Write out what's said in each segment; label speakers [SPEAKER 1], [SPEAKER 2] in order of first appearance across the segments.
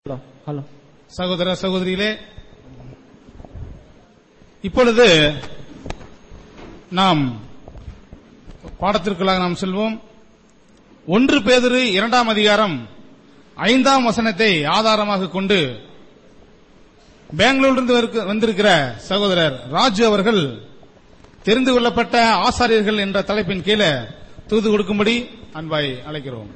[SPEAKER 1] Hello hello
[SPEAKER 2] சகோதர சகோதரிகளே இப்பொழுது நாம் பாடத்திற்குள்ளாக நாம் செல்வோம் ஒன்று பேதிரு இரண்டாம் அதிகாரம் ஐந்தாம் வசனத்தை ஆதாரமாக கொண்டு பெங்களூரிலிருந்து வருக- வந்திருக்கிற சகோதரர் ராஜு அவர்கள் தெரிந்து கொள்ளப்பட்ட ஆசாரியர்கள் என்ற தலைப்பின் கீழே தூது கொடுக்கும்படி அன்பாய் அழைக்கிறோம்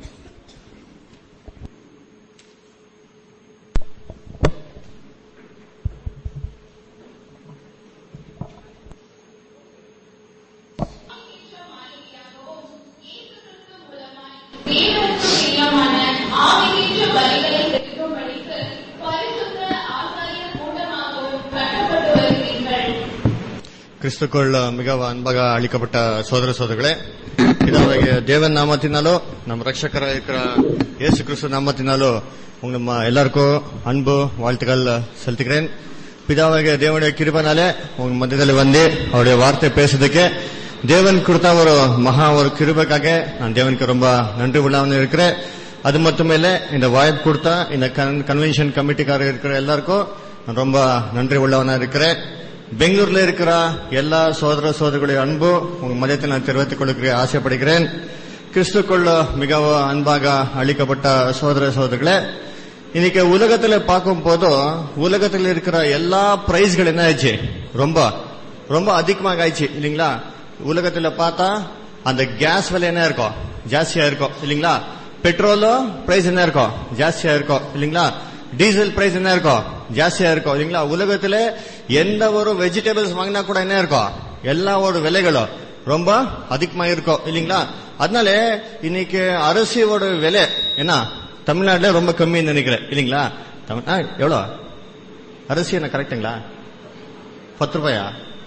[SPEAKER 3] தேவனுக்கு பிரியமான ஆவியேற்ற பலிகளை செலுத்தும்படிக்கு பரிசுத்த ஆசாரியர் கூட்டமாகவும் கட்டப்பட்டு வருகிறீர்கள்
[SPEAKER 4] கிறிஸ்துக்குள் மிக அன்பாக அளிக்கப்பட்ட சோதர சோதரிகளே பிதாவாகிய தேவன் நாமத்தினாலோ நம்ம ரட்சಕರ இருக்கிற இயேசு கிறிஸ்து நாமத்தினாலோ உங்க ம- எல்லாருக்கும் அன்பு வாழ்த்துக்கள் செலுத்துகிறேன் பிதாவாகிய தேவனுடைய கிருபனாலே உங்க மத்தியத்தில் வந்து அவருடைய வார்த்தை பேசுறதுக்கு தேவன் கொடுத்த ஒரு மகா ஒரு கிருபைக்காக நான் தேவனுக்கு ரொம்ப நன்றி உள்ளவன் இருக்கிறேன் அது மட்டுமில்ல இந்த வாய்ப்பு கொடுத்தா இந்த கன்வென்ஷன் கமிட்டிக்காரர் இருக்கிற எல்லாருக்கும் நான் ரொம்ப நன்றி உள்ளவனா இருக்கிறேன் பெங்களூர்ல இருக்கிற எல்லா சோதர சோதரிகளுடைய அன்பு உங்க மதத்தில் நான் தெரிவித்துக் கொள்கிறேன் ஆசைப்படுகிறேன் கிறிஸ்துக்குள்ள மிகவும் அன்பாக அளிக்கப்பட்ட சோதர சோதரிகளே இன்னைக்கு உலகத்துல பார்க்கும் போதும் உலகத்தில் இருக்கிற எல்லா பிரைஸ்கள் என்ன ஆயிடுச்சு ரொம்ப ரொம்ப அதிகமாக ஆயிடுச்சு இல்லைங்களா உலகத்துல பார்த்தா அந்த கேஸ் விலை என்ன இருக்கும் ஜாஸ்தியா இருக்கும் இல்லைங்களா பெட்ரோலும் பிரைஸ் என்ன இருக்கும் ஜாஸ்தியா இருக்கும் இல்லைங்களா டீசல் பிரைஸ் என்ன இருக்கும் ஜாஸ்தியா இருக்கும் இல்லைங்களா உலகத்துல எந்த ஒரு வெஜிடபிள்ஸ் வாங்கினா கூட என்ன இருக்கும் எல்லா ஒரு விலைகளும் ரொம்ப அதிகமா இருக்கும் இல்லைங்களா அதனால இன்னைக்கு அரிசியோட விலை என்ன தமிழ்நாட்டுல ரொம்ப கம்மின்னு நினைக்கிறேன் இல்லைங்களா தமிழ் ஆ, எவ்வளோ அரிசி என்ன கரெக்டுங்களா பத்து ரூபாயா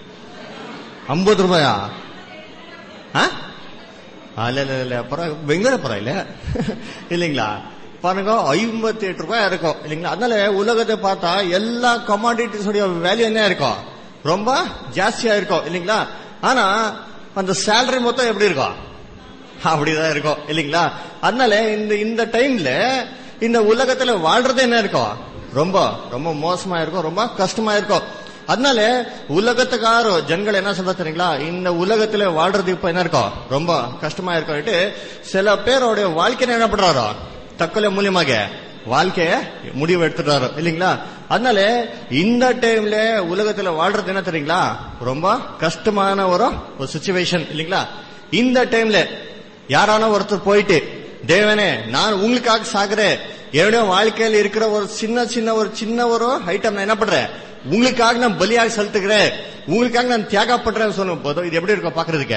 [SPEAKER 4] ஐம்பது ரூபாயா ஆ ஆ, இல்ல இல்ல இல்ல பரவாயில்ல பெங்களூர் பரவாயில்ல இல்லைங்களா பாருங்க ஐம்பத்தி எட்டு ரூபாய் இருக்கும் இல்லைங்களா அதனால உலகத்தை பார்த்தா எல்லா கமாடிட்டிஸ் உடைய வேல்யூ என்ன இருக்கும் ரொம்ப ஜாஸ்தியா இருக்கும் இல்லைங்களா ஆனா அந்த சேலரி மொத்தம் எப்படி இருக்கும் அப்படிதான் இருக்கும் இல்லைங்களா அதனால இந்த இந்த டைம்ல இந்த உலகத்துல வாழ்றது என்ன இருக்கும் ரொம்ப ரொம்ப மோசமா இருக்கும் ரொம்ப கஷ்டமா இருக்கும் அதனால உலகத்துக்காரர் ஜனங்கள் என்ன சொல்ற தெரியுங்களா இந்த உலகத்துல வாழ்றது இப்ப என்ன இருக்கும் ரொம்ப கஷ்டமா இருக்கும் சில பேரோட வாழ்க்கையை என்ன பண்றாரோ தற்கொலை மூலியமாக வாழ்க்கைய முடிவு எடுத்துட்டாரு இல்லைங்களா அதனால இந்த டைம்ல உலகத்துல வாழ்றது என்ன தெரியுங்களா ரொம்ப கஷ்டமான ஒரு ஒரு சுச்சுவேஷன் இல்லைங்களா இந்த டைம்ல யாரான ஒருத்தர் போயிட்டு தேவனே நான் உங்களுக்காக சாகுறேன் என்னுடைய வாழ்க்கையில் இருக்கிற ஒரு சின்ன சின்ன ஒரு சின்ன ஒரு ஐட்டம் நான் என்ன பண்றேன் உங்களுக்காக நான் பலியாக செலுத்துகிறேன் உங்களுக்காக நான் தியாக பண்றேன்னு சொல்லும் போதும் இது எப்படி இருக்கும் பாக்குறதுக்கு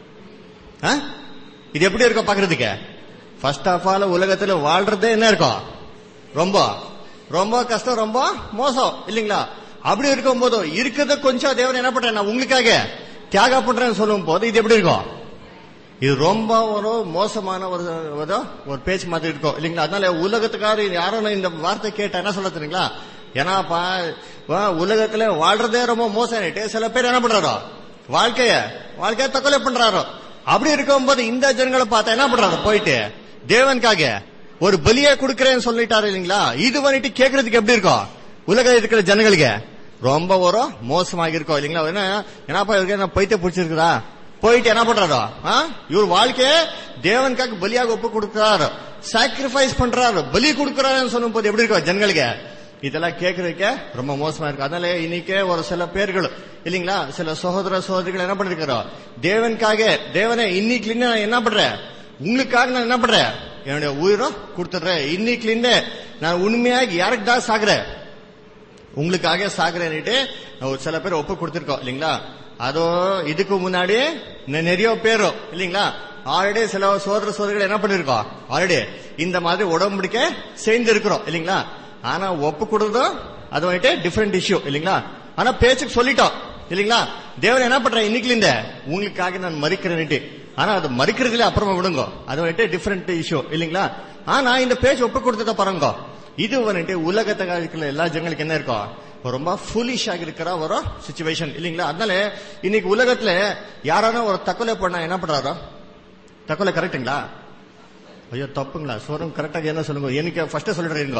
[SPEAKER 4] ஆ? இது எப்படி இருக்கும் பாக்குறதுக்கு ஃபர்ஸ்ட் ஆஃப் ஆல் உலகத்துல வாழ்றதே என்ன இருக்கும் ரொம்ப ரொம்ப கஷ்டம் ரொம்ப மோசம் இல்லைங்களா அப்படி இருக்கும் போது இருக்கிறத கொஞ்சம் தேவன் என்ன பண்றேன் நான் உங்களுக்காக தியாக பண்றேன்னு சொல்லும் போது இது எப்படி இருக்கும் இது ரொம்ப ஒரு மோசமான ஒரு ஒரு- ஒரு பேச்சு மாதிரி இருக்கும் இல்லைங்களா அதனால உலகத்துக்காரர் யாரும் இந்த வார்த்தை கேட்டா என்ன சொல்ல தெரியுங்களா ஏன்னாப்பா வா, உலகத்துல வாழ்றதே ரொம்ப மோசம் ஆயிட்டு சில பேர் என்ன பண்றாரோ வாழ்க்கைய வாழ்க்கைய தற்கொலை பண்றாரோ அப்படி இருக்கும்போது இந்த ஜனங்களை பார்த்தா என்ன பண்றாரு போயிட்டு தேவனுக்காக ஒரு பலியை கொடுக்கறேன்னு சொல்லிட்டாரு இல்லைங்களா இது பண்ணிட்டு கேட்கறதுக்கு எப்படி இருக்கும் உலகம் இருக்கிற ஜனங்களுக்கு ரொம்ப ஒரு மோசமாக இருக்கும் இல்லைங்களா என்ன என்னப்பா இவருக்கு என்ன பைத்தியம் பிடிச்சிருக்குதா போயிட்டு என்ன பண்றாரோ ஆ? இவர் வாழ்க்கைய தேவனுக்காக பலியாக ஒப்பு கொடுக்கிறாரு சாக்ரிஃபைஸ் பண்றாரு பலி கொடுக்கிறாருன்னு சொல்லும் போது எப்படி இருக்கும் ஜனங்களுக்கு இதெல்லாம் கேட்கறதுக்கு ரொம்ப மோசமா இருக்கு அதனால இன்னைக்கே ஒரு சில பேர்கள் இல்லைங்களா சில சகோதர சகோதரிகள் என்ன பண்ணிருக்கிறோம் தேவனுக்காக தேவனே இன்னைக்கு நான் என்ன பண்றேன் உங்களுக்காக நான் என்ன பண்றேன் என்னுடைய உயிரும் கொடுத்துடுறேன் இன்னைக்கு நான் உண்மையாக யாருக்கு தான் சாகுறேன் உங்களுக்காக சாகுறேன்னுட்டு ஒரு சில பேர் ஒப்பு கொடுத்திருக்கோம் இல்லைங்களா அதோ இதுக்கு முன்னாடி நெ- நிறைய பேரும் இல்லைங்களா ஆல்ரெடி சில சோதர சோதரிகள் என்ன பண்ணிருக்கோம் ஆல்ரெடி இந்த மாதிரி உடம்புடிக்க சேர்ந்து இருக்கிறோம் இல்லைங்களா ஆனா ஒப்பு கொடுத்ததும் அது வந்துட்டு டிஃபரெண்ட் இஷ்யூ இல்லைங்களா ஆனா பேச்சுக்கு சொல்லிட்டோம் இல்லைங்களா தேவன் என்ன பண்ற இன்னைக்கு இந்த உங்களுக்காக நான் மறிக்கிறேன்னுட்டு ஆனா அது மறிக்கிறதுல அப்புறமா விடுங்க அது வந்துட்டு டிஃபரெண்ட் இஷ்யூ இல்லைங்களா ஆனா இந்த பேச்சு ஒப்பு கொடுத்தத பாருங்க இது வந்துட்டு உலகத்துல இருக்கிற எல்லா ஜனங்களுக்கு என்ன இருக்கும் ரொம்ப ஃபுலிஷ் ஆகி இருக்கிற ஒரு சுச்சுவேஷன் இல்லைங்களா அதனால இன்னைக்கு உலகத்துல யாரான ஒரு தற்கொலை பண்ணா என்ன பண்றாரோ தற்கொலை கரெக்டுங்களா ஐயோ தப்புங்களா சோரம் கரெக்டாக என்ன சொல்லுங்க எனக்கு ஃபர்ஸ்ட் சொல்றேன்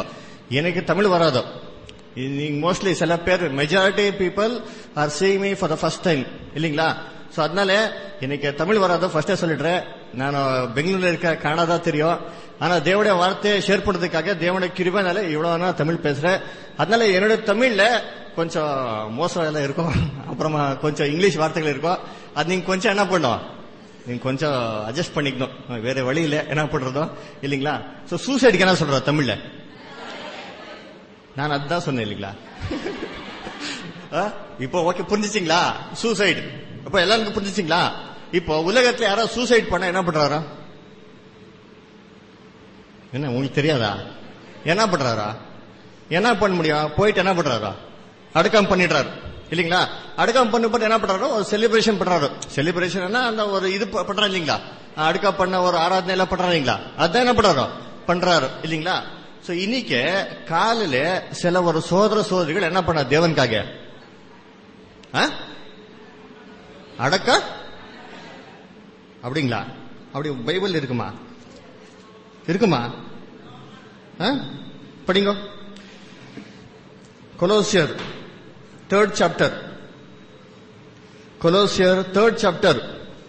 [SPEAKER 4] எனக்கு தமிழ் வராது இது நீங்க மோஸ்ட்லி சில பேர் majority people are seeing me for the first time இல்லைங்களா சோ அதனால எனக்கு தமிழ் வராது ஃபர்ஸ்டே சொல்லிடுறேன் நான் பெங்களூர்ல இருக்க கனடா தெரியும் ஆனா தேவனுடைய வார்த்தையை ஷேர் பண்றதுக்காக தேவனுடைய கிருபனால இவ்வளவு நான் தமிழ் பேசுறேன் அதனால என்னுடைய தமிழ்ல கொஞ்சம் மோசம் எல்லாம் இருக்கும் அப்புறமா கொஞ்சம் இங்கிலீஷ் வார்த்தைகள் இருக்கும் அது நீங்க கொஞ்சம் என்ன பண்ணும் நீங்க கொஞ்சம் அட்ஜஸ்ட் பண்ணிக்கணும் வேற வழி இல்ல என்ன பண்றதோ இல்லீங்களா சோ சூசைடுக்கு என்ன சொல்ற தமிழ்ல நான் அதுதான் சொன்னேன் இல்லீங்களா ஆ? இப்போ ஓகே புரிஞ்சுச்சிங்களா சூசைடு இப்போ எல்லாருக்கும் புரிஞ்சுச்சிங்களா இப்போ உலகத்துல யாராவது சூசைட் பண்ண என்ன பண்றாரா என்ன உங்களுக்கு தெரியாதா என்ன பண்றாரா என்ன பண்ண முடியும் போயிட்டு என்ன பண்றாரா அடக்கம் பண்ணிடுறாரு இல்லீங்களா அடக்கம் பண்ணப்பட்டு என்ன பண்றாரு ஒரு செலிப்ரேஷன் பண்றாரு செலிப்ரேஷன் அந்த ஒரு இது ப- பண்றாரு இல்லீங்களா அடக்கம் பண்ண ஒரு ஆராதனை எல்லாம் பண்றாரு இல்லீங்களா அதான் என்ன பண்றாரு பண்றாரு இல்லீங்களா சோ இன்னைக்கு காலையில சில ஒரு சோதர சோதரிகள் என்ன பண்ண தேவனுக்காக ஆ? அடக்க அப்படிங்களா அப்படி பைபிள் இருக்குமா இருக்குமா ஆ? படிங்க கொலோசியர் தேர்ட் சாப்டர் கொலோசியர் தேர்ட் சாப்டர்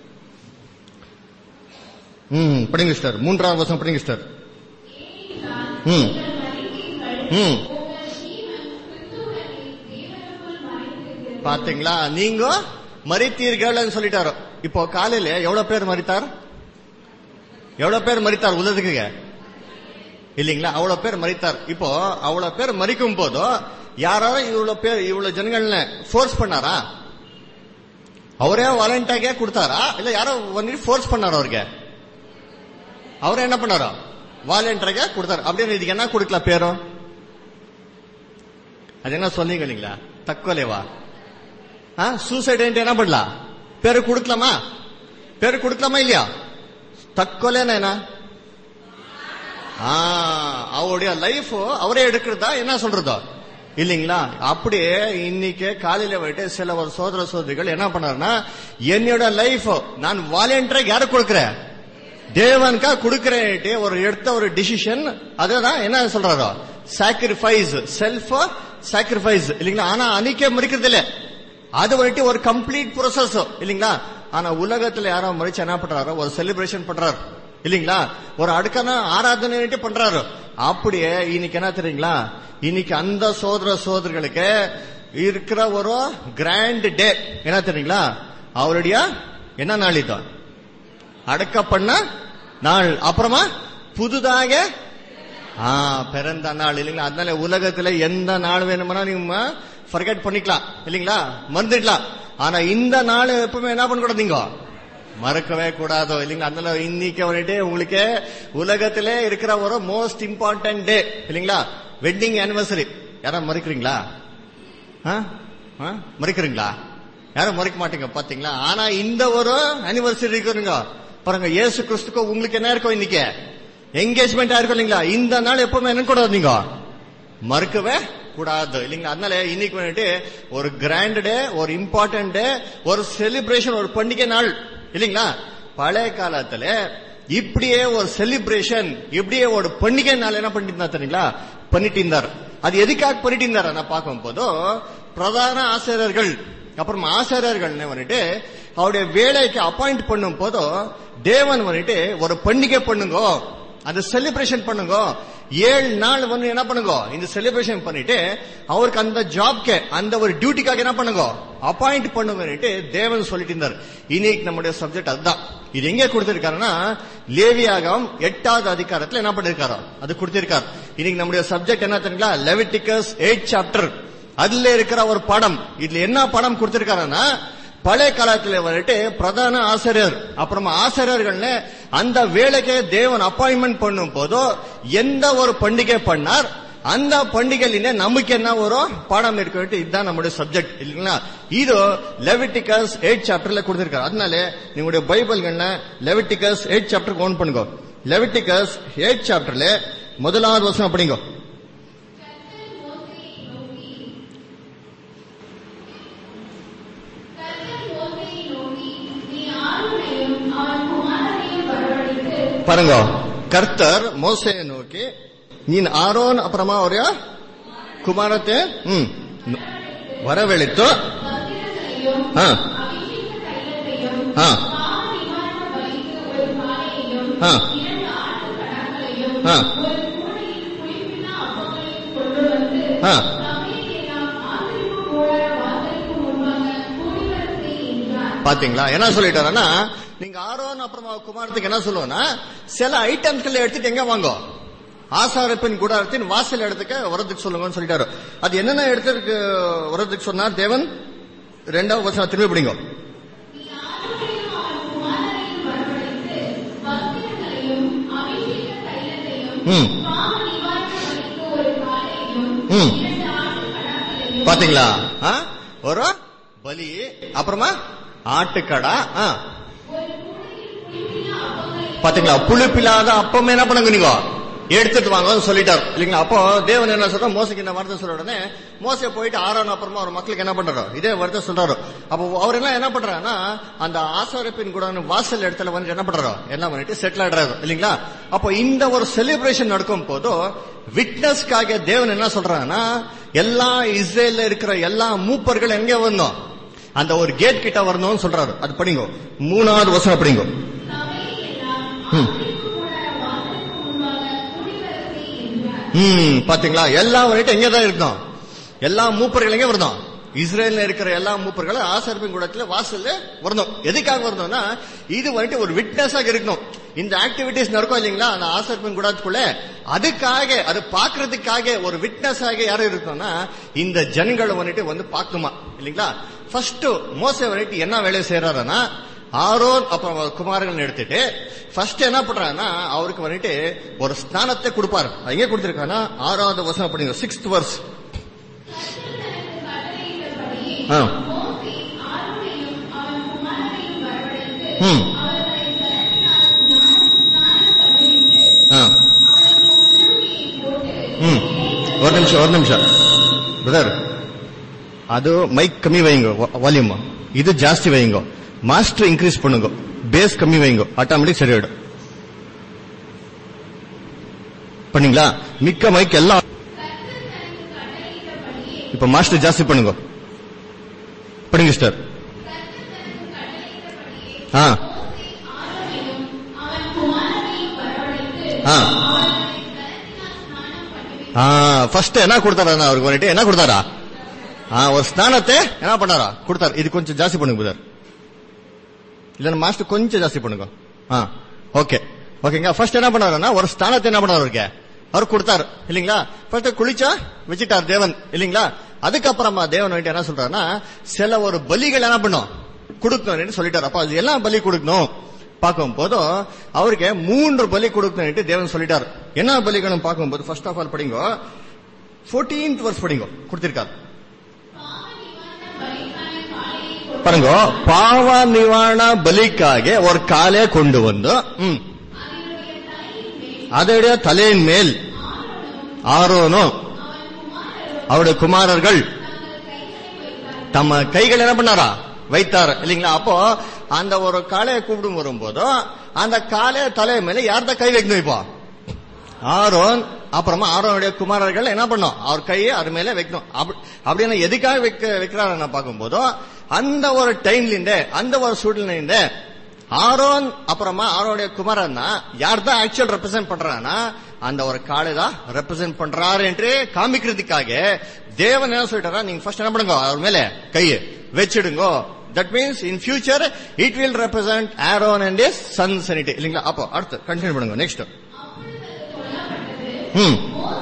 [SPEAKER 4] ம் படிங்க சிஸ்டர் மூன்றாவது வருஷம் படிங்க சிஸ்டர் ம் ம் பாத்தீங்களா நீங்க மறித்தீர்கள் சொல்லிட்டாரோ இப்போ காலையில எவ்வளவு பேர் மறித்தார் எவ்வளவு பேர் மறித்தார் உலகத்துக்கு இல்லீங்களா அவ்வளவு பேர் மறித்தார் இப்போ அவ்வளவு பேர் மறிக்கும் போதோ யாராவது இவ்வளவு பேர் இவ்வளவு ஜனங்கள்ல ஃபோர்ஸ் பண்ணாரா அவரே வாலண்டாக கொடுத்தாரா இல்ல யாரோ வந்துட்டு ஃபோர்ஸ் பண்ணாரா அவருக்கு அவரே என்ன பண்ணாரோ வாலண்டராக கொடுத்தாரு அப்படின்னு இதுக்கு என்ன கொடுக்கல பேரும் அது என்ன சொன்னீங்க இல்லைங்களா தற்கொலைவா சூசைட் என்ன பண்ணலாம் பேரு கொடுக்கலாமா பேரு கொடுக்கலாமா இல்லையா தற்கொலைன்னா என்ன ஆ, அவருடைய லைஃப் அவரே எடுக்கிறதா என்ன சொல்றதோ இல்லீங்களா அப்படியே இன்னைக்கு காலையில போயிட்டு சில ஒரு சோதர சோதரிகள் என்ன பண்ணாருன்னா என்னோட லைஃப் நான் வாலண்டியரா யாரு கொடுக்கிறேன் தேவனுக்கா கொடுக்கிறேன்ட்டு ஒரு எடுத்த ஒரு டிசிஷன் அதுதான் என்ன சொல்றாரோ சாக்ரிஃபைஸ் செல்ஃப் சாக்ரிஃபைஸ் இல்லீங்களா ஆனா அன்னைக்கே மறிக்கிறது இல்ல அது வந்துட்டு ஒரு கம்ப்ளீட் ப்ரோசஸ் இல்லீங்களா ஆனா உலகத்துல யாரோ மறிச்சு என்ன பண்றாரோ ஒரு செலிப்ரேஷன் பண்றாரு இல்லீங்களா ஒரு அடுக்கான ஆராதனை பண்றாரு அப்படியே இன்னைக்கு என்ன தெரியுங்களா இன்னைக்கு அந்த சோதர சோதர்களுக்கு இருக்கிற ஒரு கிராண்ட் டே என்ன தெரியுங்களா அவருடைய என்ன நாள் இது அடக்க பண்ண நாள் அப்புறமா புதுதாக ஆ, பிறந்த நாள் இல்லைங்களா அதனால உலகத்துல எந்த நாள் வேணும்னா நீங்க ஃபர்கெட் பண்ணிக்கலாம் இல்லைங்களா மறந்துடலாம் ஆனா இந்த நாள் எப்பவுமே என்ன பண்ணக்கூடாது நீங்க மறக்கவே கூடாதோ இல்லைங்களா அதனால இன்னைக்கு வந்துட்டு உங்களுக்கு உலகத்திலே இருக்கிற ஒரு மோஸ்ட் இம்பார்ட்டன்ட் டே இல்லைங்களா வெட்டிங் ஆனிவர்சரி யாரும் மறக்கிறீங்களா ஆ? ஆ? மறைக்கிறீங்களா யாரும் மறைக்க மாட்டீங்க பாத்தீங்களா ஆனா இந்த ஒரு அனிவர்சரி இருக்குங்க பாருங்க இயேசு கிறிஸ்துக்கு உங்களுக்கு என்ன இருக்கும் இன்னைக்கு என்கேஜ்மெண்ட் இருக்கும் இல்லைங்களா இந்த நாள் எப்பவுமே என்ன கூடாது நீங்க மறுக்கவே கூடாது இல்லைங்களா அதனால இன்னைக்கு வந்துட்டு ஒரு கிராண்ட் டே ஒரு இம்பார்ட்டன்ட் டே ஒரு செலிப்ரேஷன் ஒரு பண்டிகை நாள் இல்லைங்களா பழைய காலத்துல இப்படியே ஒரு செலிப்ரேஷன் இப்படியே ஒரு பண்டிகை நாள் என்ன பண்ணிட்டு இருந்தா தெரியுங்களா பண்ணிட்டு இருந்தார் அது எதுக்காக பண்ணிட்டு இருந்தார் நான் பார்க்கும் போதோ பிரதான ஆசிரியர்கள் அப்புறம் ஆசிரியர்கள் வந்துட்டு அவருடைய வேலைக்கு அப்பாயிண்ட் பண்ணும் போதோ தேவன் வந்துட்டு ஒரு பண்டிகை பண்ணுங்க அந்த செலிப்ரேஷன் பண்ணுங்க ஏழு நாள் வந்து என்ன பண்ணுங்க இந்த செலிப்ரேஷன் பண்ணிட்டு அவருக்கு அந்த ஜாப்க்கு அந்த ஒரு டியூட்டிக்காக என்ன பண்ணுங்க அப்பாயிண்ட் பண்ணுங்கன்னுட்டு தேவன் சொல்லிட்டு இருந்தார் இன்னைக்கு நம்முடைய சப்ஜெக்ட் அதுதான் இது எங்க கொடுத்திருக்காருன்னா லேவியாகம் எட்டாவது அதிகாரத்துல என்ன பண்ணிருக்காரோ அது கொடுத்திருக்காரு இன்னைக்கு நம்முடைய சப்ஜெக்ட் என்ன தெரியுங்களா லெவிட்டிகஸ் எயிட் சாப்டர் அதுல இருக்கிற ஒரு படம் இதுல என்ன படம் கொடுத்திருக்காருன்னா பழைய காலத்துல வந்துட்டு பிரதான ஆசிரியர் அப்புறமா ஆசிரியர்கள்ல அந்த வேலைக்கு தேவன் அப்பாயின்மெண்ட் பண்ணும் போதோ எந்த ஒரு பண்டிகை பண்ணார் அந்த பண்டிகையில நமக்கு என்ன வரும் பாடம் இருக்கு இதுதான் நம்முடைய சப்ஜெக்ட் இல்லைங்களா இது லெவிட்டிகஸ் எயிட் சாப்டர்ல கொடுத்திருக்காரு அதனால நீங்களுடைய பைபிள்கள்ல லெவிட்டிகஸ் எயிட் சாப்டர் ஓன் பண்ணுங்க லெவிட்டிகஸ் எயிட் சாப்டர்ல முதலாவது வருஷம் அப்படிங்க
[SPEAKER 3] கர்த்தர் மோசேயை நோக்கி, நீ ஆரோனையும் அவன் குமாரரையும் வரவழைத்து,
[SPEAKER 4] பாருங்க கர்த்தர் மோசையை நோக்கி நீன் ஆரோன் அப்புறமா ஒரு குமாரத்தை ம் வரவழைத்து ஆ ஆ ஆ ஆ ஆ பாத்தீங்களா என்ன சொல்லிட்டாருன்னா நீங்க ஆரோன் அப்புறமா குமாரத்துக்கு என்ன சொல்லுவோம்னா சில ஐட்டம்ஸ்கள் எடுத்துட்டு எங்க வாங்கோ ஆசாரப்பின் கூடாரத்தின் வாசல் இடத்துக்கு வரதுக்கு சொல்லுங்கன்னு சொல்லிட்டாரு அது என்னென்ன இடத்துக்கு வரதுக்கு சொன்னார் தேவன் ரெண்டாவது வருஷம் திரும்பி பிடிங்க ம் ம் பாத்தீங்களா ஆ? ஒரு பலி அப்புறமா ஆட்டுக்கடா ஆ. பாத்தீங்களா புளிப்பில்லாத அப்பமே என்ன பண்ணுங்க நீங்க எடுத்துட்டு வாங்க சொல்லிட்டார் இல்லைங்களா அப்போ தேவன் என்ன சொல்ற மோசைக்கு இந்த வார்த்தை சொல்ற உடனே மோசை போயிட்டு ஆறான அப்புறமா ஒரு மக்களுக்கு என்ன பண்றாரு இதே வார்த்தை சொல்றாரு அப்போ அவர் எல்லாம் என்ன பண்றாருன்னா அந்த ஆசாரப்பின் கூட வாசல் இடத்துல வந்து என்ன பண்றாரு எல்லாம் பண்ணிட்டு செட்டில் ஆடுறாரு இல்லைங்களா அப்போ இந்த ஒரு செலிப்ரேஷன் நடக்கும் போதோ விட்னஸ்க்காக தேவன் என்ன சொல்றாங்கன்னா எல்லா இஸ்ரேல்ல இருக்கிற எல்லா மூப்பர்கள் எங்க வரணும் அந்த ஒரு கேட் கிட்ட வரணும்னு சொல்றாரு அது படிங்க மூணாவது வருஷம் படிங்க ம். ம் பாத்தீங்களா எல்லா வரைக்கும் எங்க தான் இருக்கணும் எல்லா மூப்பர்கள் எங்க வரணும் இஸ்ரேல்ல இருக்கிற எல்லா மூப்பர்களும் ஆசர்பின் கூடத்துல வாசல்ல வரணும் எதுக்காக வரணும்னா இது வந்துட்டு ஒரு விட்னஸாக இருக்கணும் இந்த ஆக்டிவிட்டிஸ் நடக்கும் இல்லைங்களா அந்த ஆசர்பின் கூடத்துக்குள்ள அதுக்காக அது பாக்குறதுக்காக ஒரு விட்னஸ் ஆக யாரும் இருக்கணும்னா இந்த ஜனங்களை வந்துட்டு வந்து பார்க்கணுமா இல்லைங்களா ஃபர்ஸ்ட் மோச வந்துட்டு என்ன வேலை செய்யறாருன்னா ஆரோன் அப்புறம் அவர் குமாரர்கள் எடுத்துட்டு ஃபர்ஸ்ட் என்ன பண்றாருன்னா அவருக்கு வந்துட்டு ஒரு ஸ்நானத்தை கொடுப்பாரு அது எங்க கொடுத்திருக்காங்கன்னா ஆறாவது வருஷம் அப்படிங்க சிக்ஸ்த் வர்ஸ் ஆ. ம். ஆ. ம். ஒரு நிமிஷம் ஒரு நிமிஷம் பிரதர் அது மைக் கம்மி வைங்க வால்யூம் இது ஜாஸ்தி வைங்க மாஸ்டர் இன்க்ரீஸ் பண்ணுங்க பேஸ் கம்மி வைங்க ஆட்டோமேட்டிக் சரியாயிடும் பண்ணீங்களா மிக்க மைக் எல்லாம் இப்ப மாஸ்டர் ஜாஸ்தி பண்ணுங்க பண்ணுங்க சிஸ்டர் ஆ ஆ ஆ ஃபர்ஸ்ட் என்ன கொடுத்தாரா அவருக்கு வந்துட்டு என்ன கொடுத்தாரா ஆ ஒரு ஸ்நானத்தை என்ன பண்ணாரா கொடுத்தாரு இது கொஞ்சம் ஜாஸ்தி பண்ணுங்க பிரதர் இல்ல மாஸ்டர் கொஞ்சம் ஜாஸ்தி பண்ணுங்க ஆ ஓகே ஓகேங்க ஃபர்ஸ்ட் என்ன பண்ணாருன்னா ஒரு ஸ்தானத்தை என்ன பண்ணாரு அவருக்கு அவர் கொடுத்தாரு இல்லீங்களா ஃபர்ஸ்ட் குளிச்சா வச்சுட்டார் தேவன் இல்லீங்களா அதுக்கப்புறமா தேவன் வந்துட்டு என்ன சொல்றாருன்னா சில ஒரு பலிகள் என்ன பண்ணும் கொடுக்கணும்னு சொல்லிட்டாரு அப்ப அது எல்லாம் பலி கொடுக்கணும் பார்க்கும் போதும் அவருக்கு மூன்று பலி கொடுக்கணும்னு தேவன் சொல்லிட்டாரு என்ன பலிகளும் பார்க்கும்போது ஃபர்ஸ்ட் ஆஃப் ஆல் படிங்க 14th வருஷம் படிங்க கொடுத்திருக்காரு பாருங்க பாவ நிவாரண பலிக்காக ஒரு காலை கொண்டு வந்து ம், அதோடைய தலையின் மேல் ஆரோனும் அவருடைய குமாரர்கள் தம்ம கைகள் என்ன பண்ணாரா வைத்தார் இல்லைங்களா அப்போ அந்த ஒரு காளையை கூப்பிடும் வரும்போதும் அந்த காளைய தலை மேல யார்த கை வைக்கணும் இப்போ ஆரோன் அப்புறமா ஆரோனுடைய குமாரர்கள் என்ன பண்ணும் அவர் கையை அது மேல வைக்கணும் அப்படி- அப்படின்னா எதுக்காக வைக்க வைக்கிறாரு நான் பார்க்கும்போதோ அந்த ஒரு டைம்ல இருந்து அந்த ஒரு சூழ்நிலையில ஆரோன் அப்புறமா ஆரோனுடைய குமாரன் யார் தான் ஆக்சுவல் ரெப்ரசென்ட் பண்றாங்கன்னா அந்த ஒரு காளை தான் ரெப்ரசென்ட் பண்றாரு என்று காமிக்கிறதுக்காக தேவன் என்ன சொல்லிட்டாரா நீங்க ஃபர்ஸ்ட் என்ன பண்ணுங்க அவர் மேல கையை வச்சிடுங்க that means in future it will represent Aaron and his sons இல்லைங்களா அப்போ அடுத்து கண்டினியூ பண்ணுங்க நெக்ஸ்ட் ம்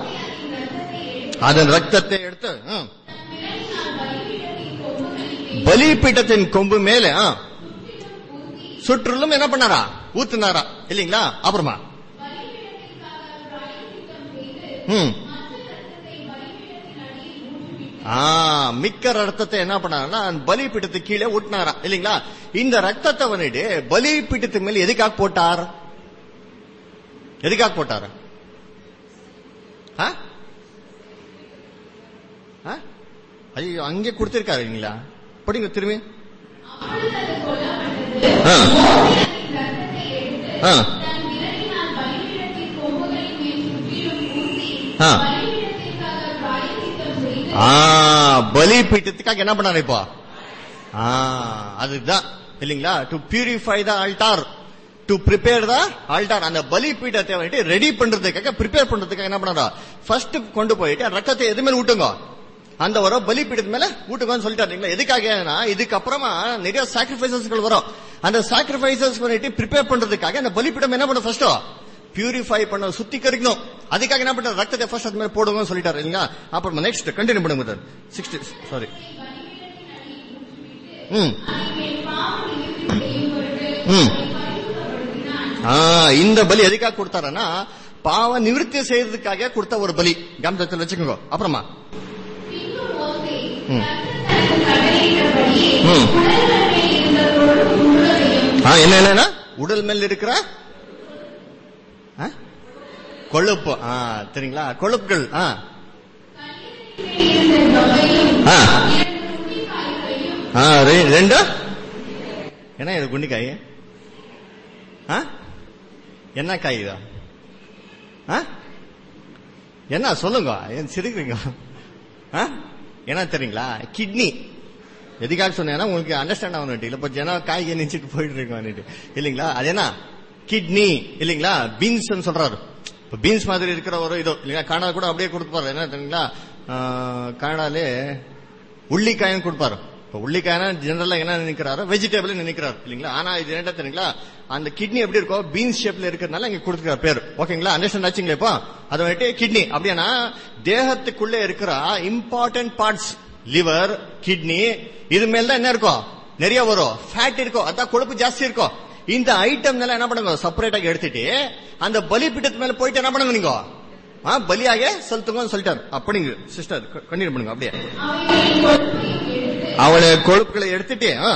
[SPEAKER 4] அதன் ரத்தத்தை எடுத்து ம். பலிபீட்டத்தின் கொம்பு மேல ஆ. சுற்றிலும் என்ன பண்ணாரா ஊத்துனாரா இல்லீங்களா அப்புறமா ம் ஆ, மிக்க ரத்தத்தை என்ன பண்ணாருன்னா பலிபீட்டத்துக்கு கீழே ஊட்டினாரா இல்லீங்களா இந்த ரத்தத்தை வந்துட்டு பலிபீட்டத்து மேல எதுக்காக போட்டார் எதுக்காக போட்டார் ஆ? ஆ? ஐயோ அங்கே கொடுத்திருக்காரு இல்லைங்களா படிங்க திரும்பி ஆ. ஆ. ஆ.
[SPEAKER 3] பலிபீடத்திற்காக பிராயச்சித்தம் செய்து
[SPEAKER 4] ஆ, பலிபீட்டத்துக்காக என்ன பண்ணாரு இப்போ ஆ, அதுதான் இல்லீங்களா to purify the altar to prepare the altar அந்த பலிபீடத்தை வந்துட்டு ரெடி பண்றதுக்காக ப்ரிப்பேர் பண்றதுக்காக என்ன பண்ணாரா ஃபர்ஸ்ட் கொண்டு போயிட்டு ரத்தத்தை எது மேல ஊட்டுங்க அந்த வர பலிபீடத்து மேல ஊட்டுங்கன்னு சொல்லிட்டாரு இல்லைங்களா எதுக்காகனா இதுக்கப்புறமா நிறைய சாக்ரிஃபைசஸ்கள் வரும் அந்த சாக்ரிஃபைசஸ் பண்ணிட்டு ப்ரிப்பேர் பண்றதுக்காக அந்த பலிபீடம் என்ன பண்ணும் ஃபர்ஸ்ட் பியூரிஃபை பண்ண சுத்திகரிக்கணும் அதுக்காக என்ன பண்றாரு ரத்தத்தை ஃபர்ஸ்ட் அது மாதிரி போடுங்கன்னு சொல்லிட்டாரு இல்லைங்களா அப்புறம் நெக்ஸ்ட் கண்டினியூ பண்ணுங்க சிக்ஸ்டி சாரி ம் ம் ஆ, இந்த பலி எதுக்காக கொடுத்தாருன்னா பாவ நிவிருத்தி செய்யறதுக்காக கொடுத்த ஒரு பலி கவனத்தில் வச்சுக்கோங்க அப்புறமா
[SPEAKER 3] பின்பு மோசே
[SPEAKER 4] ம்.
[SPEAKER 3] தனக்கு கட்டளையிட்டபடியே
[SPEAKER 4] ம்.
[SPEAKER 3] உடல்கள் மேல் இருந்த கொழுப்பு முழுவதையும்
[SPEAKER 4] ஆ, என்ன என்னன்னா உடல் மேல் இருக்கிற ஆ? கொழுப்பு ஆ தெரியுங்களா கொழுப்புகள் ஆ
[SPEAKER 3] இருந்த தொகையும்
[SPEAKER 4] ஆ.
[SPEAKER 3] இரண்டு குடிக்காய்களையும்
[SPEAKER 4] ஆ, ரெ- ரெண்டு என்ன இது குண்டிக்காய் ஆ? என்ன காய் இதா ஆ? என்ன சொல்லுங்க ஏன் சிரிக்கிறீங்க ஆ? என்ன தெரியுங்களா கிட்னி எதுக்காக சொன்னேன்னா உங்களுக்கு அண்டர்ஸ்டாண்ட் ஆகணும் இல்ல இப்போ ஜனம் காய்கறி நினைச்சிட்டு போயிட்டு இருக்கோம் இல்லைங்களா அது என்ன கிட்னி இல்லைங்களா பீன்ஸ் சொல்றாரு இப்போ பீன்ஸ் மாதிரி இருக்கிற ஒரு இதோ இல்லைங்களா காணா கூட அப்படியே கொடுப்பாரு என்ன தெரியுங்களா காணாலே உள்ளிக்காயும் கொடுப்பாரு இப்போ உள்ளிக்காய்னா ஜெனரலா என்ன நினைக்கிறாரோ வெஜிடபிள் நினைக்கிறாரு இல்லைங்களா ஆனா இது என்ன தெரியுங்களா அந்த கிட்னி எப்படி இருக்கும் பீன்ஸ் ஷேப்ல இருக்கிறதுனால இங்க கொடுத்துருக்க பேர் ஓகேங்களா அண்டர்ஸ்டாண்ட் ஆச்சுங்களா இப்போ அது வந்துட்டு கிட்னி அப்படின்னா தேகத்துக்குள்ளே இருக்கிற இம்பார்ட்டன்ட் பார்ட்ஸ் லிவர் கிட்னி இது மேல தான் என்ன இருக்கும் நிறைய வரும் ஃபேட் இருக்கும் அதான் கொழுப்பு ஜாஸ்தி இருக்கும் இந்த ஐட்டம் என்ன பண்ணுங்க செப்பரேட்டாக எடுத்துட்டு அந்த பலிபீட்டத்து மேல போயிட்டு என்ன பண்ணுங்க நீங்க ஆ, பலியாக செலுத்துங்கன்னு சொல்லிட்டாரு அப்படிங்க சிஸ்டர் கண்டினியூ பண்ணுங்க அப்படியே அவளை கொழுப்புகளை எடுத்துட்டு ஆ.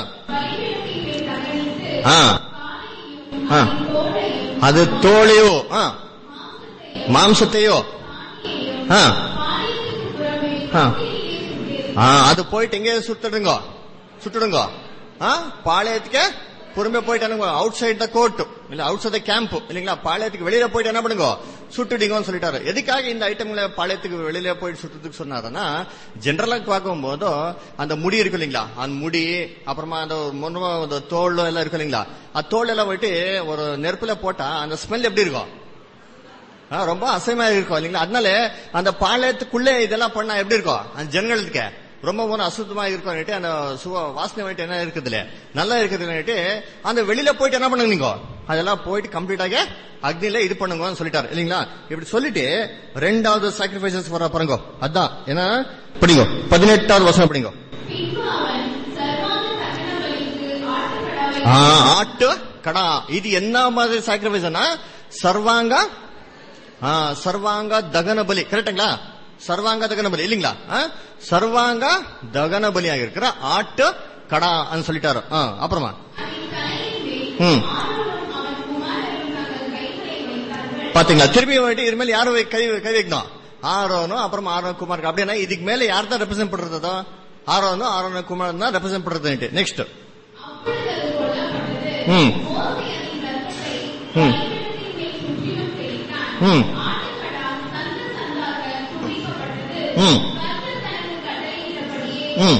[SPEAKER 4] ஆ. ஆ. அது தோலையோ ஆ. மாம்சத்தையோ ஆ. ஆ. ஆ, அது போயிட்டு எங்க சுட்டுடுங்க சுட்டுடுங்க ஆ, பாளையத்துக்கு பொறுமை போயிட்டு அவுட் சைட் த கோர்ட் இல்ல அவுட் சைட் த கேம்ப் இல்லைங்களா பாளையத்துக்கு வெளியில போயிட்டு என்ன பண்ணுங்க சுட்டுடுங்கன்னு சொல்லிட்டாரு எதுக்காக இந்த ஐட்டங்களை பாளையத்துக்கு வெளியில போயிட்டு சுட்டுறதுக்கு சொன்னாருன்னா ஜென்ரலா பார்க்கும்போது அந்த முடி இருக்கு இல்லைங்களா அந்த முடி அப்புறமா அந்த முன்னமா அந்த தோல் எல்லாம் இருக்கு இல்லைங்களா அந்த தோல் எல்லாம் போயிட்டு ஒரு நெருப்புல போட்டா அந்த ஸ்மெல் எப்படி இருக்கும் ஆ, ரொம்ப அசைமா இருக்கும் இல்லைங்களா அதனால அந்த பாளையத்துக்குள்ளே இதெல்லாம் பண்ணா எப்படி இருக்கும் அந்த ஜனங்களுக்கு ரொம்ப ஒன்றும் அசுத்தமா இருக்கும் அந்த சுவ வாசனை வந்துட்டு என்ன இருக்குதுல நல்லா இருக்குதுன்னுட்டு அந்த வெளியில போயிட்டு என்ன பண்ணுங்க நீங்க அதெல்லாம் போயிட்டு கம்ப்ளீட்டாக அக்னில இது பண்ணுங்கன்னு சொல்லிட்டாரு இல்லைங்களா இப்படி சொல்லிட்டு ரெண்டாவது சாக்ரிஃபைசஸ் வர பாருங்க அதான் ஏன்னா படிங்க பதினெட்டாவது வருஷம் படிங்க
[SPEAKER 3] பின்பு அவன் சர்வாங்க தகன பலிக்கு ஆட்டுக்கடாவை
[SPEAKER 4] ஆ, ஆட்டு கடா இது என்ன மாதிரி சாக்ரிஃபைஸ்னா சர்வாங்க ஆ, சர்வாங்க தகன பலி கரெக்டுங்களா சர்வாங்க தகன பலி இல்லைங்களா ஆ? சர்வாங்க தகன பலியாக இருக்கிற ஆட்டு கடா சொல்லிட்டாரு ஆ, அப்புறமா ம் பாத்தீங்களா திரும்பி வந்துட்டு இது மேல யாரும் கை கை வைக்கணும் ஆரோனும் அப்புறம் ஆரோன் குமார் அப்படின்னா இதுக்கு மேல யார் தான் ரெப்ரசென்ட் பண்றதோ ஆரோனும் ஆரோன் குமார் தான் ரெப்ரசென்ட் பண்றது நெக்ஸ்ட் ம் ம் ம் ம் ம்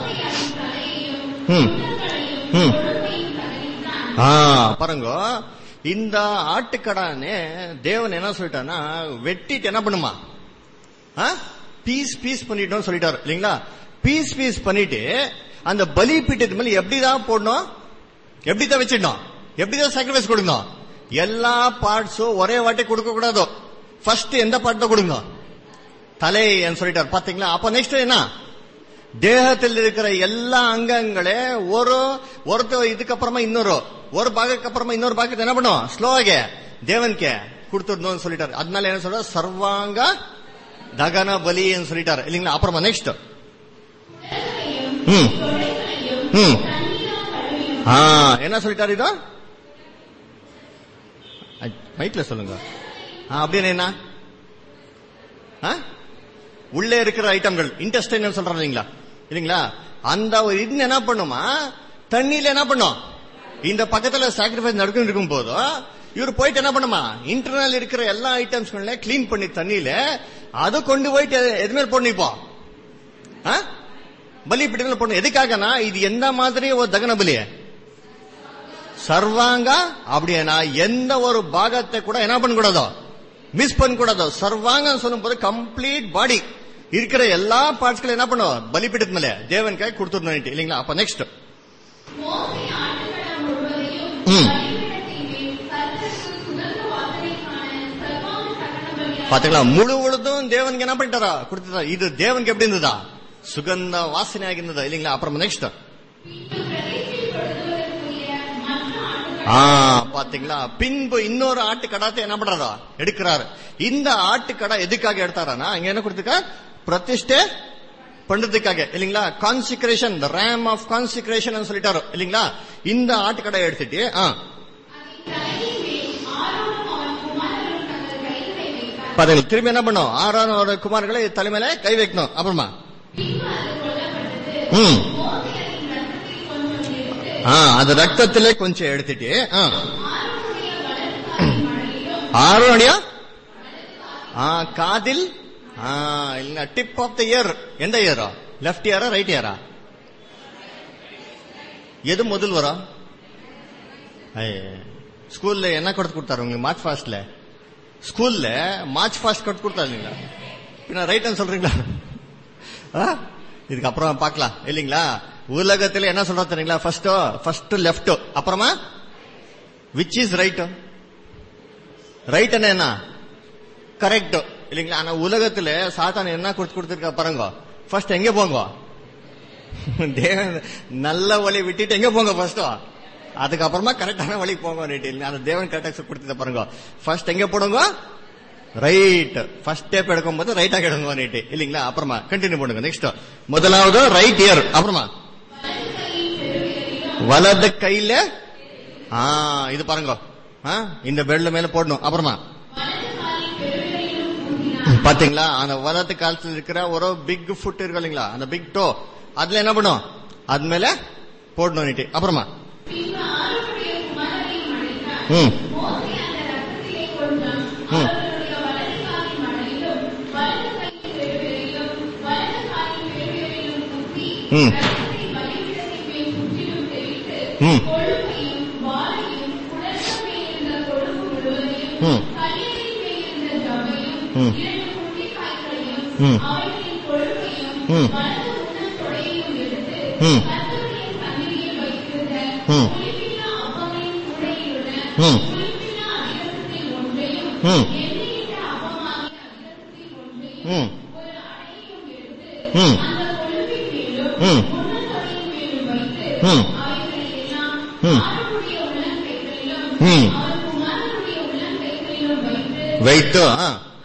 [SPEAKER 4] ம் ம் ஆ பாருங்க இந்த ஆட்டுக்கடானே தேவன் என்ன சொல்லிட்டான்னா வெட்டிட்டு என்ன பண்ணுமா பீஸ் பீஸ் பண்ணிட்டோம் சொல்லிட்டாரு இல்லைங்களா பீஸ் பீஸ் பண்ணிட்டு அந்த பலி பீட்டத்து மேல எப்படிதான் போடணும் எப்படிதான் வச்சிடணும் எப்படிதான் சாக்ரிஃபைஸ் கொடுக்கணும் எல்லா பார்ட்ஸும் ஒரே வாட்டி கொடுக்க கூடாதோ ஃபர்ஸ்ட் எந்த பார்ட் தான் கொடுங்க தலை சொல்லிட்டார் பாத்தீங்களா அப்ப நெக்ஸ்ட் என்ன தேகத்தில் இருக்கிற எல்லா அங்கங்களே ஒரு ஒருத்தர் இதுக்கு அப்புறமா இன்னொரு ஒரு பாகத்துக்கு அப்புறமா இன்னொரு பாகத்தை என்ன பண்ணுவோம் ஸ்லோவாக தேவனுக்கு கொடுத்துருந்தோம் சொல்லிட்டாரு அதனால என்ன சொல்ற சர்வாங்க தகன பலின்னு சொல்லிட்டாரு இல்லைங்களா அப்புறமா நெக்ஸ்ட் ம் ம் ஆ என்ன சொல்லிட்டாரு இதோ மைக்ல சொல்லுங்க ஆ, அப்படின்னு என்ன ஆ? உள்ளே இருக்கிற ஐட்டம்கள் இன்டெஸ்டைன் சொல்றோம் இல்லைங்களா இல்லைங்களா அந்த ஒரு இது என்ன பண்ணுமா தண்ணியில என்ன பண்ணும் இந்த பக்கத்துல சாக்ரிஃபைஸ் நடக்கும் இருக்கும் போதும் இவர் போயிட்டு என்ன பண்ணுமா இன்டர்னல் இருக்கிற எல்லா ஐட்டம்ஸ்கள கிளீன் பண்ணி தண்ணியில அது கொண்டு போயிட்டு எது- எது மேல் போடணும் இப்போ ஆ? பலிபீடத்துல போடணும் எதுக்காகனா இது எந்த மாதிரி ஒரு தகன பலி சர்வாங்க அப்படின்னா எந்த ஒரு பாகத்தை கூட என்ன பண்ணக்கூடாதோ மிஸ் பண்ணக்கூடாதோ சர்வாங்கம் சொல்லும் போது கம்ப்ளீட் பாடி இருக்கிற எல்லா பார்ட்ஸ்களும் என்ன பண்ணும் பலிபீடத்து மேல தேவன் கை கொடுத்துருந்தோம் இல்லைங்களா அப்ப நெக்ஸ்ட்
[SPEAKER 3] மோசே ஆட்டுக்கடா முழுவதையும்
[SPEAKER 4] ம்.
[SPEAKER 3] பலிபீடத்தின் மேல் கர்த்தருக்கு சுகந்த வாசனைக்கான சர்வாங்க சகல பலியாக
[SPEAKER 4] பாத்தீங்களா முழுவதும் தேவனுக்கு என்ன பண்ணிட்டாரா கொடுத்துட்டா இது தேவனுக்கு எப்படி இருந்ததா சுகந்த வாசனையாக இருந்ததா இல்லைங்களா அப்புறம் நெக்ஸ்ட் ஆ பாத்தீங்களா பின்பு இன்னொரு ஆட்டுக்கடாத்தை என்ன பண்றாரா எடுக்கிறாரு இந்த ஆட்டுக்கடா எதுக்காக எடுத்தாரானா இங்க என்ன கொடுத்துக்க பிரதிஷ்டை பண்றதுக்காக இல்லைங்களா consecration the ram of consecration சொல்லிட்டாரு இல்லைங்களா இந்த ஆட்டுக்கடை எடுத்துட்டு ஆ பாத்தீங்களா திரும்பி என்ன பண்ணும் ஆறான குமார்களை தலைமையில கை வைக்கணும் அப்புறமா ம் ஆ அது ரத்தத்திலே கொஞ்சம் எடுத்துட்டு ஆ. ஆரோனியா ஆ காதில் ஆ இல்ல டிப் ஆஃப் த இயர் எந்த இயரா லெஃப்ட் இயரா ரைட் இயரா எது முதல் வரும் ஐய, ஸ்கூல்ல என்ன கொடுத்து கொடுத்தாரு உங்களுக்கு மார்ச் ஃபாஸ்ட்ல ஸ்கூல்ல மார்ச் ஃபாஸ்ட் கொடுத்து கொடுத்தாரு இல்லைங்களா பின்ன ரைட்னு சொல்றீங்களா ஆ? இதுக்கப்புறம் பார்க்கலாம் இல்லைங்களா உலகத்துல என்ன சொல்றா தெரியுங்களா ஃபர்ஸ்ட் ஃபர்ஸ்ட் லெஃப்ட் அப்புறமா விச் இஸ் ரைட் ரைட் என்ன கரெக்ட் இல்லைங்களா ஆனா உலகத்துல சாத்தான் என்ன கொடுத்து கொடுத்துருக்கா பாருங்க ஃபர்ஸ்ட் எங்க போங்க தேவன் நல்ல வழி விட்டுட்டு எங்க போங்க ஃபர்ஸ்ட் அதுக்கப்புறமா கரெக்டான வழி போங்க இல்லைங்களா அந்த தேவன் கரெக்டா கொடுத்தத பாருங்க ஃபர்ஸ்ட் எங்க போடுங்க ரைட் ஃபர்ஸ்ட் ஸ்டெப் எடுக்கும் போது ரைட்டா எடுங்க நீட்டு இல்லைங்களா அப்புறமா கண்டினியூ பண்ணுங்க நெக்ஸ்ட் முதலாவது ரைட் இயர் அப்புறமா வலது கையில ஆ இது பாருங்க ஆ, இந்த பெல்ல மேல போடணும் அப்புறமா பாத்தீங்களா அந்த வலது காலத்துல இருக்கிற ஒரு பிக் ஃபுட் இருக்கு இல்லைங்களா அந்த பிக் டோ அதுல என்ன பண்ணும் அது மேல போடணும் நீட்டு அப்புறமா ம் ம் ம் ம் ம் ம் ம் ம் ம் ம் ம் ம் ம் ம் ம் ம் ம் ம் வைத்து ஆ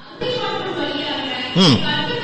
[SPEAKER 4] ம்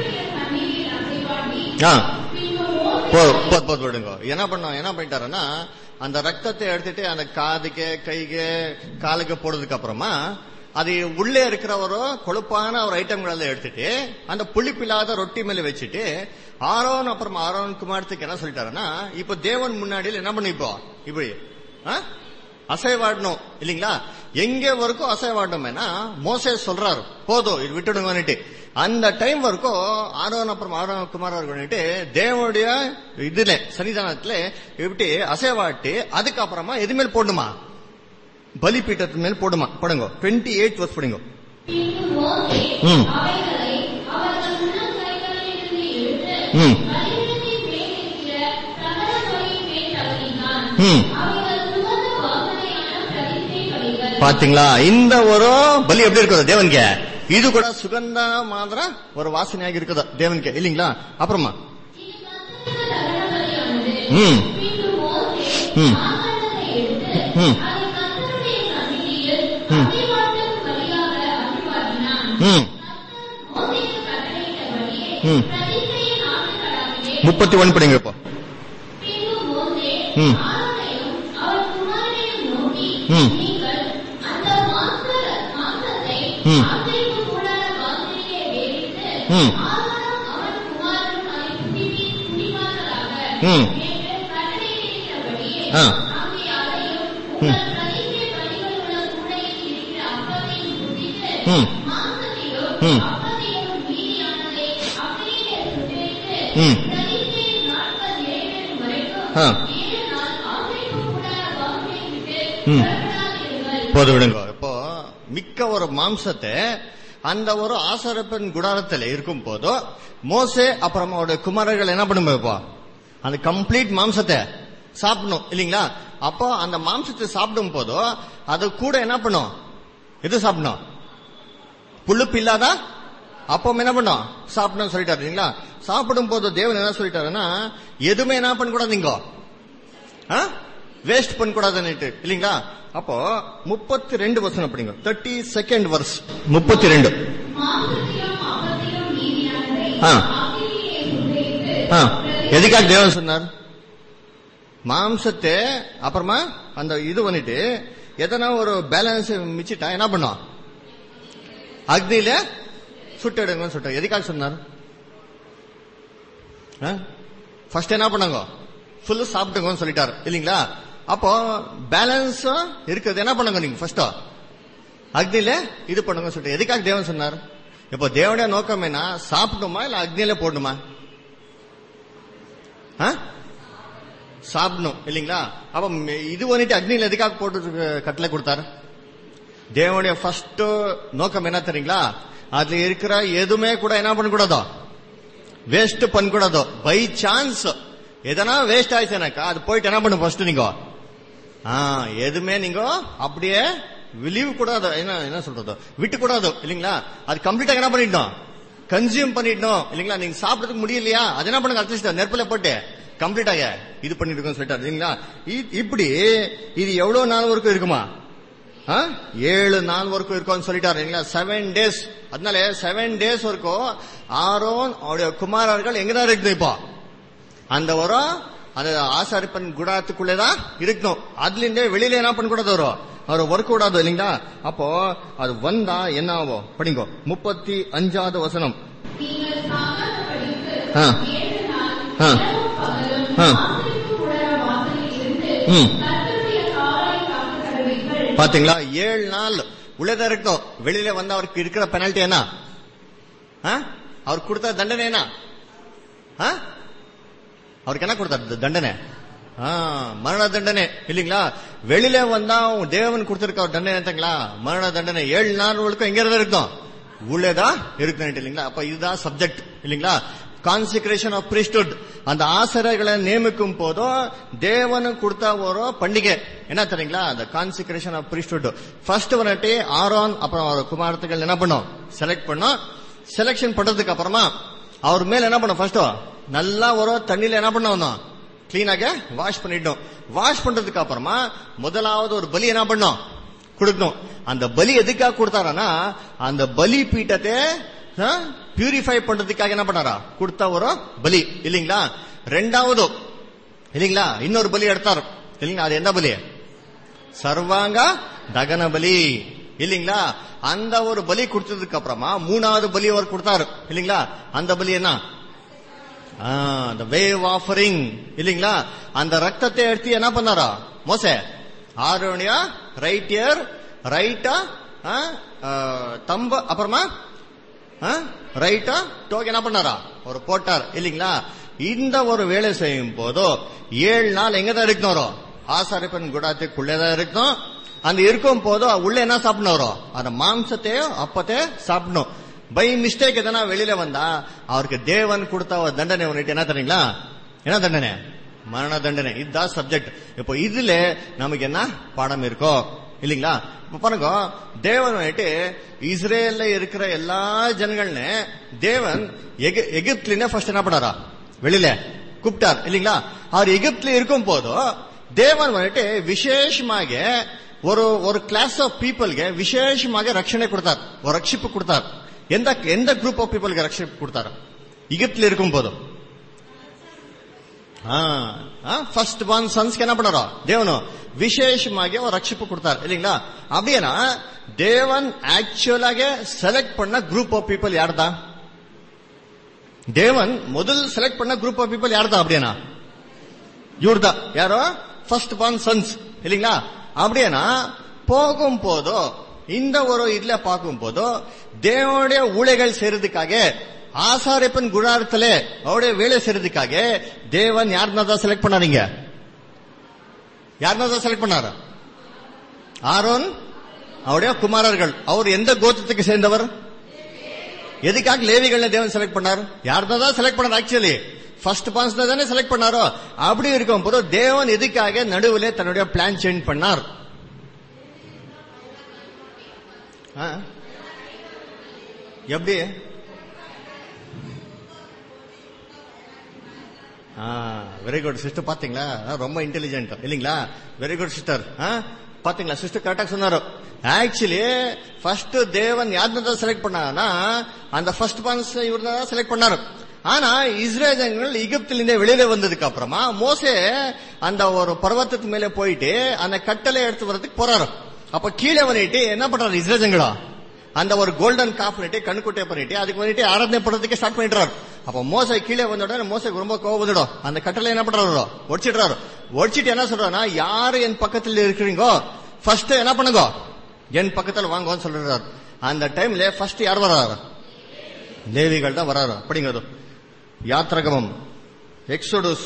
[SPEAKER 4] ஆ போ போது போது விடுங்க என்ன பண்ணோம் என்ன பண்ணிட்டாருன்னா அந்த ரத்தத்தை எடுத்துட்டு அந்த காதுக்கு கைக்கு காலுக்கு போடுறதுக்கு அப்புறமா அது உள்ளே இருக்கிற ஒரு கொழுப்பான ஒரு ஐட்டங்கள் எடுத்துட்டு அந்த புளிப்பில்லாத ரொட்டி மேல வச்சுட்டு ஆரோன் அப்புறம் ஆரோன் குமாரத்துக்கு என்ன சொல்லிட்டாருன்னா இப்ப தேவன் முன்னாடியில் என்ன பண்ணி இப்போ இப்படி ஆ? அசைவாடணும் இல்லீங்களா எங்க வரைக்கும் அசைவாடணும்னா மோசே சொல்றாரு போதும் இது விட்டுடுங்கன்னுட்டு அந்த டைம் வரைக்கும் ஆரோன் அப்புறம் ஆரோன் குமார் பண்ணிட்டு தேவனுடைய இதுல சன்னிதானத்துல இப்படி அசைவாட்டி அதுக்கப்புறமா எது மேல் போடணுமா பலிபீட்டத்து மேல் போடுமா போடுங்க டுவெண்ட்டி எயிட் வருஷம் போடுங்க ம் ம் ம் பாத்தீங்களா இந்த ஒரு பலி எப்படி இருக்குது தேவனுக்கு இது கூட சுகந்த மாதிரி ஒரு வாசனையாக இருக்குது தேவனுக்கு இல்லீங்களா அப்புறமா ம் ம் ம் ம் ம் ம் முப்பத்தி ஒன் படிங்க இப்போ ம் ம் ம் ம் ம் ஆ ம் ம் ம் ம்
[SPEAKER 3] தனித்தே நாட்கள் நிறைவேறும் வரைக்கும்
[SPEAKER 4] ஆ.
[SPEAKER 3] ஏழு நாள் ஆசரிப்பு கூடார வாசலை விட்டு
[SPEAKER 4] ம்.
[SPEAKER 3] புறப்படாதிருங்கள்.
[SPEAKER 4] போது விடுங்க இப்போ மிக்க ஒரு மாம்சத்தை அந்த ஒரு ஆசாரப்பன் குடாரத்தில் இருக்கும் போதோ மோசே அப்புறமா அவருடைய குமாரர்கள் என்ன பண்ணும் இப்போ அந்த கம்ப்ளீட் மாம்சத்தை சாப்பிடணும் இல்லீங்களா அப்போ அந்த மாம்சத்தை சாப்பிடும் போதோ அது கூட என்ன பண்ணும் எது சாப்பிடணும் புழுப்பு இல்லாத அப்போ என்ன பண்ணும் சாப்பிடணும் சொல்லிட்டாரு இல்லீங்களா சாப்பிடும் போது தேவன் என்ன சொல்லிட்டாருன்னா எதுவுமே என்ன பண்ணக்கூடாது நீங்க வேஸ்ட் பண்ணக்கூடாதுன்னுட்டு இல்லீங்களா அப்போ முப்பத்தி ரெண்டு வருஷம் அப்படிங்க தேர்ட்டி செகண்ட் வர்ஸ் முப்பத்தி ரெண்டு
[SPEAKER 3] மாம்சத்திலும் அப்பத்திலும் மீதியானதை
[SPEAKER 4] ஆ.
[SPEAKER 3] அக்கினியிலே சுட்டெரித்து,
[SPEAKER 4] ஆ, எதுக்காக தேவன் சொன்னார் மாம்சத்தை அப்புறமா அந்த இது பண்ணிட்டு எதனா ஒரு பேலன்ஸ் மிச்சிட்டா என்ன பண்ணும் அக்னியில சுட்டெடுங்கன்னு சொல்லிட்டார் எதுக்காக சொன்னார் ஃபர்ஸ்ட் என்ன பண்ணாங்க ஃபுல்லு சாப்பிட்டுங்கன்னு சொல்லிட்டார் இல்லீங்களா அப்போ பேலன்ஸ் இருக்கிறது என்ன பண்ணுங்க நீங்க ஃபர்ஸ்ட் அக்னியில இது பண்ணுங்க சொல்லிட்டு எதுக்காக தேவன் சொன்னார் இப்போ தேவனுடைய நோக்கம் என்ன சாப்பிடணுமா இல்ல அக்னியில போடணுமா ஆ? சாப்பிடணும் இல்லீங்களா அப்ப மெ- இது வந்துட்டு அக்னியில எதுக்காக போட்டு கட்டளை கொடுத்தாரு தேவனுடைய ஃபர்ஸ்ட் நோக்கம் என்ன தெரியுங்களா அதுல இருக்கிற எதுவுமே கூட என்ன பண்ணக்கூடாதோ வேஸ்ட் பண்ணக்கூடாதோ பை சான்ஸ் எதனா வேஸ்ட் ஆயிடுச்சுனாக்கா அது போயிட்டு என்ன பண்ணும் ஃபர்ஸ்ட் நீங்க ஆ, எதுவுமே நீங்க அப்படியே விழிவு கூடாது என்ன என்ன சொல்றது விட்டு கூடாது இல்லீங்களா அது கம்ப்ளீட்டா என்ன பண்ணிட்டோம் கன்சியூம் பண்ணிட்டோம் இல்லீங்களா நீங்க சாப்பிடறதுக்கு முடியலையா அது என்ன பண்ணுங்க அட்லீஸ்ட் நெருப்புல போட்டு கம்ப்ளீட்டாக இது பண்ணிட்டு சொல்லிட்டாரு இல்லீங்களா இ- இப்படி இது எவ்வளவு நாள் வரைக்கும் இருக்குமா ஆ? ஏழு நாள் வரைக்கும் இருக்கும்னு சொல்லிட்டாரு இல்லைங்களா செவன் டேஸ் அதனால செவன் டேஸ் வரைக்கும் ஆரோன் அவருடைய குமாரர்கள் எங்கதான் இருக்குது இப்போ அந்த வரும் அந்த ஆசாரிப்பன் குடாத்துக்குள்ளேதான் இருக்கணும் அதுல இருந்தே வெளியில என்ன பண்ணக்கூடாது வரும் அவர் ஒர்க் விடாது இல்லைங்களா அப்போ அது வந்தா என்ன ஆகும் படிங்கோ முப்பத்தி அஞ்சாவது வசனம்
[SPEAKER 3] நீங்கள் சாகாதபடிக்கு
[SPEAKER 4] ஆ.
[SPEAKER 3] ஏழு நாள்
[SPEAKER 4] ஆ.
[SPEAKER 3] இரவும் பகலும்
[SPEAKER 4] ஆ.
[SPEAKER 3] ஆசரிப்பு கூடார வாசலில் இருந்து
[SPEAKER 4] ம்.
[SPEAKER 3] கர்த்தருடைய காவலை காக்க கடவீர்கள்.
[SPEAKER 4] பாத்தீங்களா ஏழு நாள் உள்ளதா இருக்கட்டும் வெளியில வந்து அவருக்கு இருக்கிற பெனல்டி என்ன ஆ? அவர் கொடுத்த தண்டனை என்ன ஆ? அவருக்கு என்ன கொடுத்தார் தண்டனை ஆ, மரண தண்டனை இல்லீங்களா வெளியில வந்தா உன் தேவன் கொடுத்திருக்க ஒரு தண்டனை என்னங்களா மரண தண்டனை ஏழு நாள் வரைக்கும் எங்க இருந்தா இருக்கும் உள்ளேதான் இருக்கணும் இல்லீங்களா அப்ப இதுதான் சப்ஜெக்ட் இல்லீங்களா கான்சிக்ரேஷன் ஆஃப் priesthood அந்த ஆசிரியர்களை நியமிக்கும் போதோ தேவனு கொடுத்த ஒரு பண்டிகை என்ன தெரியுங்களா அந்த கான்சிக்ரேஷன் ஆஃப் priesthood ஃபர்ஸ்ட் வந்துட்டு ஆரோன் அப்புறம் அவர் குமாரத்துகள் என்ன பண்ணோம் செலக்ட் பண்ணோம் செலக்ஷன் பண்றதுக்கு அப்புறமா அவர் மேல என்ன பண்ணோம் ஃபர்ஸ்ட் நல்லா ஒரு தண்ணியில என்ன பண்ண வந்தோம் கிளீனாக வாஷ் பண்ணிட்டோம் வாஷ் பண்றதுக்கு அப்புறமா முதலாவது ஒரு பலி என்ன பண்ணோம் கொடுக்கணும் அந்த பலி எதுக்காக கொடுத்தாரனா அந்த பலி பீட்டத்தை பியூரிஃபை பண்றதுக்காக என்ன பண்ணாரா கொடுத்த ஒரு பலி இல்லீங்களா ரெண்டாவது இல்லீங்களா இன்னொரு பலி எடுத்தார் இல்லீங்களா அது என்ன பலி சர்வாங்க தகன பலி இல்லீங்களா அந்த ஒரு பலி கொடுத்ததுக்கு அப்புறமா மூணாவது பலி அவர் கொடுத்தாரு இல்லீங்களா அந்த பலி என்ன அந்த வேவ் ஆஃபரிங் இல்லீங்களா அந்த ரத்தத்தை எடுத்து என்ன பண்ணாரா மோசே ஆரோனியா ரைட் இயர் ரைட்டா தம்ப அப்புறமா ரைட்டா டோக் என்ன பண்ணாரா ஒரு போட்டார் இல்லீங்களா இந்த ஒரு வேலை செய்யும் போதோ ஏழு நாள் எங்க தான் இருக்கணும் ஆசாரிப்பன் குடாத்துக்குள்ளேதான் இருக்கணும் அந்த இருக்கும் போதோ உள்ள என்ன சாப்பிடணும் வரும் அந்த மாம்சத்தையோ அப்பத்தே சாப்பிடணும் பை மிஸ்டேக் எதனா வெளியில வந்தா அவருக்கு தேவன் கொடுத்த ஒரு தண்டனை ஒன்னிட்டு என்ன தெரியுங்களா என்ன தண்டனை மரண தண்டனை இதுதான் சப்ஜெக்ட் இப்போ இதுல நமக்கு என்ன பாடம் இருக்கோ இல்லீங்களா இப்ப பாருங்க தேவன் வந்துட்டு இஸ்ரேல்ல இருக்கிற எல்லா ஜனங்கள்னு தேவன் எகி- எகிப்துல ஃபர்ஸ்ட் என்ன பண்ணாரா வெளியில கூப்பிட்டார் இல்லீங்களா அவர் எகிப்துல இருக்கும் போதோ தேவன் வந்துட்டு விசேஷமாக ஒரு ஒரு கிளாஸ் ஆஃப் பீப்புள்ಗೆ விசேஷமாக ரட்சணை கொடுத்தார் ஒரு ரட்சிப்பு கொடுத்தார் எந்த எந்த குரூப் ஆஃப் பீப்புள்ಗೆ ரட்சிப்பு கொடுத்தார் எகிப்துல இருக்கும் போதும் ஃபர்ஸ்ட் ஒன் சன்ஸ்க்கு என்ன பண்ணாரோ தேவனு விசேஷமாக ஒரு ரட்சிப்பு கொடுத்தார் இல்லீங்களா அப்படின்னா தேவன் ஆக்சுவலாக செலக்ட் பண்ண குரூப் ஆஃப் பீப்புள் யார்தான் தேவன் முதல் செலக்ட் பண்ண குரூப் ஆஃப் பீப்புள் யார்தான் அப்படின்னா இவர்தான் யாரோ ஃபர்ஸ்ட் பான் சன்ஸ் இல்லீங்களா அப்படின்னா போகும் போதோ இந்த ஒரு இதுல பார்க்கும் போதோ தேவனுடைய ஊழியர்கள் செய்யறதுக்காக ஆசாரியப்பன் குடாரத்துல அவருடைய வேலை செய்யறதுக்காக தேவன் யாருன்னா தான் செலக்ட் பண்ணாதீங்க யாருன்னா தான் செலக்ட் பண்ணாரு ஆரோன் அவருடைய குமாரர்கள் அவர் எந்த கோத்திரத்துக்கு சேர்ந்தவர் எதுக்காக லேவிகள்ல தேவன் செலக்ட் பண்ணார் யாருன்னா தான் செலக்ட் பண்ணார் ஆக்சுவலி ஃபர்ஸ்ட் பான்ஸ் தானே செலக்ட் பண்ணாரோ அப்படி இருக்கும் போது தேவன் எதுக்காக நடுவில் தன்னுடைய பிளான் சேஞ்ச் பண்ணார் ஆ? எப்படி வெரி குட் சிஸ்டர் பாத்தீங்களா ஆ, ரொம்ப இன்டெலிஜென்ட் இல்லீங்களா வெரி குட் சிஸ்டர் பாத்தீங்களா சிஸ்டர் கரெக்டா சொன்னாரு ஆக்சுவலி ஃபர்ஸ்ட் தேவன் யாருன்னு தான் செலக்ட் பண்ணாருன்னா அந்த ஃபர்ஸ்ட் பான்ஸ் இவர் தான் செலக்ட் பண்ணாரு ஆனா இஸ்ரேல் ஜனங்கள் எகிப்திலிருந்தே வெளியில வந்ததுக்கு அப்புறமா மோசே அந்த ஒரு பர்வத்தத்து மேல போயிட்டு அந்த கட்டளை எடுத்து வர்றதுக்கு போறாரு அப்ப கீழே பண்ணிட்டு என்ன பண்றாரு இஸ்ரேல் ஜனங்களா அந்த ஒரு கோல்டன் காப் பண்ணிட்டு கண்ணுக்குட்டை பண்ணிட்டு அதுக்கு வந்துட்டு ஆராதனை பண்றதுக்கு ஸ்டார்ட் பண்ணிடுறாரு அப்ப மோசை கீழே வந்த உடனே மோசைக்கு ரொம்ப கோவம் வந்துடும் அந்த கட்டளை என்ன பண்றாரு ஒடிச்சிடுறாரு ஒடிச்சிட்டு என்ன சொல்றாருன்னா யாரு என் பக்கத்துல இருக்கிறீங்கோ ஃபர்ஸ்ட் என்ன பண்ணுங்க என் பக்கத்துல வாங்கன்னு சொல்றாரு அந்த டைம்ல ஃபர்ஸ்ட் யார் வர்றாரு லேவிகள் தான் வராரு அப்படிங்கிறது யாத்ரகமம் Exodus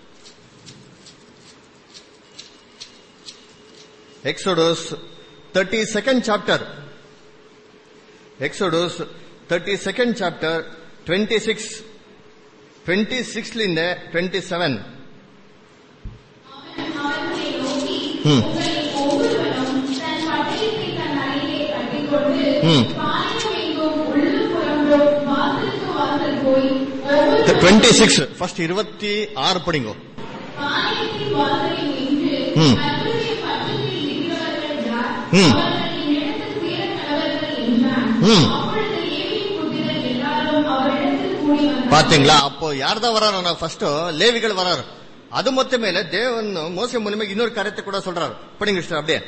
[SPEAKER 4] Exodus thirty second chapter Exodus thirty second chapter twenty six twenty சிக்ஸ்லிருந்து டுவெண்ட்டி செவன்
[SPEAKER 3] அவர்களை நோக்கி
[SPEAKER 4] ம்.
[SPEAKER 3] உங்களில் ஒவ்வொருவனும் தன் பட்டயத்தை தன் அறையிலே கட்டிக்கொண்டு
[SPEAKER 4] ம்.
[SPEAKER 3] பாளையம் எங்கும் உள்ளும் புறம்பும் வாசலுக்கு வாசல் போய் ஒவ்வொரு
[SPEAKER 4] டுவெண்ட்டி சிக்ஸ் ஃபர்ஸ்ட் இருபத்தி ஆறு படிங்கோ
[SPEAKER 3] பாளையத்தின் வாசலை நின்று
[SPEAKER 4] ம்.
[SPEAKER 3] கர்த்தருடைய பட்டணத்தில் இருக்கிறவர்கள் யார்
[SPEAKER 4] ம்.
[SPEAKER 3] அவர்கள் என்னிடத்தில் சேர கடவர்கள் என்றான்
[SPEAKER 4] ம்.
[SPEAKER 3] அப்பொழுது லேவியின் புத்திரர் எல்லாரும் அவரிடத்தில் கூடி வந்தார்கள்
[SPEAKER 4] பாத்தீங்களா அப்போ யார் தான் வராரு ஃபர்ஸ்ட் லேவிகள் வராரு அது மொத்த மேல தேவன் மோச மூலியமா இன்னொரு காரியத்தை கூட சொல்றாரு படிங்க sister, அப்படியே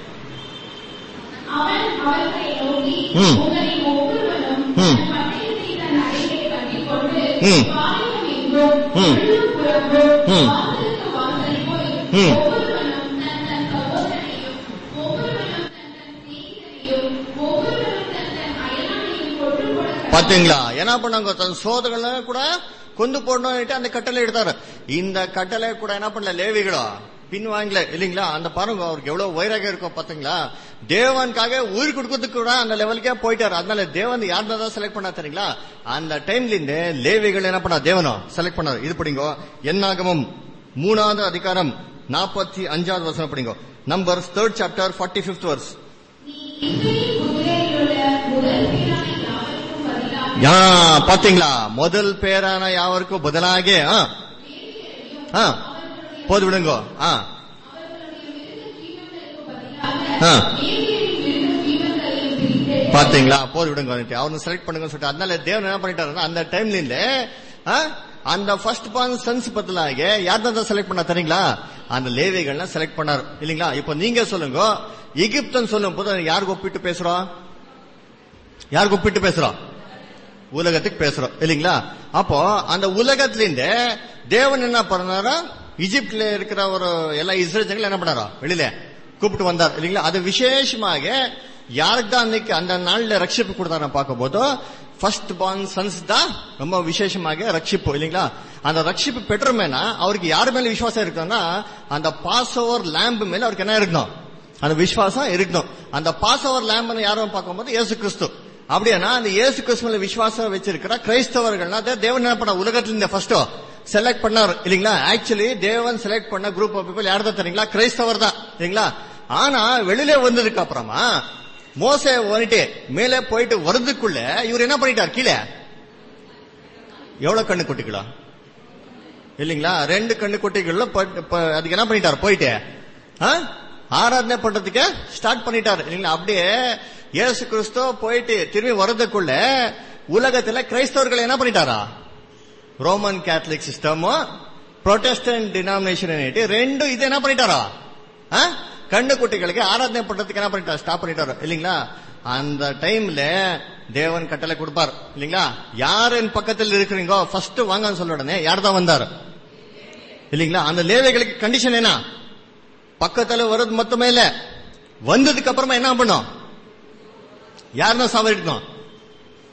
[SPEAKER 3] அவன் அவர்களை நோக்கி
[SPEAKER 4] ம்.
[SPEAKER 3] உங்களில் ஒவ்வொருவனும்
[SPEAKER 4] ம்.
[SPEAKER 3] தன் பட்டயத்தை தன் அறையிலே கட்டிக்கொண்டு
[SPEAKER 4] ம்.
[SPEAKER 3] பாளையம் எங்கும்
[SPEAKER 4] ம்.
[SPEAKER 3] உள்ளும் புறம்பும்
[SPEAKER 4] ம்.
[SPEAKER 3] வாசலுக்கு வாசல் போய்
[SPEAKER 4] ம்.
[SPEAKER 3] ஒவ்வொருவனும் தன் தன் சகோதரனையும் ஒவ்வொருவனும் தன் தன் சிநேகிதனையும் ஒவ்வொருவனும் தன் தன் அயலானையும் கொன்று போட
[SPEAKER 4] பாத்தீங்களா என்ன பண்ணாங்க தன் சோதகளை கூட கொண்டு போடணும் அந்த கட்டளை எடுத்தாரு இந்த கட்டளை கூட என்ன பண்ணல லேவிகளோ பின் வாங்கல இல்லீங்களா அந்த பாருங்க அவருக்கு எவ்வளவு வைராக இருக்கும் பாத்தீங்களா தேவனுக்காக உயிர் கொடுக்கறதுக்கு கூட அந்த லெவலுக்கே போயிட்டாரு அதனால தேவன் யாருன்னு தான் செலக்ட் பண்ணா தெரியுங்களா அந்த டைம்ல இருந்து லேவிகள் என்ன பண்ணா தேவனோ செலக்ட் பண்ணாரு இது படிங்கோ என்னாகமும் மூணாவது அதிகாரம் நாற்பத்தி அஞ்சாவது வருஷம் படிங்கோ number third chapter forty fifth verse
[SPEAKER 3] நீ இஸ்ரவேல் குதிரையிலுள்ள முதல் பேரான யாவருக்கும் பதிலாக
[SPEAKER 4] யா பாத்தீங்களா முதல் பேரான யாவருக்கும் பதிலாக ஆ. ஆ. போது விடுங்கோ ஆ. ஆ. பாத்தீங்களா போது விடுங்க அவனு செலக்ட் பண்ணுங்க சொல்லிட்டு அதனால தேவன் என்ன பண்ணிட்டாருன்னா அந்த டைம்ல இருந்து ஆ, அந்த ஃபர்ஸ்ட் பான் சன்ஸ் பதிலாக யார் தான் செலக்ட் பண்ணா தெரியுங்களா அந்த லேவிகள்லாம் செலக்ட் பண்ணாரு இல்லீங்களா இப்போ நீங்க சொல்லுங்க எகிப்தன் சொல்லும் போது யாருக்கு ஒப்பிட்டு பேசுறோம் யாருக்கு ஒப்பிட்டு பேசுறோம் உலகத்துக்கு பேசுறோம் இல்லீங்களா அப்போ அந்த உலகத்துல இருந்து தேவன் என்ன பண்ணாரா ஈஜிப்ட்ல இருக்கிற ஒரு எல்லா இஸ்ரேல் ஜனங்கள் என்ன பண்ணாரா வெளியில கூப்பிட்டு வந்தார் இல்லீங்களா அது விசேஷமாக யாருக்கு தான் அன்னைக்கு அந்த நாள்ல ரட்சிப்பு கொடுத்தாரு பார்க்கும்போது ஃபர்ஸ்ட் பார்ன் சன்ஸ் தான் ரொம்ப விசேஷமாக ரட்சிப்பு இல்லீங்களா அந்த ரட்சிப்பு பெற்றமேனா அவருக்கு யார் மேல விசுவாசம் இருக்குன்னா அந்த பாஸ் ஓவர் லேம்ப் மேல அவருக்கு என்ன இருக்கணும் அந்த விசுவாசம் இருக்கணும் அந்த பாஸ் ஓவர் லேம்ப் யாரும் பார்க்கும்போது இயேசு கிறிஸ்து அப்படியானா அந்த இயேசு கிறிஸ்து மேல விசுவாசம் வச்சிருக்கிற கிரைஸ்தவர்கள்னா அதை தேவன் என்ன பண்ண உலகத்துல இந்த ஃபர்ஸ்ட் செலக்ட் பண்ணார் இல்லீங்களா ஆக்சுவலி தேவன் செலக்ட் பண்ண குரூப் ஆஃப் பீப்புள் யார் தான் தெரியுங்களா கிரைஸ்தவர் தான் இல்லீங்களா ஆனா வெளியில வந்ததுக்கு அப்புறமா மோசே வந்துட்டு மேலே போயிட்டு வரதுக்குள்ள இவர் என்ன பண்ணிட்டார் கீழே எவ்வளவு கண்ணு குட்டிகளா இல்லீங்களா ரெண்டு கண்ணு குட்டிகள்ல ப- ப- அதுக்கு என்ன பண்ணிட்டார் போயிட்டு ஆ? ஆராதனை பண்றதுக்கு ஸ்டார்ட் பண்ணிட்டார் இல்லீங்களா அப்படியே இயேசு கிறிஸ்து போயிட்டு திரும்பி வர்றதுக்குள்ள உலகத்துல கிரைஸ்தவர்கள் என்ன பண்ணிட்டாரா ரோமன் கேத்தலிக் சிஸ்டமும் புரோட்டஸ்டன்ட் டினாமினேஷன் ரெண்டும் இது என்ன பண்ணிட்டாரா ஆ? கண்ணு குட்டிகளுக்கு ஆராதனை பண்றதுக்கு என்ன பண்ணிட்டார் ஸ்டாப் பண்ணிட்டாரு இல்லீங்களா அந்த டைம்ல தேவன் கட்டளை கொடுப்பார் இல்லீங்களா யார் என் பக்கத்தில் இருக்கிறீங்கோ ஃபர்ஸ்ட் வாங்கன்னு சொல்ல உடனே யார் தான் வந்தார் இல்லீங்களா அந்த லேவைகளுக்கு கண்டிஷன் என்ன பக்கத்துல வர்றது மொத்தமே இல்ல வந்ததுக்கு அப்புறமா என்ன பண்ணும் யாருன்னா சவரிக்கணும்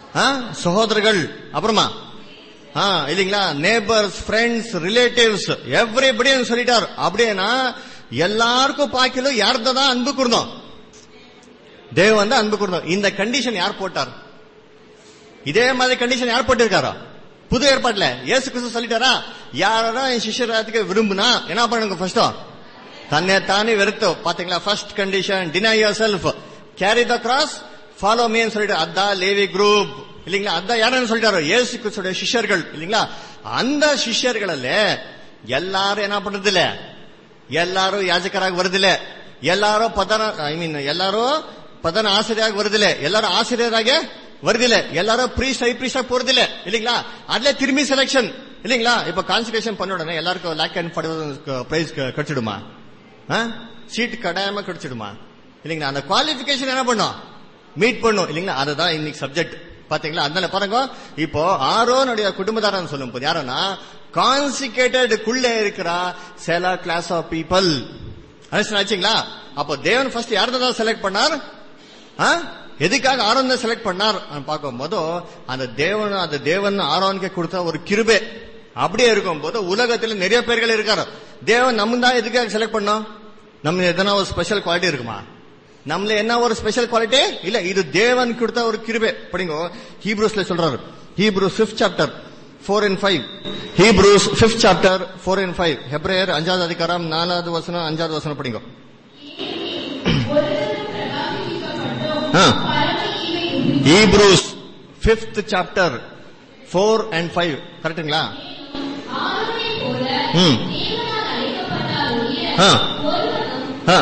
[SPEAKER 4] ஆ, சகோதரர்கள் அப்புறமா ஆ, இல்லைங்களா நேபர்ஸ் ஃப்ரெண்ட்ஸ் ரிலேட்டிவ்ஸ் எவ்ரிபடி சொல்லிட்டார் அப்படின்னா எல்லாருக்கும் பாக்கிலும் யார்தான் தான் அன்பு கூர்ந்தோம் தேவன் தான் அன்பு கூர்ந்தோம் இந்த கண்டிஷன் யார் போட்டார் இதே மாதிரி கண்டிஷன் யார் போட்டிருக்காரோ புது ஏற்பாட்டுல இயேசு கிறிஸ்து சொல்லிட்டாரா யாரும் என் சிஷ்யராத்துக்கு விரும்புனா என்ன பண்ணுங்க ஃபர்ஸ்ட் தன்னை தானே வெறுத்தோ பாத்தீங்களா first condition deny yourself carry the cross follow மீன்னு சொல்லிட்டு அதான் லேவி குரூப் இல்லீங்களா அதான் யாருன்னு சொல்லிட்டாரு இயேசு கிறிஸ்துடைய சிஷ்யர்கள் இல்லீங்களா அந்த சிஷ்யர்கள்ல எல்லாரும் என்ன பண்றது இல்ல எல்லாரும் யாஜகராக வருதில்ல எல்லாரும் பதன ஐ மீன் எல்லாரும் பதன ஆசிரியராக வருதில்ல எல்லாரும் ஆசிரியராக வருதில்ல எல்லாரும் ப்ரீஸ் ஐ ப்ரீஸா போறதில்ல இல்லீங்களா அதுல திரும்பி செலக்ஷன் இல்லீங்களா இப்ப கான்சன்ட்ரேஷன் பண்ண உடனே எல்லாருக்கும் லேக் அண்ட் பிரைஸ் கிடைச்சிடுமா சீட் கடாயமா கிடைச்சிடுமா இல்லீங்களா அந்த குவாலிபிகேஷன் என்ன பண்ணும் மீட் பண்ணும் இல்லீங்களா அதுதான் இன்னைக்கு சப்ஜெக்ட் பாத்தீங்களா அதனால பாருங்க இப்போ ஆரோனுடைய குடும்பதாரன் சொல்லும் போது யாருன்னா கான்சிகேட்டட் குள்ள இருக்கிற சில கிளாஸ் ஆஃப் பீப்புள் ஆச்சுங்களா அப்போ தேவன் ஃபர்ஸ்ட் யார்தான் தான் செலக்ட் பண்ணார் ஆ? எதுக்காக ஆரோன் தான் செலக்ட் பண்ணார் பார்க்கும்போது அந்த தேவன் அந்த தேவன் ஆரோனுக்கு கொடுத்த ஒரு கிருபை அப்படியே இருக்கும் போது உலகத்துல நிறைய பேர்கள் இருக்காரு தேவன் நம்ம தான் எதுக்காக செலக்ட் பண்ணோம் நம்ம எதனா ஒரு ஸ்பெஷல் குவாலிட்டி இருக்குமா நம்மள என்ன ஒரு ஸ்பெஷல் குவாலிட்டி இல்ல இது தேவன் கொடுத்த ஒரு கிருபை படிங்க ஹீப்ரூஸ்ல சொல்றாரு Hebrews fifth chapter four and five Hebrews fifth chapter four and five ஹெப்ரேயர் அஞ்சாவது அதிகாரம் நாலாவது வசனம் அஞ்சாவது வசனம் படிங்க Hebrews fifth chapter four and five கரெக்டுங்களா ம் ஆ ஆ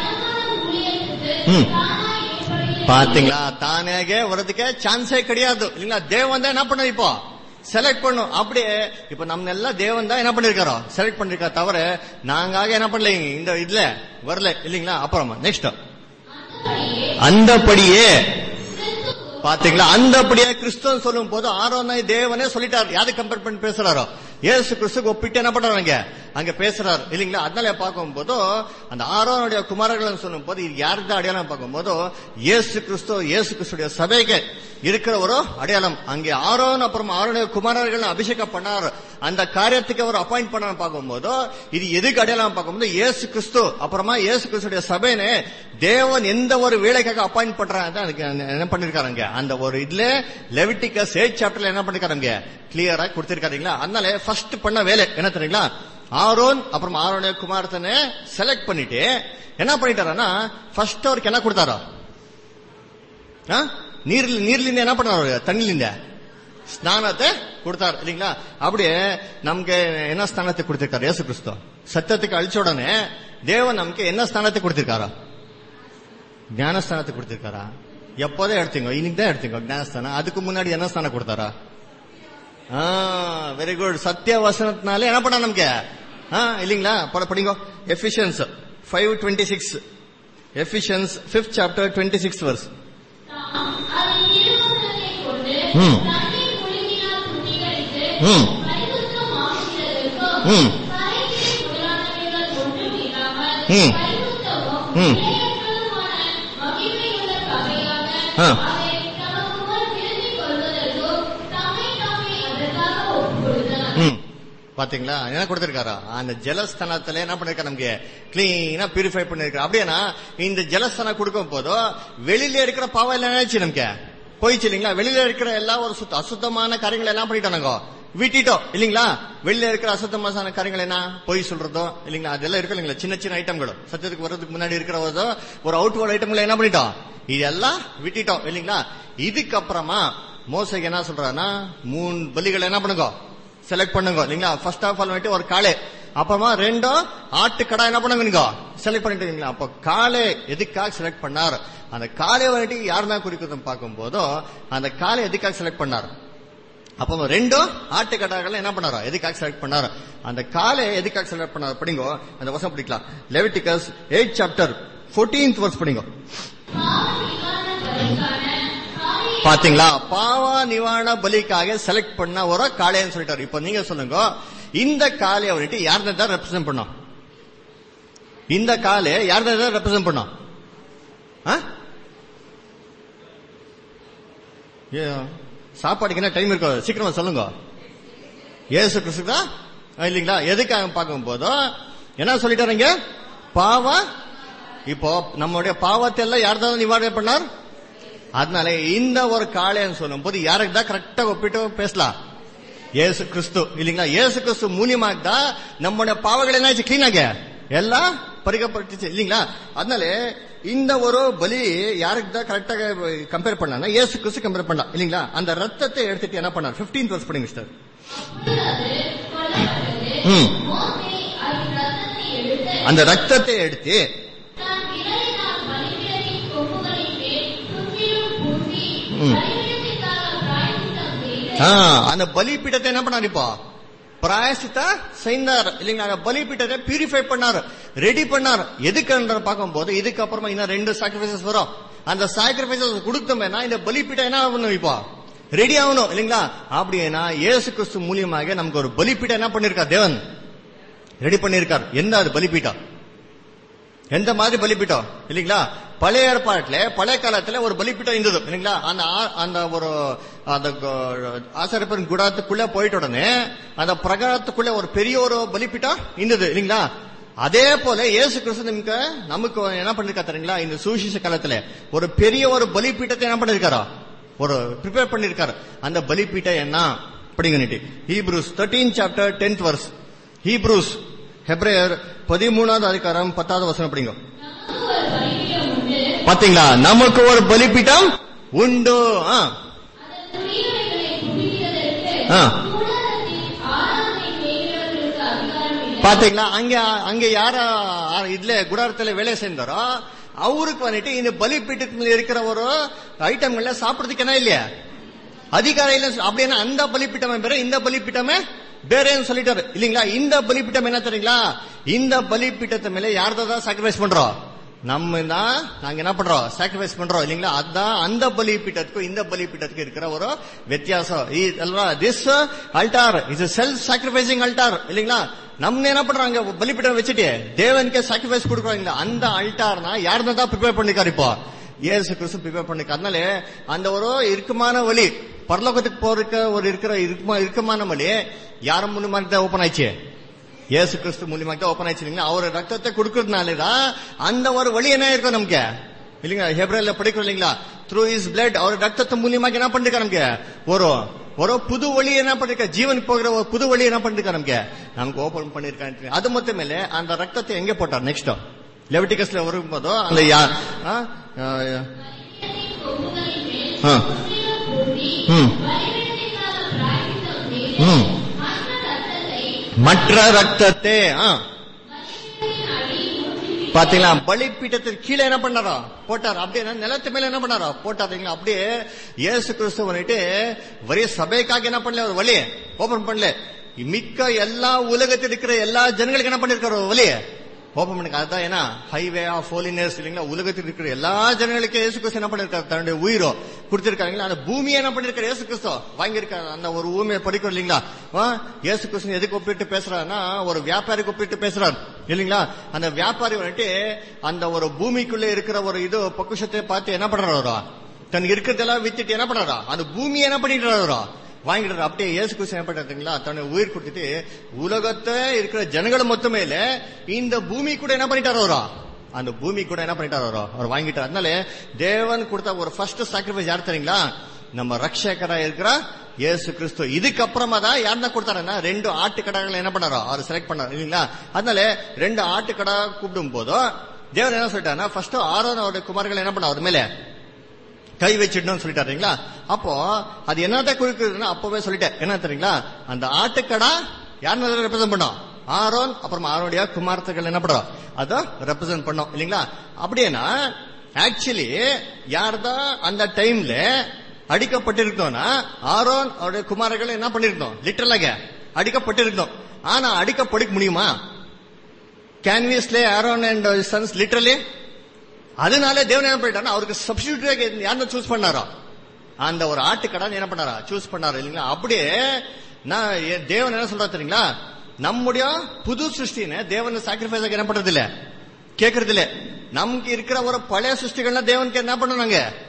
[SPEAKER 4] ம் பாத்தீங்களா தானேக வரதுக்கே சான்ஸே கிடையாது இல்லைங்களா தேவன் தான் என்ன பண்ண இப்போ செலக்ட் பண்ணும் அப்படியே இப்ப நம்ம எல்லாம் தேவன் தான் என்ன பண்ணிருக்காரோ செலக்ட் பண்ணிருக்கா தவிர நாங்காக என்ன பண்ணலைங்க இந்த இதுல வரல இல்லைங்களா அப்புறமா நெக்ஸ்ட் அந்தபடியே பாத்தீங்களா அந்தபடியே கிறிஸ்துவ சொல்லும் போது ஆரோனை தேவனே சொல்லிட்டார் யாரு கம்பேர் பண்ணி பேசுறாரோ ஏசு கிறிஸ்துக்கு ஒப்பிட்டு என்ன பண்றாரு அங்க அங்க பேசுறாரு இல்லைங்களா அதனால பார்க்கும் போது அந்த ஆரோனுடைய குமாரர்கள் சொல்லும் போது இது யாருக்கு தான் அடையாளம் பார்க்கும் போது இயேசு கிறிஸ்து இயேசு கிறிஸ்துடைய சபைக்கு இருக்கிற ஒரு அடையாளம் அங்கே ஆரோன் அப்புறம் ஆரோனுடைய குமாரர்கள் அபிஷேகம் பண்ணார் அந்த காரியத்துக்கு அவர் அப்பாயிண்ட் பண்ண பார்க்கும்போது இது எதுக்கு அடையாளம் பார்க்கும்போது இயேசு கிறிஸ்து அப்புறமா இயேசு கிறிஸ்துடைய சபைனே தேவன் எந்த ஒரு வேலைக்காக அப்பாயிண்ட் பண்றாங்க அதுக்கு என்ன பண்ணிருக்காருங்க அந்த ஒரு இதுல லெவிட்டிகஸ் எயிட் சாப்டர்ல என்ன பண்ணிருக்காருங்க கிளியரா கொடுத்திருக்காருங்களா அதனால ஃபர்ஸ்ட் பண்ண வேலை என்ன தெரியுங்களா ஆரோன் அப்புறம் ஆரோனுடைய குமாரத்தனை செலக்ட் பண்ணிட்டு என்ன பண்ணிட்டாருன்னா ஃபர்ஸ்ட் அவருக்கு என்ன கொடுத்தாரோ ஆ? நீர்ல நீர்லிருந்து என்ன பண்ணாரு தண்ணிலிருந்த ஸ்நானத்தை கொடுத்தார் இல்லைங்களா அப்படியே நமக்கு என்ன ஸ்தானத்தை கொடுத்திருக்காரு இயேசு கிறிஸ்து சத்தியத்துக்கு அழிச்ச உடனே தேவன் நமக்கு என்ன ஸ்தானத்தை கொடுத்திருக்காரா ஞானஸ்தானத்தை கொடுத்திருக்காரா எப்போதே எடுத்தீங்க இன்னைக்கு தான் எடுத்தீங்க ஞானஸ்தானம் அதுக்கு முன்னாடி என்ன ஸ்தானம் கொடுத்தாரா வெரி குட் சத்திய வசனத்தினால என்ன பண்ண நமக்கு ஆ, இல்லைங்களா பட படிங்க Ephesians five twenty six Ephesians fifth chapter twenty six verse
[SPEAKER 3] அதன் திருவசனத்தைக் கொண்டு
[SPEAKER 4] ம்.
[SPEAKER 3] தண்ணீர் முழுங்கினால் சுத்திகரித்து
[SPEAKER 4] ம்
[SPEAKER 3] பரிசுத்தமாக்குகிறதற்கும்
[SPEAKER 4] ம்
[SPEAKER 3] கரைசேர் முதலானவைகள் ஒன்றும் இல்லாமல்
[SPEAKER 4] ம்.
[SPEAKER 3] பரிசுத்தமும்
[SPEAKER 4] ம்.
[SPEAKER 3] நிலையற்றதுமான மகிமையுள்ள சபையாக
[SPEAKER 4] ஆ.
[SPEAKER 3] அதை தமக்கு முன் திருத்திக் கொள்வதற்கும் தம்மை தாமே அதற்காக ஒப்புக் கொடுத்தார்
[SPEAKER 4] ம். பாத்தீங்களா என்ன கொடுத்திருக்காரா அந்த ஜலஸ்தானத்துல என்ன பண்ணிருக்காரு நமக்கு கிளீனா பியூரிஃபை பண்ணிருக்காரு அப்படின்னா இந்த ஜலஸ்தானம் கொடுக்கும் போதோ வெளியில இருக்கிற பாவம் எல்லாம் என்னாச்சு நமக்கு போயிடுச்சு இல்லைங்களா வெளியில இருக்கிற எல்லா ஒரு சுத்த அசுத்தமான காரியங்கள் எல்லாம் பண்ணிட்டானுங்க விட்டுட்டோம் இல்லைங்களா வெளியில இருக்கிற அசுத்தமான காரியங்கள் என்ன பொய் சொல்றதோ இல்லைங்களா அதெல்லாம் இருக்கு இல்லைங்களா சின்ன சின்ன ஐட்டங்களும் சத்தியத்துக்கு வர்றதுக்கு முன்னாடி இருக்கிறதோ ஒரு அவுட்வர்ட் ஐட்டங்களை என்ன பண்ணிட்டோம் இதெல்லாம் விட்டுட்டோம் இல்லைங்களா இதுக்கப்புறமா மோசைக்கு என்ன சொல்றாருன்னா மூணு பலிகள் என்ன பண்ணுங்க செலக்ட் பண்ணுங்க இல்லைங்களா ஃபர்ஸ்ட் ஆஃப் ஆல் வந்துட்டு ஒரு காளை அப்புறமா ரெண்டும் ஆட்டுக்கடா என்ன பண்ணுங்க நீங்க செலக்ட் பண்ணிட்டீங்களா அப்போ காளை எதுக்காக செலக்ட் பண்ணார் அந்த காளை வந்துட்டு யார் தான் குறிக்கிறதுன்னு பார்க்கும்போதோ அந்த காளை எதுக்காக செலக்ட் பண்ணார் அப்போ ரெண்டும் ஆட்டுக்கடாக்கள் என்ன பண்ணாரோ எதுக்காக செலக்ட் பண்ணாரு அந்த காலை எதுக்காக செலக்ட் பண்ணாரு படிங்கோ அந்த வசனம் படிக்கலாம் Leviticus eight chapter 14th verse படிங்கோ பாத்தீங்களா பாவ நிவாரண பலிக்காக செலக்ட் பண்ண ஒரு காளைன்னு சொல்லிட்டாரு இப்போ நீங்க சொல்லுங்க இந்த காளையை வந்துட்டு யார் தான் ரெப்ரசென்ட் பண்ணோம் இந்த காலை யார் தான் ரெப்ரசென்ட் பண்ணோம் ஆ? ஏ, சாப்பாடுக்கு என்ன டைம் இருக்கும் சீக்கிரமா சொல்லுங்க ஏசு கிறிஸ்து தான் இல்லைங்களா எதுக்காக பார்க்கும் போதும் என்ன சொல்லிட்டாருங்க பாவ இப்போ நம்மளுடைய பாவத்தை எல்லாம் யார் தான் நிவாரணம் பண்ணார் அதனால இந்த ஒரு காளைன்னு சொல்லும் போது யாருக்கு தான் கரெக்டா ஒப்பிட்டு பேசலாம் ஏசு கிறிஸ்து இல்லைங்களா ஏசு கிறிஸ்து மூலியமாக தான் நம்முடைய பாவங்கள் என்ன கிளீன் ஆக எல்லாம் பறிக்கப்பட்டுச்சு இல்லைங்களா அதனால இந்த ஒரு பலி யாருக்கு தான் கரெக்டாக கம்பேர் பண்ணலாம் ஏசு கிறிஸ்து கம்பேர் பண்ணலாம் இல்லைங்களா அந்த ரத்தத்தை எடுத்துட்டு என்ன பண்ணார் 15th வருஷம் படிங்க மிஸ்டர் ம்
[SPEAKER 3] மோசே அதன் ரத்தத்தை எடுத்து
[SPEAKER 4] அந்த ரத்தத்தை எடுத்து
[SPEAKER 3] தான் விரலினால் பலிபீடத்தின் கொம்புகளின் மேல் சுற்றிலும் பூசி
[SPEAKER 4] ம்.
[SPEAKER 3] பலிபீடத்திற்காக பிராயச்சித்தம் செய்து
[SPEAKER 4] ஆ, அந்த பலிபீடத்தை என்ன பண்ணார் இப்போ பிராயசித்த செய்தார் இல்லைங்களா அந்த பலிபீடத்தை பியூரிஃபை பண்ணார் ரெடி பண்ணார் எதுக்கு பார்க்கும்போது இதுக்கு அப்புறமா இன்னும் ரெண்டு சாக்ரிஃபைசஸ் வரும் அந்த சாக்ரிஃபைசஸ் கொடுத்தோம்னா இந்த பலிபீடம் என்ன ஆகணும் இப்போ ரெடி ஆகணும் இல்லைங்களா அப்படின்னா இயேசு கிறிஸ்து மூலியமாக நமக்கு ஒரு பலிபீடம் என்ன பண்ணிருக்கார் தேவன் ரெடி பண்ணிருக்கார் என்ன அது பலிபீடம் எந்த மாதிரி பலிபீட்டம் இல்லைங்களா பழைய ஏற்பாட்டுல பழைய காலத்துல ஒரு பலிபீட்டம் இருந்தது இல்லைங்களா அந்த ஆ- அந்த ஒரு அந்த ஆசாரப்பன் குடாத்துக்குள்ள போயிட்ட உடனே அந்த பிரகாரத்துக்குள்ள ஒரு பெரிய ஒரு பலிபீட்டம் இருந்தது இல்லைங்களா அதே போல இயேசு கிறிஸ்து நமக்கு நமக்கு என்ன பண்ணிருக்கா தெரியுங்களா இந்த சுவிசேஷ காலத்துல ஒரு பெரிய ஒரு பலிபீட்டத்தை என்ன பண்ணிருக்காரா ஒரு ப்ரிப்பேர் பண்ணிருக்காரு அந்த பலிபீட்டம் என்ன அப்படிங்கன்னுட்டு Hebrews thirteen chapter tenth verse Hebrews ஹெப்ரேயர் பதிமூணாவது அதிகாரம் பத்தாவது வசனம் அப்படிங்க பாத்தீங்களா நமக்கு ஒரு பலிபீட்டம் உண்டு ஆ.
[SPEAKER 3] அதன் துணியவைகளை குவிக்கிறதற்கு
[SPEAKER 4] ஆ.
[SPEAKER 3] கூடாரத்தில் ஆராதனை செய்கிறவர்களுக்கு அதிகாரம் இல்லை
[SPEAKER 4] பாத்தீங்களா அங்க அங்க யார ஆ, இதுல குடாரத்துல வேலை செஞ்சாரோ அவருக்கு வந்துட்டு இந்த பலிபீட்டத்துல இருக்கிற ஒரு ஐட்டம்ல சாப்பிடுறதுக்கு என்ன இல்லையா அதிகாரம் இல்ல அப்படின்னா அந்த பலிபீட்டமே பேர இந்த பலிபீட்டமே வேறேன்னு சொல்லிட்டாரு இல்லீங்களா இந்த பலிபீட்டம் என்ன தெரியுங்களா இந்த பலிபீட்டத்தை மேல யார்தான் சாக்ரிஃபைஸ் பண்றோம் நம்ம தான் நாங்க என்ன பண்றோம் சாக்ரிஃபைஸ் பண்றோம் இல்லீங்களா அதான் அந்த பலிபீட்டத்துக்கும் இந்த பலிபீட்டத்துக்கும் இருக்கிற ஒரு வித்தியாசம் this altar is self sacrificing altar இல்லீங்களா நம்ம என்ன பண்றாங்க பலிபீட்டம் வச்சுட்டு தேவனுக்கே சாக்ரிஃபைஸ் கொடுக்குறாங்க அந்த அல்டார்னா யார் தான் ப்ரிப்பேர் பண்ணிருக்காரு இப்போ இயேசு கிறிஸ்து ப்ரிப்பேர் பண்ணிருக்க அதனால அந்த ஒரு இறுக்கமான வழி பரலோகத்துக்கு போறதுக்கு ஒரு இருக்கிற இறுக்கமா- இறுக்கமான வழி யாரும் மூலியமா தான் ஓபன் ஆயிடுச்சு இயேசு கிறிஸ்து மூலியமா தான் ஓபன் ஆயிடுச்சு இல்லைங்களா அவர் ரத்தத்தை கொடுக்கறதுனால தான் அந்த ஒரு வழி என்ன இருக்கும் நமக்கு இல்லைங்களா ஹெப்ரேல படிக்கிறோம் இல்லைங்களா த்ரூ இஸ் பிளட் அவர் ரத்தத்தை மூலியமாக என்ன பண்ணிருக்க நமக்கு ஒரு ஒரு புது வழி என்ன பண்ணிருக்க ஜீவனுக்கு போகிற ஒரு புது வழி என்ன பண்ணிருக்க நமக்கு நமக்கு ஓபன் பண்ணிருக்காங்க அது மொத்தம் மேல அந்த ரத்தத்தை எங்க போட்டார் நெக்ஸ்ட் லெவிட்டிகஸ்ல வரும்போதோ அந்த யா- ஆ, ஆ, ஆ. ம். ம். மற்ற ரத்தத்தை ஆ. பாத்தீங்களா பலிப்பீட்டத்திற்கு கீழே என்ன பண்ணாரோ போட்டார் அப்படியே நிலத்து மேல என்ன பண்ணாரோ போட்டாருங்களா அப்படியே இயேசு கிறிஸ்து வந்துட்டு ஒரே சபைக்காக என்ன பண்ணல ஒரு வழி ஓபன் பண்ணல மிக்க எல்லா உலகத்தில் இருக்கிற எல்லா ஜனங்களுக்கு என்ன பண்ணிருக்காரு ஒரு வழி ஓபன் பண்ணுங்க அதுதான் ஏன்னா ஹைவே ஆஃப் ஹோலினஸ் இல்லைங்களா உலகத்தில் இருக்கிற எல்லா ஜனங்களுக்கும் இயேசு கிறிஸ்து என்ன பண்ணிருக்காரு தன்னுடைய உயிரோ கொடுத்திருக்காங்களா அந்த பூமியை என்ன பண்ணிருக்காரு இயேசு கிறிஸ்து வாங்கியிருக்காரு அந்த ஒரு ஊமையை படிக்கிறோம் இல்லைங்களா ஆ, இயேசு கிறிஸ்து எதுக்கு ஒப்பிட்டு பேசுறாருன்னா ஒரு வியாபாரிக்கு ஒப்பிட்டு பேசுறாரு இல்லைங்களா அந்த வியாபாரி வந்துட்டு அந்த ஒரு பூமிக்குள்ள இருக்கிற ஒரு இது பொக்குஷத்தை பார்த்து என்ன பண்றாரு அவரா தனக்கு இருக்கிறதெல்லாம் வித்துட்டு என்ன பண்றாரா அந்த பூமியை என்ன பண்ணிட்டு அவரா வாங்கிடுறாரு அப்படியே இயேசு கிறிஸ்து என்ன பண்றாருங்களா தன்னை உயிர் கொடுத்துட்டு உலகத்தை இருக்கிற ஜனங்கள் மொத்தமே இல்ல இந்த பூமி கூட என்ன பண்ணிட்டாரு அவரா அந்த பூமி கூட என்ன பண்ணிட்டாரு அவரா அவர் வாங்கிட்டார் அதனால தேவன் கொடுத்த ஒரு ஃபர்ஸ்ட் சாக்ரிஃபைஸ் யார் தெரியுங்களா நம்ம ரக்ஷகரா இருக்கிற இயேசு கிறிஸ்து இதுக்கு அப்புறமா தான் யார் தான் கொடுத்தாருன்னா ரெண்டு ஆட்டுக்கடாக்களை என்ன பண்ணாரோ அவர் செலக்ட் பண்ணார் இல்லைங்களா அதனால ரெண்டு ஆட்டுக்கடா கூப்பிடும் போதும் தேவன் என்ன சொல்லிட்டாருன்னா ஃபர்ஸ்ட் ஆரோன் அவருடைய குமார்கள் என்ன பண்ண அவர் மேலே கை வச்சிடணும்னு சொல்லிட்டாருங்களா அப்போ அது என்னதான் குறிக்குதுன்னா அப்பவே சொல்லிட்டேன் என்ன தெரியுங்களா அந்த ஆட்டுக்கடா யார் ரெப்ரசென்ட் பண்ணோம் ஆரோன் அப்புறமா ஆரோடைய குமார்த்தர்கள் என்ன பண்றோம் அதை ரெப்ரசென்ட் பண்ணோம் இல்லைங்களா அப்படின்னா ஆக்சுவலி யார்தான் அந்த டைம்ல அடிக்கப்பட்டிருந்தோம்னா ஆரோன் அவருடைய குமாரர்கள் என்ன பண்ணிருந்தோம் லிட்டரலாக அடிக்கப்பட்டிருந்தோம் ஆனா அடிக்கப்படுக்க முடியுமா can we slay Aaron and sons literally அதனால தேவன் என்ன பண்ணிட்டாருன்னா அவருக்கு சப்ஸ்டியூட்டாக யாருன்னு சூஸ் பண்ணாரோ அந்த ஒரு ஆட்டுக்கடை என்ன பண்ணாரா சூஸ் பண்ணாரு இல்லைங்களா அப்படியே நான் எ- தேவன் என்ன சொல்றா தெரியுங்களா நம்முடைய புது சிருஷ்டினை தேவன் சாக்ரிஃபைஸ் என்ன பண்றது இல்ல கேக்குறது இல்ல நமக்கு இருக்கிற ஒரு பழைய சிருஷ்டிகள்லாம் தேவனுக்கு என்ன பண்ணணுங்க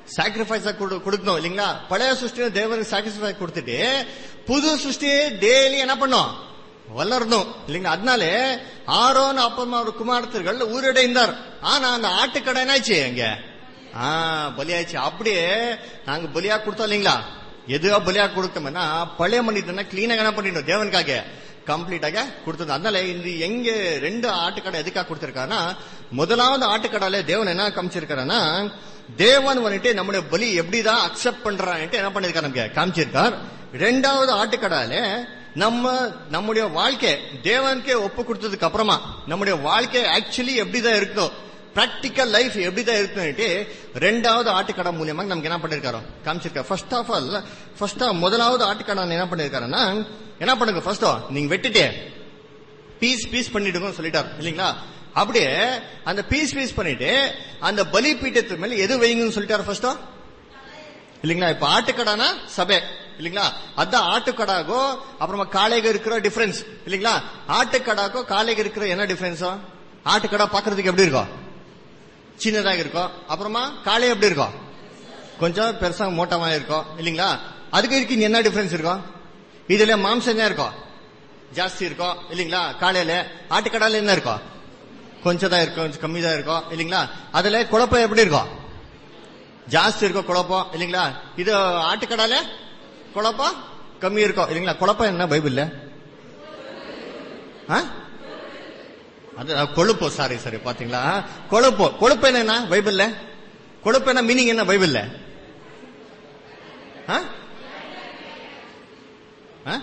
[SPEAKER 4] சாக்ரிஃபைஸா கொடுக்கணும் இல்லைங்களா பழைய சிருஷ்டியில தேவனுக்கு சாக்ரிஃபைஸ் கொடுத்துட்டு புது சிருஷ்டியை டெய்லி என்ன பண்ணும் வளரணும் இல்லைங்களா அதனாலே ஆரோன் அப்பமா ஒரு குமாரத்தர்கள் ஊரிட இருந்தார் ஆனா அந்த ஆட்டுக்கடை என்னாச்சு அங்க ஆ பலியாச்சு அப்படியே நாங்க பலியா கொடுத்தோம் இல்லைங்களா எதுவா பலியா கொடுத்தோம்னா பழைய மனிதனை கிளீனா என்ன பண்ணிட்டோம் தேவனுக்காக கம்ப்ளீட்டாக கொடுத்தது அதனால இந்த எங்க ரெண்டு ஆட்டுக்கடை எதுக்காக கொடுத்திருக்காருன்னா முதலாவது ஆட்டுக்கடால தேவன் என்ன காமிச்சிருக்காருன்னா தேவன் வந்துட்டு நம்முடைய பலி எப்படிதான் அக்செப்ட் பண்றான்ட்டு என்ன பண்ணிருக்காரு நமக்கு காமிச்சிருக்கார் ரெண்டாவது ஆட்டுக்கடால நம்ம நம்முடைய வாழ்க்கை தேவனுக்கே ஒப்பு கொடுத்ததுக்கு அப்புறமா நம்முடைய வாழ்க்கை ஆக்சுவலி எப்படிதான் இருக்கணும் பிராக்டிக்கல் லைஃப் எப்படிதான் இருக்குன்னுட்டு ரெண்டாவது ஆட்டுக்கடை மூலியமா நமக்கு என்ன பண்ணிருக்காரோ காமிச்சிருக்காரு ஃபர்ஸ்ட் ஆஃப் ஆல் ஃபர்ஸ்ட் முதலாவது ஆட்டுக்கடை என்ன பண்ணிருக்காருன்னா என்ன பண்ணுங்க ஃபர்ஸ்ட் நீங்க வெட்டிட்டே பீஸ் பீஸ் பண்ணிடுங்க சொல்லிட்டார் இல்லீங்களா அப்படியே அந்த பீஸ் பீஸ் பண்ணிட்டு அந்த பலி பீட்டத்து மேல எது வைங்கன்னு சொல்லிட்டாரு ஃபர்ஸ்ட் இல்லீங்களா இப்ப ஆட்டுக்கடானா சபை இல்லீங்களா அதான் ஆட்டுக்கடாகோ அப்புறமா காளைக இருக்கிற டிஃபரன்ஸ் இல்லீங்களா ஆட்டுக்கடாக்கோ காளைக இருக்கிற என்ன டிஃபரன்ஸோ ஆட்டுக்கடா பாக்குறதுக்கு எப்படி இருக்கும் சின்னதாக இருக்கும் அப்புறமா காளை எப்படி இருக்கும் கொஞ்சம் பெருசா மோட்டமா இருக்கும் இல்லீங்களா அதுக்கு இருக்கு இங்க என்ன டிஃபரன்ஸ் இருக்கும் இதுல மாம்சம் என்ன இருக்கும் ஜாஸ்தி இருக்கும் இல்லீங்களா காலையில ஆட்டுக்கடால என்ன இருக்கும் கொஞ்சம் தான் இருக்கும் கொஞ்சம் கம்மி தான் இருக்கும் இல்லீங்களா அதுல குழப்பம் எப்படி இருக்கும் ஜாஸ்தி இருக்கும் குழப்பம் இல்லீங்களா இது ஆட்டுக்கடால குழப்பம் கம்மி இருக்கும் இல்லீங்களா குழப்பம் என்ன பைபிள்ல ஆ? அது அஹ், கொழுப்பு சாரி சாரி பாத்தீங்களா கொழுப்பு கொழுப்பு என்ன பைபிள்ல கொழுப்பு என்ன மீனிங் என்ன பைபிள்ல ஆ? ஆ?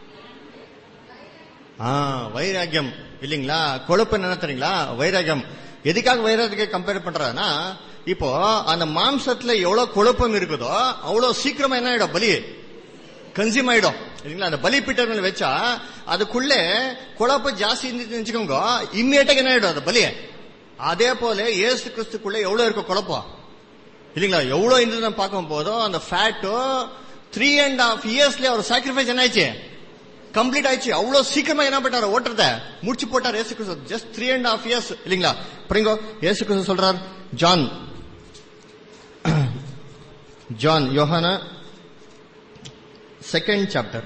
[SPEAKER 4] ஆ, வைராக்கியம் இல்லீங்களா கொழுப்பு என்ன தெரியுங்களா வைராக்கியம் எதுக்காக வைராக்கியம் கம்பேர் பண்றாருன்னா இப்போ அந்த மாம்சத்துல எவ்வளவு குழப்பம் இருக்குதோ அவ்வளவு சீக்கிரமா என்ன ஆயிடும் பலி கன்சியூம் ஆயிடும் இல்லைங்களா அந்த பலி பீட்டர் மேல வச்சா அதுக்குள்ளே குழப்பம் ஜாஸ்தி இருந்துச்சுன்னு வச்சுக்கோங்க இம்மிடியா என்ன ஆயிடும் அது பலி அதே போல ஏசு கிறிஸ்துக்குள்ள எவ்வளவு இருக்கும் குழப்பம் இல்லைங்களா எவ்வளவு இருந்தது பார்க்கும் போதும் அந்த ஃபேட்டோ த்ரீ அண்ட் ஹாஃப் இயர்ஸ்ல அவர் சாக்ரிஃபைஸ் என்ன ஆயிடுச்சு கம்ப்ளீட் ஆயிடுச்சு அவ்வளவு சீக்கிரமா என்ன பண்ணாரு ஓட்டுறத முடிச்சு போட்டார் ஏசு கிறிஸ்து just three and half years இல்லைங்களா புரியுங்க ஏசு கிறிஸ்து சொல்றார் ஜான் ஜான் யோஹானா second chapter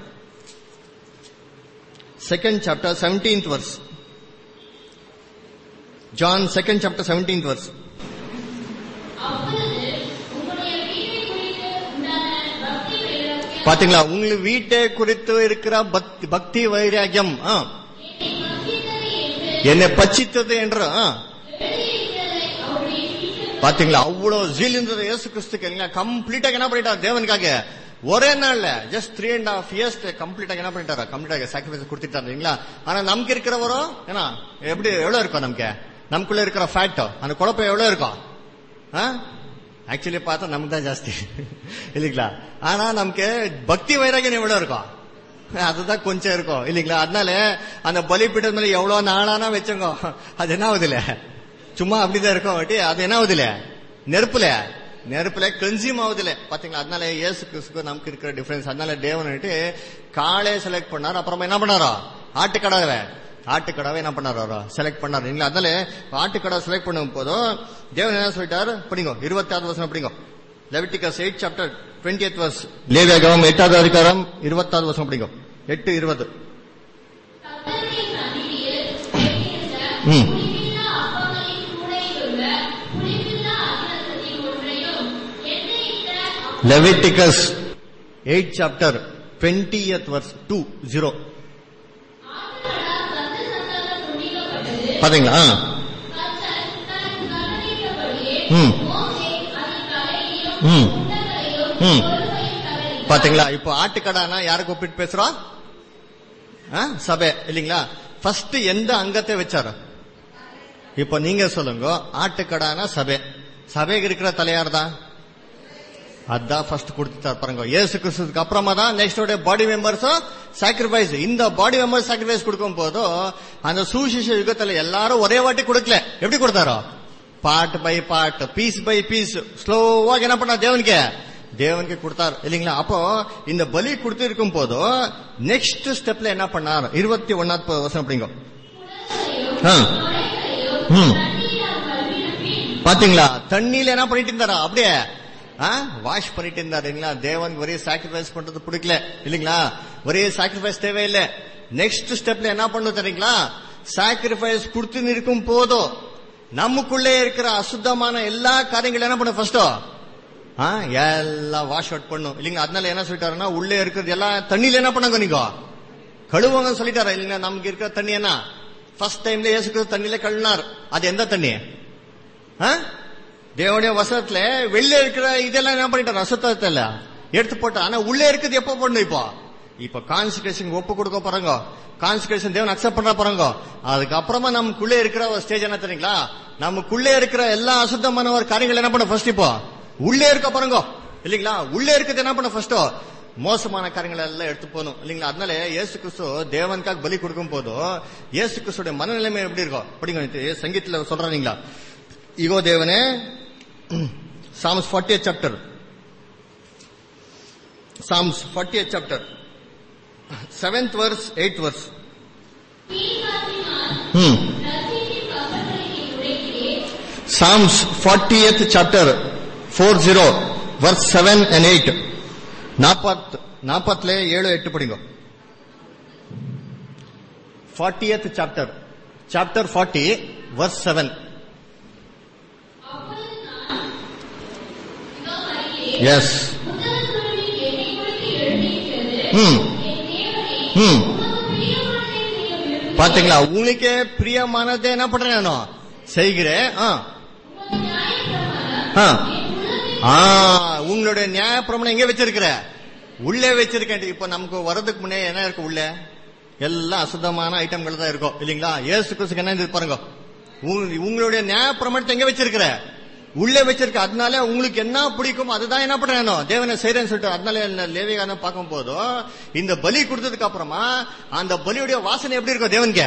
[SPEAKER 4] second chapter seventeenth verse John second chapter seventeenth verse
[SPEAKER 3] அப்பொழுது உம்முடைய வீட்டை குறித்து உண்டான பக்தி வைராக்கியம்
[SPEAKER 4] பாத்தீங்களா உங்களுக்கு வீட்டை குறித்து இருக்கிற பக்தி- பக்தி வைராக்கியம் ஆ.
[SPEAKER 3] என்னை பட்சித்தது
[SPEAKER 4] என்னை பச்சித்தது
[SPEAKER 3] என்று
[SPEAKER 4] என்று ஆ.
[SPEAKER 3] எழுதியிருக்கிறதை அவருடைய சீஷர்கள்
[SPEAKER 4] பாத்தீங்களா அவ்வளவு ஜீல் இருந்தது இயேசு கிறிஸ்துக்கு கம்ப்ளீட்டா என்ன பண்ணிட்டார் தேவனுக்காக ஒரே நாள்ல just three and half years கம்ப்ளீட்டா என்ன பண்ணிட்டாரு கம்ப்ளீட்டாக சாக்ரிஃபைஸ் கொடுத்துட்டாரு இல்லைங்களா ஆனா நமக்கு இருக்கிறவரோ ஏன்னா எப்படி எவ்வளவு இருக்கும் நமக்கு நமக்குள்ள இருக்கிற ஃபேட்டோ அந்த குழப்பம் எவ்வளவு இருக்கும் ஆக்சுவலி பார்த்தா நமக்கு தான் ஜாஸ்தி இல்லைங்களா ஆனா நமக்கு பக்தி வைராகியம் எவ்வளவு இருக்கும் அதுதான் கொஞ்சம் இருக்கும் இல்லைங்களா அதனால அந்த பலிபீடம் மேல எவ்வளவு நாளானா வச்சோங்க அது என்ன ஆகுதுல சும்மா அப்படிதான் இருக்கும் வாட்டி அது என்ன ஆகுதுல நெருப்புல நெருப்புல கன்சியூம் ஆகுதுல பாத்தீங்களா அதனால இயேசு கிறிஸ்துக்கு நமக்கு இருக்கிற டிஃபரன்ஸ் அதனால தேவன்ட்டு காளை செலக்ட் பண்ணார் அப்புறமா என்ன பண்ணாரோ ஆட்டுக்கடாவை ஆட்டுக்கடாவை என்ன பண்ணாரோ செலக்ட் பண்ணாரு இல்லைங்களா அதனால ஆட்டுக்கடா செலக்ட் பண்ணும் போதும் தேவன் என்ன சொல்லிட்டாரு படிங்க இருபத்தாறு வருஷம் படிங்க Leviticus eight chapter twenty eighth verse லேவியாகமம் எட்டாவது அதிகாரம் இருபத்தாறு வருஷம் படிங்க எட்டு இருபது
[SPEAKER 3] கர்த்தருடைய சந்நிதியில் வைத்திருந்த
[SPEAKER 4] ம்.
[SPEAKER 3] புளிப்பில்லா அப்பங்களின் கூடையிலுள்ள புளிப்பில்லா அதிரசத்தின் ஒன்றையும் எண்ணெயிட்ட அப்ப-
[SPEAKER 4] Leviticus eight chapter twenty verse two zero
[SPEAKER 3] ஆட்டுக்கடா சத்து சத்தாக துண்டிக்கப்பட்டது
[SPEAKER 4] பாத்தீங்களா ஆ.
[SPEAKER 3] கர்த்தர் தனக்கு கட்டளையிட்டபடியே
[SPEAKER 4] ம்.
[SPEAKER 3] மோசே அதன் தலையையும்
[SPEAKER 4] ம்.
[SPEAKER 3] உண்டங்களையும்
[SPEAKER 4] ம்.
[SPEAKER 3] கொழுப்பையும் கலரினார்.
[SPEAKER 4] பாத்தீங்களா இப்போ ஆட்டுக்கடானா யாருக்கு ஒப்பிட்டு பேசுறோம் ஆ, சபை இல்லீங்களா ஃபர்ஸ்ட் எந்த அங்கத்தை வச்சாரு இப்போ நீங்க சொல்லுங்க ஆட்டுக்கடானா சபை சபைக்கு இருக்கிற தலையார் தான் அதான் ஃபர்ஸ்ட் கொடுத்துட்டார் பாருங்க இயேசு கிறிஸ்துக்கு அப்புறமா தான் நெக்ஸ்ட் பாடி மெம்பர்ஸும் சாக்ரிஃபைஸ் இந்த பாடி மெம்பர்ஸ் சாக்ரிஃபைஸ் கொடுக்கும் போதும் அந்த சுவிசேஷ யுகத்துல எல்லாரும் ஒரே வாட்டி கொடுக்கல எப்படி கொடுத்தாரோ part by part piece by piece ஸ்லோவா என்ன பண்ணா தேவனுக்கு தேவனுக்கு கொடுத்தார் இல்லைங்களா அப்போ இந்த பலி கொடுத்து இருக்கும் போதும் நெக்ஸ்ட் ஸ்டெப்ல என்ன பண்ணார் இருபத்தி ஒன்னாவது வருஷம் அப்படிங்க ஆ. ம். பாத்தீங்களா தண்ணியில என்ன பண்ணிட்டு இருந்தாரா அப்படியே வாஷ் பண்ணிட்டு இருந்தாரு இல்லைங்களா தேவனுக்கு ஒரே சாக்ரிஃபைஸ் பண்றது பிடிக்கல இல்லைங்களா ஒரே சாக்ரிஃபைஸ் தேவையில்லை நெக்ஸ்ட் ஸ்டெப்ல என்ன பண்ணும் தெரியுங்களா சாக்ரிஃபைஸ் கொடுத்து இருக்கும் போதும் நமக்குள்ளே இருக்கிற அசுத்தமான எல்லா காரியங்களும் என்ன பண்ணும் ஃபர்ஸ்டோ ஆ, எல்லாம் வாஷ் அவுட் பண்ணும் இல்லைங்களா அதனால என்ன சொல்லிட்டாருன்னா உள்ளே இருக்கிறது எல்லாம் தண்ணியில என்ன பண்ணாங்க நீங்க கழுவுங்க சொல்லிட்டாரா இல்லைங்க நமக்கு இருக்கிற தண்ணி என்ன ஃபர்ஸ்ட் டைம்ல ஏசுக்கு தண்ணியில கழுவினார் அது எந்த தண்ணி ஆ? தேவனுடைய வசனத்துல வெளில இருக்கிற இதெல்லாம் என்ன பண்ணிட்டார் அசுத்தத்துல எடுத்து போட்டா ஆனா உள்ளே இருக்குது எப்ப போடணும் இப்போ இப்ப கான்சிகேஷன் ஒப்பு கொடுக்க போறாங்க கான்சிகேஷன் தேவன் அக்செப்ட் பண்ண போறாங்க அதுக்கப்புறமா நமக்குள்ளே இருக்கிற ஒரு ஸ்டேஜ் என்ன தெரியுங்களா நமக்குள்ளே இருக்கிற எல்லா அசுத்தமான ஒரு காரியங்கள் என்ன பண்ண ஃபர்ஸ்ட் இப்போ உள்ளே இருக்க பாருங்க இல்லீங்களா உள்ளே இருக்கிறது என்ன பண்ண ஃபர்ஸ்ட் மோசமான காரியங்களை எல்லாம் எடுத்து போகணும் இல்லீங்களா அதனால இயேசு கிறிஸ்து தேவனுக்காக பலி கொடுக்கும் போதும் இயேசு கிறிஸ்துடைய மனநிலைமை எப்படி இருக்கும் படிங்க சங்கீத்துல சொல்றாங்களா இகோ தேவனே Psalms forty chapter Psalms forty chapter seventh verse eighth verse Psalms forty chapter four zero verse seven and eight நாற்பத் நாற்பத்துல ஏழு எட்டு படிங்க fortieth chapter chapter forty verse seven எஸ் ம் ம் பாத்தீங்களா உங்களுக்கே பிரியமானதை என்ன பண்றேன் நான் செய்கிறேன் ஆ. ஆ. ஆ, உங்களுடைய நியாய பிரமாணம் எங்க வச்சிருக்கிற உள்ளே வச்சிருக்கேன் இப்ப நமக்கு வர்றதுக்கு முன்னே என்ன இருக்கு உள்ள எல்லாம் அசுத்தமான ஐட்டங்கள் தான் இருக்கும் இல்லீங்களா ஏசு கிறிஸ்துக்கு என்ன இருக்கு பாருங்க உங்க- உங்களுடைய நியாய பிரமாணத்தை எங்க வச்சிருக்கிற உள்ளே வச்சிருக்க அதனால உங்களுக்கு என்ன பிடிக்கும் அதுதான் என்ன பண்றேன் தேவனை செய்யறேன்னு சொல்லிட்டு அதனால லேவிகானம் பார்க்கும் போதும் இந்த பலி கொடுத்ததுக்கு அப்புறமா அந்த பலியுடைய வாசனை எப்படி இருக்கும் தேவனுக்கு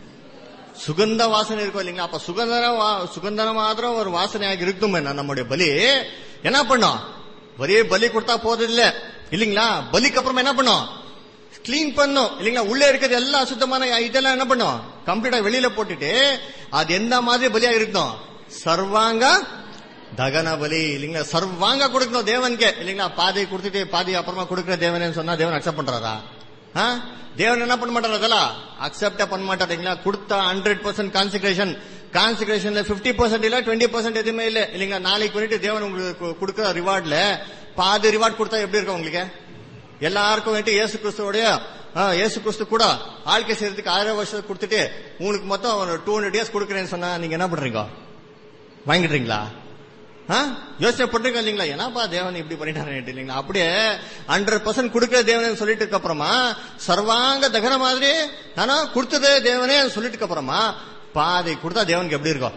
[SPEAKER 4] சுகந்த வாசனை இருக்கும் இல்லைங்களா அப்ப சுகந்தன வா- சுகந்தன மாத்திரம் ஒரு வாசனையாக இருக்குமே நம்முடைய பலி என்ன பண்ணோம் ஒரே பலி கொடுத்தா போதும் இல்ல இல்லீங்களா பலிக்கு அப்புறமா என்ன பண்ணோம் கிளீன் பண்ணும் இல்லைங்களா உள்ள இருக்கிறது எல்லாம் சுத்தமான இதெல்லாம் என்ன பண்ணும் கம்ப்ளீட்டா வெளியில போட்டுட்டு அது எந்த மாதிரி பலியா இருக்கணும் சர்வாங்க தகன பலி இல்லைங்களா சர்வாங்க கொடுக்கணும் தேவனுக்கு இல்லைங்களா பாதி கொடுத்துட்டு பாதி அப்புறமா கொடுக்கிற தேவனேன்னு சொன்னா தேவன் அக்செப்ட் பண்றாரா ஆ? தேவன் என்ன பண்ண மாட்டார் அதெல்லாம் அக்செப்ட் பண்ண மாட்டார் இல்லைங்களா கொடுத்த ஹண்ட்ரட் பர்சன்ட் கான்சிகரேஷன் கான்சிகரேஷன்ல பிப்டி பர்சன்ட் இல்ல டுவெண்ட்டி பர்சன்ட் எதுவுமே இல்ல இல்லைங்களா நாளைக்கு பண்ணிட்டு தேவன் உங்களுக்கு கு- கொடுக்கிற ரிவார்ட்ல பாதி ரிவார்ட் கொடுத்தா எப்படி இருக்கும் உங்களுக்கு எல்லாருக்கும் வந்துட்டு இயேசு கிறிஸ்துவோடைய ஆ, இயேசு கிறிஸ்து கூட ஆழ்க்கை செய்யறதுக்கு ஆயிரம் வருஷம் கொடுத்துட்டு உங்களுக்கு மொத்தம் டூ ஹண்ட்ரட் இயர்ஸ் கொடுக்குறேன்னு சொன்னா நீங்க என்ன பண்றீங்க வாங்கிடுறீங்களா ஆ? யோசனை பண்றீங்க இல்லைங்களா என்னப்பா தேவன் இப்படி பண்ணிட்டாரு இல்லைங்களா அப்படியே ஹண்ட்ரட் பர்சன்ட் கொடுக்கிற தேவன் சொல்லிட்டு அப்புறமா சர்வாங்க தகன மாதிரி நானா கொடுத்ததே தேவனே சொல்லிட்டு அப்புறமா பாதி கொடுத்தா தேவனுக்கு எப்படி இருக்கும்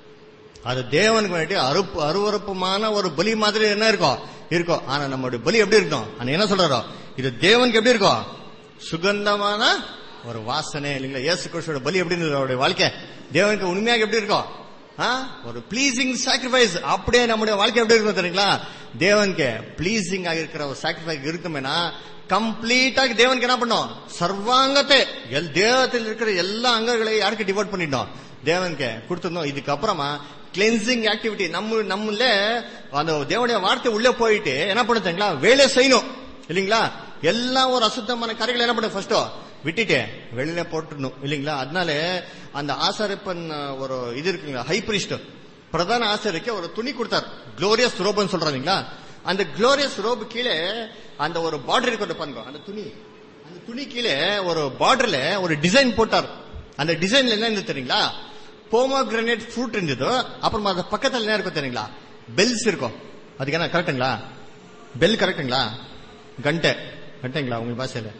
[SPEAKER 4] அது தேவனுக்கு வேண்டி அறுப்பு அருவறுப்புமான ஒரு பலி மாதிரி என்ன இருக்கும் இருக்கும் ஆனா நம்மளுடைய பலி எப்படி இருக்கும் ஆனா என்ன சொல்றாரோ இது தேவனுக்கு எப்படி இருக்கும் சுகந்தமான ஒரு வாசனை இல்லைங்களா இயேசு கிறிஸ்துவோட பலி எப்படி இருந்தது அவருடைய வாழ்க்கை தேவனுக்கு உண்மையாக எப்படி இருக்கும் ஆ? ஒரு ப்ளீசிங் சாக்ரிஃபைஸ் அப்படியே நம்முடைய வாழ்க்கை எப்படி இருக்கும் தெரியுங்களா தேவனுக்கு ப்ளீசிங் ஆக இருக்கிற ஒரு சாக்ரிஃபைஸ் இருக்குமேனா கம்ப்ளீட்டாக தேவனுக்கு என்ன பண்ணோம் சர்வாங்கத்தை எல் தேவத்தில் இருக்கிற எல்லா அங்கங்களையும் யாருக்கு டிவோட் பண்ணிட்டோம் தேவனுக்கு கொடுத்துருந்தோம் இதுக்கப்புறமா கிளென்சிங் ஆக்டிவிட்டி நம்ம நம்மள அந்த தேவனுடைய வார்த்தை உள்ள போயிட்டு என்ன பண்ண தெரியுங்களா வேலை செய்யணும் இல்லீங்களா எல்லாம் ஒரு அசுத்தமான காரியங்களை என்ன பண்ண ஃபர்ஸ்டோ விட்டுட்டு வெளியில போட்டுடணும் இல்லீங்களா அதனால அந்த ஆசாரிப்பன் அஹ், ஒரு இது இருக்குங்களா ஹை பிரிஸ்ட் பிரதான ஆசாரிக்கு ஒரு துணி கொடுத்தார் குளோரியஸ் ரோப்னு சொல்றாங்களா அந்த குளோரியஸ் ரோப் கீழே அந்த ஒரு பார்டர் இருக்கு பாருங்க அந்த துணி அந்த துணி கீழே ஒரு பார்டர்ல ஒரு டிசைன் போட்டார் அந்த டிசைன்ல என்ன இருந்தது தெரியுங்களா போமோகிரனேட் ஃப்ரூட் இருந்தது அப்புறமா அது பக்கத்துல என்ன இருக்கும் தெரியுங்களா பெல்ஸ் இருக்கும் அதுக்கு என்ன கரெக்டுங்களா பெல் கரெக்டுங்களா கண்டை கண்டைங்களா உங்க பாஷையில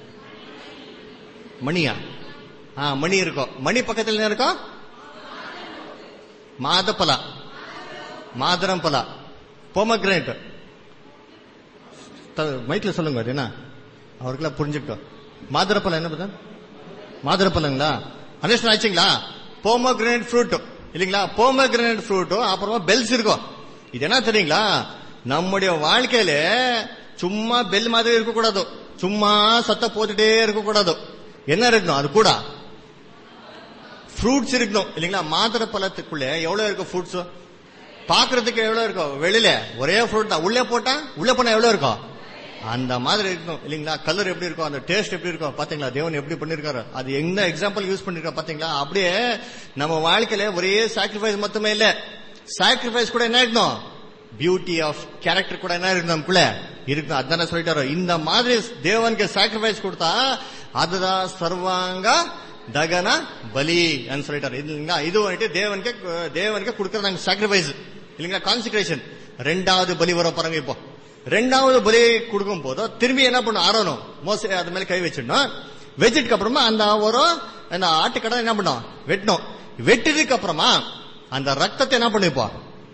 [SPEAKER 4] மணியா ஆ மணி இருக்கும் மணி பக்கத்துல என்ன இருக்கும் மாதப்பலா மாதுரம் பலா போமோகிரனேட் மைக்ல சொல்லுங்க அது என்ன அவருக்கெல்லாம் புரிஞ்சுக்கிட்டோம் மாதுரப்பழம் என்ன பதம் மாதுரப்பழங்களா அண்டர்ஸ்டாண்ட் ஆச்சுங்களா போமோகிரனேட் ஃப்ரூட் இல்லைங்களா போமோகிரனேட் ஃப்ரூட்டும் அப்புறமா பெல்ஸ் இருக்கும் இது என்ன தெரியுங்களா நம்முடைய வாழ்க்கையில சும்மா பெல் மாதிரி இருக்கக்கூடாது சும்மா சத்த போட்டுட்டே இருக்கக்கூடாது என்ன இருக்கணும் அது கூட ஃப்ரூட்ஸ் இருக்கணும் இல்லைங்களா மாதுளை பழத்துக்குள்ள எவ்வளவு இருக்கும் ஃப்ரூட்ஸ் பாக்குறதுக்கு எவ்வளவு இருக்கும் வெளியில ஒரே ஃப்ரூட் தான் உள்ளே போட்டா உள்ளே போனா எவ்வளவு இருக்கும் அந்த மாதிரி இருக்கும் இல்லீங்களா கலர் எப்படி இருக்கும் அந்த டேஸ்ட் எப்படி இருக்கும் பாத்தீங்களா தேவன் எப்படி பண்ணிருக்காரு அது என்ன எக்ஸாம்பிள் யூஸ் பண்ணிருக்கா பாத்தீங்களா அப்படியே நம்ம வாழ்க்கையில ஒரே சாக்ரிஃபைஸ் மட்டுமே இல்ல சாக்ரிஃபைஸ் கூட என்ன இருக்கணும் பியூட்டி ஆஃப் கேரக்டர் கூட என்ன இருக்கு நமக்குள்ள இருக்கு அதானே சொல்லிட்டாரு இந்த மாதிரி தேவனுக்கு சாக்ரிஃபைஸ் கொடுத்தா அதுதான் சர்வாங்க தகன பலி சொல்லிட்டாரு இல்லைங்களா இது வந்துட்டு தேவனுக்கு தேவனுக்கு கொடுக்கற நாங்க சாக்ரிஃபைஸ் இல்லைங்களா கான்சிக்ரேஷன் ரெண்டாவது பலி வர பாருங்க இப்போ ரெண்டாவது பலி கொடுக்கும் போதோ திரும்பி என்ன பண்ணும் ஆறணும் மோச அது மேல கை வச்சிடணும் வச்சதுக்கு அப்புறமா அந்த ஒரு அந்த ஆட்டுக்கடை என்ன பண்ணும் வெட்டணும் வெட்டதுக்கு அப்புறமா அந்த ரத்தத்தை என்ன பண்ணிப்போம்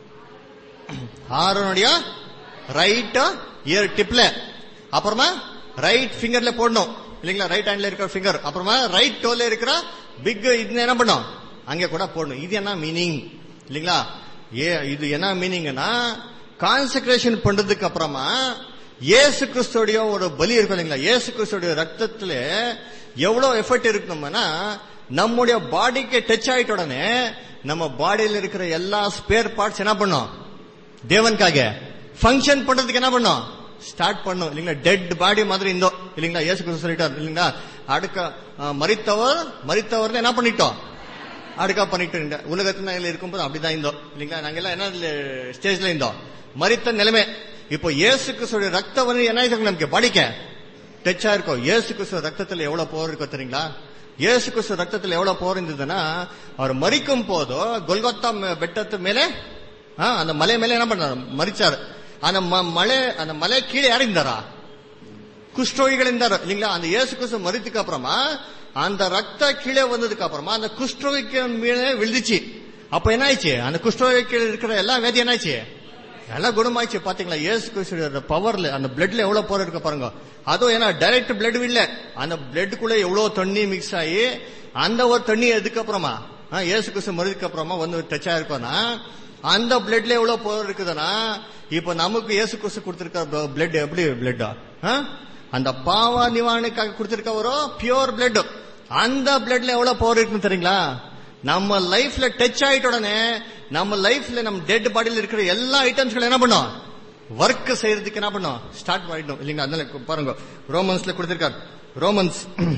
[SPEAKER 4] ஆரோனுடைய ரைட் இயர் டிப்ல அப்புறமா ரைட் ஃபிங்கர்ல போடணும் இல்லைங்களா ரைட் ஹேண்ட்ல இருக்கிற ஃபிங்கர் அப்புறமா ரைட் டோல இருக்கிற பிக் இது என்ன பண்ணும் அங்க கூட போடணும் இது என்ன மீனிங் இல்லைங்களா ஏ இது என்ன மீனிங்னா கான்சென்ட்ரேஷன் பண்றதுக்கு அப்புறமா இயேசு கிறிஸ்துடைய ஒரு பலி இருக்கும் இல்லைங்களா இயேசு கிறிஸ்துடைய ரத்தத்துல எவ்வளவு எஃபர்ட் இருக்கணும்னா நம்முடைய பாடிக்கு டச் ஆயிட்ட உடனே நம்ம பாடியில் இருக்கிற எல்லா ஸ்பேர் பார்ட்ஸ் என்ன பண்ணும் தேவனுக்காக ஃபங்க்ஷன் பண்றதுக்கு என்ன பண்ணும் ஸ்டார்ட் பண்ணும் இல்லைங்களா டெட் பாடி மாதிரி இருந்தோ இல்லைங்களா இயேசு கிறிஸ்து சொல்லிட்டார் இல்லைங்களா அடுக்க அஹ், மரித்தவர் மரித்தவர் என்ன பண்ணிட்டோம் அடுக்கா பண்ணிட்டு இருந்த உலகத்துல நாங்கள் இருக்கும்போது அப்படிதான் இருந்தோம் இல்லைங்களா நாங்க எல்லாம் என்ன ஸ்டேஜ்ல இருந்தோம் மரித்த நிலைமை இப்போ இயேசு கிறிஸ்துடைய ரத்தம் வந்து என்ன ஆயிருக்கு நமக்கு படிக்க டச்சா இருக்கும் இயேசு கிறிஸ்து ரத்தத்துல எவ்வளவு போர் இருக்கும் தெரியுங்களா இயேசு கிறிஸ்து ரத்தத்துல எவ்வளவு போர் இருந்ததுன்னா அவர் மறிக்கும் போதோ கொல்கத்தா ம- பெட்டத்து மேலே ஆ, அந்த மலை மேல என்ன பண்ணாரு மறிச்சாரு அந்த ம- மலை அந்த மலை கீழே யார் இருந்தாரா குஷ்டரோகிகள் இருந்தாரு இல்லைங்களா அந்த இயேசு கிறிஸ்து மறித்துக்கு அப்புறமா அந்த ரத்த கீழே வந்ததுக்கு அப்புறமா அந்த குஷ்டரோகிக்கு மேலே விழுந்துச்சு அப்ப என்ன ஆயிடுச்சு அந்த குஷ்டரோகி கீழே இருக்கிற எல்லா வேதி என்ன ஆயிடுச்சு எல்லாம் குணமாயிடுச்சு பாத்தீங்களா இயேசு கிறிஸ்து பவர்ல அந்த பிளட்ல எவ்வளவு போற இருக்கு பாருங்க அதுவும் ஏன்னா டைரக்ட் பிளட் இல்ல அந்த பிளட்டுக்குள்ள எவ்வளவு தண்ணி மிக்ஸ் ஆகி அந்த ஒரு தண்ணி எதுக்கு அப்புறமா ஆ, இயேசு கிறிஸ்து மறிதுக்கு அப்புறமா வந்து டச் ஆயிருக்கோம்னா அந்த பிளட்ல எவ்வளவு போர் இருக்குதுன்னா இப்ப நமக்கு இயேசு கிறிஸ்து கொடுத்திருக்க பிளட் எப்படி பிளட்டா அந்த பாவ நிவாரணைக்காக கொடுத்திருக்க ஒரு பியூர் பிளட் அந்த பிளட்ல எவ்வளவு பவர் இருக்குன்னு தெரியுங்களா நம்ம லைஃப்ல டச் ஆயிட்ட உடனே நம்ம லைஃப்ல நம்ம டெட் பாடியில் இருக்கிற எல்லா ஐட்டம்ஸ்களும் என்ன பண்ணும் ஒர்க் செய்யறதுக்கு என்ன பண்ணும் ஸ்டார்ட் பண்ணிடும் இல்லைங்களா அதனால பாருங்க ரோமன்ஸ்ல கொடுத்திருக்காரு Romans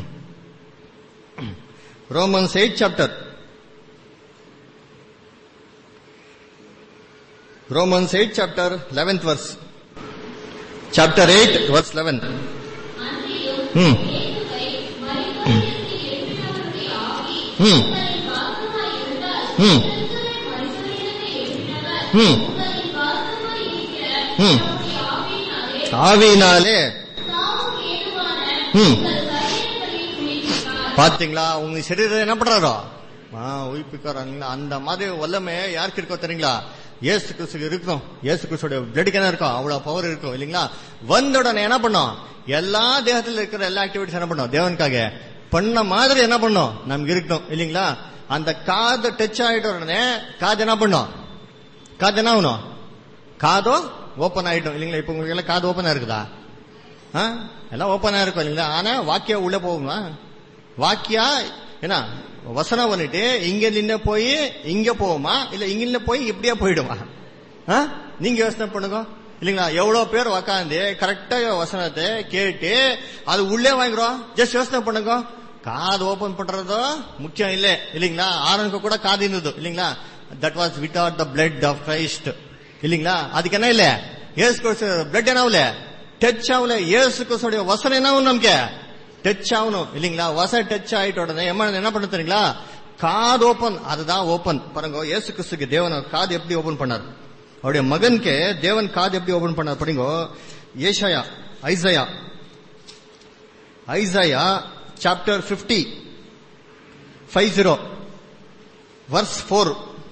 [SPEAKER 4] Romans eight chapter Romans 8 chapter 11th verse. Chapter 8 verse 11. Hmm. Hmm. Hmm. Hmm. Hmm. ஆவியினாலே ம். பாத்தீங்களா உங்க சரீரம் என்ன பண்றாரோ ஆ, உயிர்ப்பிக்கிறாங்களா அந்த மாதிரி வல்லமை யாருக்கு இருக்கோ தெரியுங்களா ஏசு கிறிஸ்துக்கு இருக்கும் ஏசு கிறிஸ்துடைய பிளட்டுக்கு என்ன இருக்கும் அவ்வளவு பவர் இருக்கும் இல்லைங்களா வந்த உடனே என்ன பண்ணும் எல்லா தேகத்துல இருக்கிற எல்லா ஆக்டிவிட்டிஸ் என்ன பண்ணும் தேவனுக்காக பண்ண மாதிரி என்ன பண்ணும் நமக்கு இருக்கணும் இல்லைங்களா அந்த காது டச் ஆயிட்ட உடனே காது என்ன பண்ணும் காது என்ன ஆகணும் காதோ ஓபன் ஆயிடும் இல்லைங்களா இப்ப உங்களுக்கு எல்லாம் காது ஓபனா இருக்குதா ஆ? எல்லாம் ஓபனா இருக்கும் இல்லைங்களா ஆனா வாக்கியம் உள்ள போகுமா வாக்கியா என்ன வசனம் வந்துட்டு இங்க நின்று போய் இங்க போகுமா இல்ல இங்க நின்னு போய் இப்படியே போயிடுமா ஆ? நீங்க யோசனை பண்ணுங்க இல்லைங்களா எவ்வளவு பேர் உக்காந்து கரெக்டா வசனத்தை கேட்டு அது உள்ளே வாங்கிக்கிறோம் ஜஸ்ட் யோசனை பண்ணுங்க காது ஓபன் பண்றதோ முக்கியம் இல்ல இல்லைங்களா ஆரனுக்கு கூட காது இருந்தது இல்லைங்களா that was without the blood of Christ இல்லைங்களா அதுக்கு என்ன இல்ல ஏசு கிறிஸ்து பிளட் என்ன ஆகல டச் ஆகல ஏசு கிறிஸ்துடைய வசனம் என்ன ஆகும் நமக்கு டச் ஆகணும் இல்லைங்களா வசனம் டச் ஆயிட்ட உடனே எம்ம- என்ன பண்ண தெரியுங்களா காது ஓபன் அதுதான் ஓபன் பாருங்க ஏசு கிறிஸ்துக்கு தேவன் காது எப்படி ஓபன் பண்ணார் அவருடைய மகனுக்கு தேவன் காது எப்படி ஓபன் பண்ணார் பாருங்க ஏஷாயா Isaiah Isaiah chapter 50 five zero verse four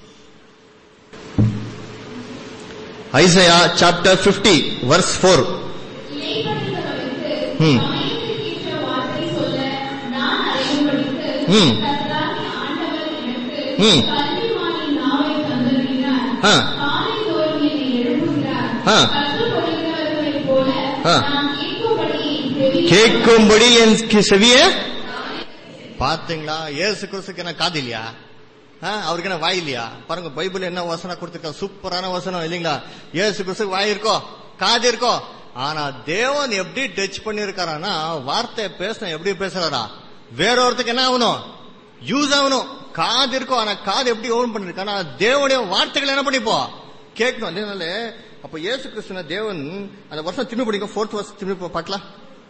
[SPEAKER 4] Isaiah chapter 50 verse four
[SPEAKER 3] இடைப்பட்டவர்களுக்கு
[SPEAKER 4] ம்
[SPEAKER 3] சமயத்திற்கேற்ற வார்த்தை சொல்ல நான் அறியும்படிக்கு
[SPEAKER 4] ம்
[SPEAKER 3] கர்த்தராகிய ஆண்டவர் எனக்கு
[SPEAKER 4] ம்
[SPEAKER 3] கல்விமானின் நாவை தந்தருளினார்.
[SPEAKER 4] ஆ
[SPEAKER 3] காலைதோறும் என்னை எழுப்புகிறார்.
[SPEAKER 4] ஆ.
[SPEAKER 3] கற்றுக் கொடுக்கிறவர்களைப் போல
[SPEAKER 4] ஆ.
[SPEAKER 3] நான் கேட்கும்படி என் செவி
[SPEAKER 4] கேட்கும்படி என் கி- செவிய பாத்தீங்களா ஏசு கிறிஸ்துக்கு என்ன காது இல்லையா ஆ? ஆ, அவருக்கு என்ன வாய் இல்லையா பாருங்க பைபிள் என்ன வசனம் கொடுத்துருக்கா சூப்பரான வசனம் இல்லைங்களா ஏசு கிறிஸ்து வாய் இருக்கோ காது இருக்கோ ஆனா தேவன் எப்படி டச் பண்ணிருக்காரானா வார்த்தை பேச எப்படி பேசுறாரா வேற ஒருத்தருக்கு என்ன ஆகணும் யூஸ் ஆகணும் காது இருக்கும் ஆனா காது எப்படி ஓபன் பண்ணிருக்கானா தேவனுடைய வார்த்தைகள் என்ன பண்ணிப்போ கேட்கணும் அதனால அப்ப இயேசு கிறிஸ்துவ தேவன் அந்த வருஷம் திரும்பி படிக்க ஃபோர்த் வருஷம் திரும்பி போ- பார்க்கலாம்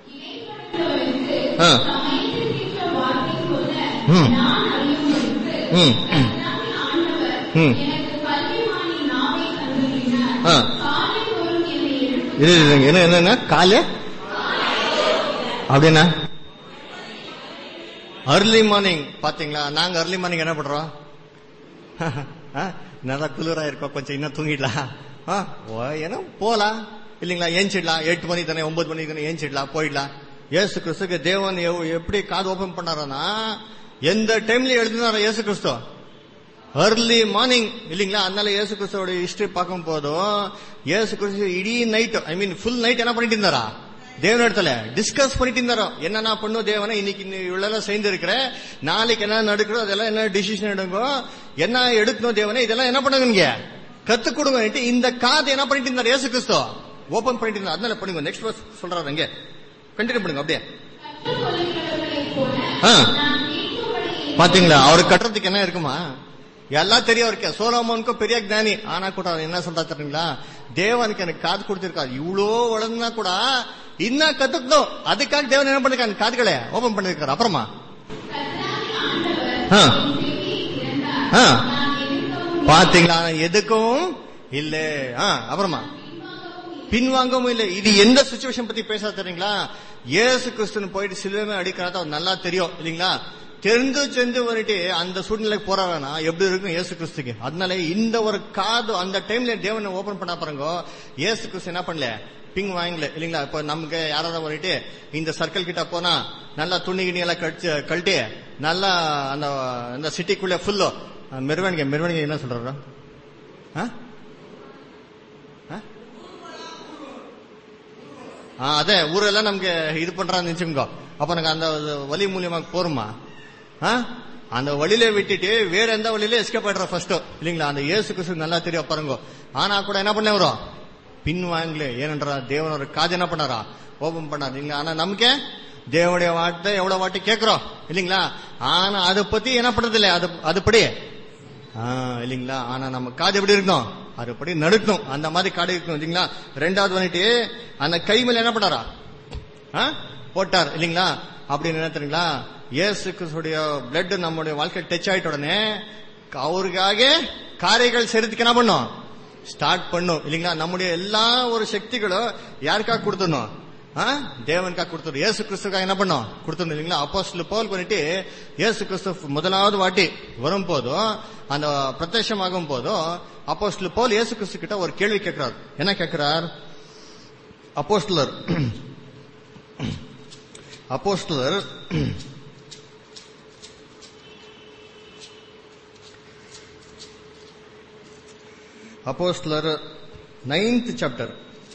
[SPEAKER 4] ஆ. ம். ம். ம். ம். ஆ. இரு, இரு, இரு. என்ன என்ன, என்ன காலு அப்படின்னா அர்லி மார்னிங் பாத்தீங்களா நாங்க அர்லி மார்னிங் என்ன பண்றோம் ஆ, நல்லா குளிரா இருக்கோம் கொஞ்சம் இன்னும் தூங்கிடலாம் ஆ, ஓ, ஏன்னா போலாம் இல்லைங்களா ஏஞ்சிடலாம் எட்டு மணி தானே ஒன்பது மணிக்கு தானே ஏஞ்சிடலாம் போயிடலாம் ஏசு கிறிஸ்துக்கு தேவன் எவ்- எப்படி காது ஓபன் பண்ணாரனா எந்த டைம்ல எழுதினாரா ஏசு கிறிஸ்து அர்லி மார்னிங் இல்லைங்களா அதனால இயேசு கிறிஸ்துவோட ஹிஸ்டரி பார்க்கும் போதும் இயேசு கிறிஸ்து இடீ night I mean full night என்ன பண்ணிட்டு இருந்தாரா தேவன் இடத்துல டிஸ்கஸ் பண்ணிட்டு இருந்தாரோ என்னென்ன பண்ணும் தேவனை இன்னைக்கு இவ்வளவு சேர்ந்து இருக்கிற நாளைக்கு என்ன நடக்கிறோம் அதெல்லாம் என்ன டிசிஷன் எடுங்கோ என்ன எடுக்கணும் தேவனை இதெல்லாம் என்ன பண்ணுங்க நீங்க கத்து கொடுங்க இந்த காது என்ன பண்ணிட்டு இருந்தார் இயேசு கிறிஸ்து ஓபன் பண்ணிட்டு இருந்தார் அதனால பண்ணுங்க நெக்ஸ்ட் வர்ஸ் சொல்றாரு இங்க கண்டினியூ பண்ணுங்க அப்படியே ஆ. பாத்தீங்களா அவருக்கு கட்டுறதுக்கு என்ன இருக்குமா எல்லாம் தெரியும் அவருக்கு சோலோமோனுக்கும் பெரிய ஞானி ஆனா கூட அவர் என்ன சொல்றா தெரியுங்களா தேவனுக்கு எனக்கு காது கொடுத்திருக்காரு இவ்வளோ வளர்ந்தா கூட இன்னும் கத்துக்கணும் அதுக்காக தேவன் என்ன பண்ணிருக்காரு காதுகளை ஓபன் பண்ணிருக்காரு அப்புறமா ஆ. ஆ. பாத்தீங்களா எதுக்கும் இல்ல ஆ, அப்புறமா பின்வாங்கவும் இல்லை இது எந்த சுச்சுவேஷன் பத்தி பேச தெரியுங்களா இயேசு கிறிஸ்துன்னு போயிட்டு சிலுவை அடிக்கிறதா அவருக்கு நல்லா தெரியும் இல்லைங்களா தெரிந்து சென்று வந்துட்டு அந்த சூழ்நிலைக்கு போறாங்கன்னா எப்படி இருக்கும் இயேசு கிறிஸ்துக்கு அதனால இந்த ஒரு காது அந்த டைம்ல தேவனை ஓபன் பண்ண பாருங்க இயேசு கிறிஸ்து என்ன பண்ணல பிங் வாங்கல இல்லைங்களா இப்ப நமக்கு யாராவது வந்துட்டு இந்த சர்க்கிள் கிட்ட போனா நல்லா துணி கிணி எல்லாம் கழிச்சு கழட்டி நல்லா அந்த அந்த சிட்டிக்குள்ள ஃபுல்லோ மெருவனிங்க மெருவனிங்க என்ன சொல்றாரு ஆ ஆ ஆ, அதே ஊரெல்லாம் நமக்கு இது பண்றான்னு நினைச்சுக்கோ அப்ப எனக்கு அந்த வழி மூலியமா போருமா ஆ? அந்த வழியில விட்டுட்டு வேற எந்த வழியில எஸ்கேப் ஆயிடுற ஃபர்ஸ்ட் இல்லீங்களா அந்த இயேசு கிறிஸ்து நல்லா தெரியும் பாருங்க ஆனா கூட என்ன பண்ண வரும் பின் வாங்கல ஏனென்றா தேவன் ஒரு காது என்ன பண்ணாரா ஓபன் பண்ணாரு இல்லைங்களா ஆனா நமக்கே தேவனுடைய வார்த்தை எவ்வளவு வாட்டி கேட்கிறோம் இல்லீங்களா ஆனா அதை பத்தி என்ன பண்றது இல்ல அது அதுபடி ஆ, இல்லீங்களா ஆனா நம்ம காது எப்படி இருக்கணும் அதுபடி நடுக்கணும் அந்த மாதிரி காடு இருக்கணும் இல்லீங்களா ரெண்டாவது வந்துட்டு அந்த கை மேல என்ன பண்ணாரா ஆ? போட்டார் இல்லீங்களா அப்படின்னு என்ன தெரியுங்களா இயேசு கிறிஸ்துடைய பிளட் நம்முடைய வாழ்க்கை டச் ஆயிட்ட உடனே அவருக்காக காரியங்கள் செய்யறதுக்கு என்ன பண்ணும் ஸ்டார்ட் பண்ணும் இல்லீங்களா நம்முடைய எல்லா ஒரு சக்திகளும் யாருக்காக கொடுத்துடணும் ஆ? தேவனுக்காக கொடுத்துரும் இயேசு கிறிஸ்துக்காக என்ன பண்ணோம் கொடுத்துரும் இல்லைங்களா அப்போஸ்தலர் பவுல் பண்ணிட்டு இயேசு கிறிஸ்து முதலாவது வாட்டி வரும் போதும் அந்த பிரத்யட்சமாகும் போதும் அப்போஸ்தலர் பவுல் இயேசு கிறிஸ்து கிட்ட ஒரு கேள்வி கேட்கிறார் என்ன கேட்கிறார் அப்போஸ்தலர் அப்போஸ்தலர் அப்போஸ்தலர் நைன்த் சாப்டர்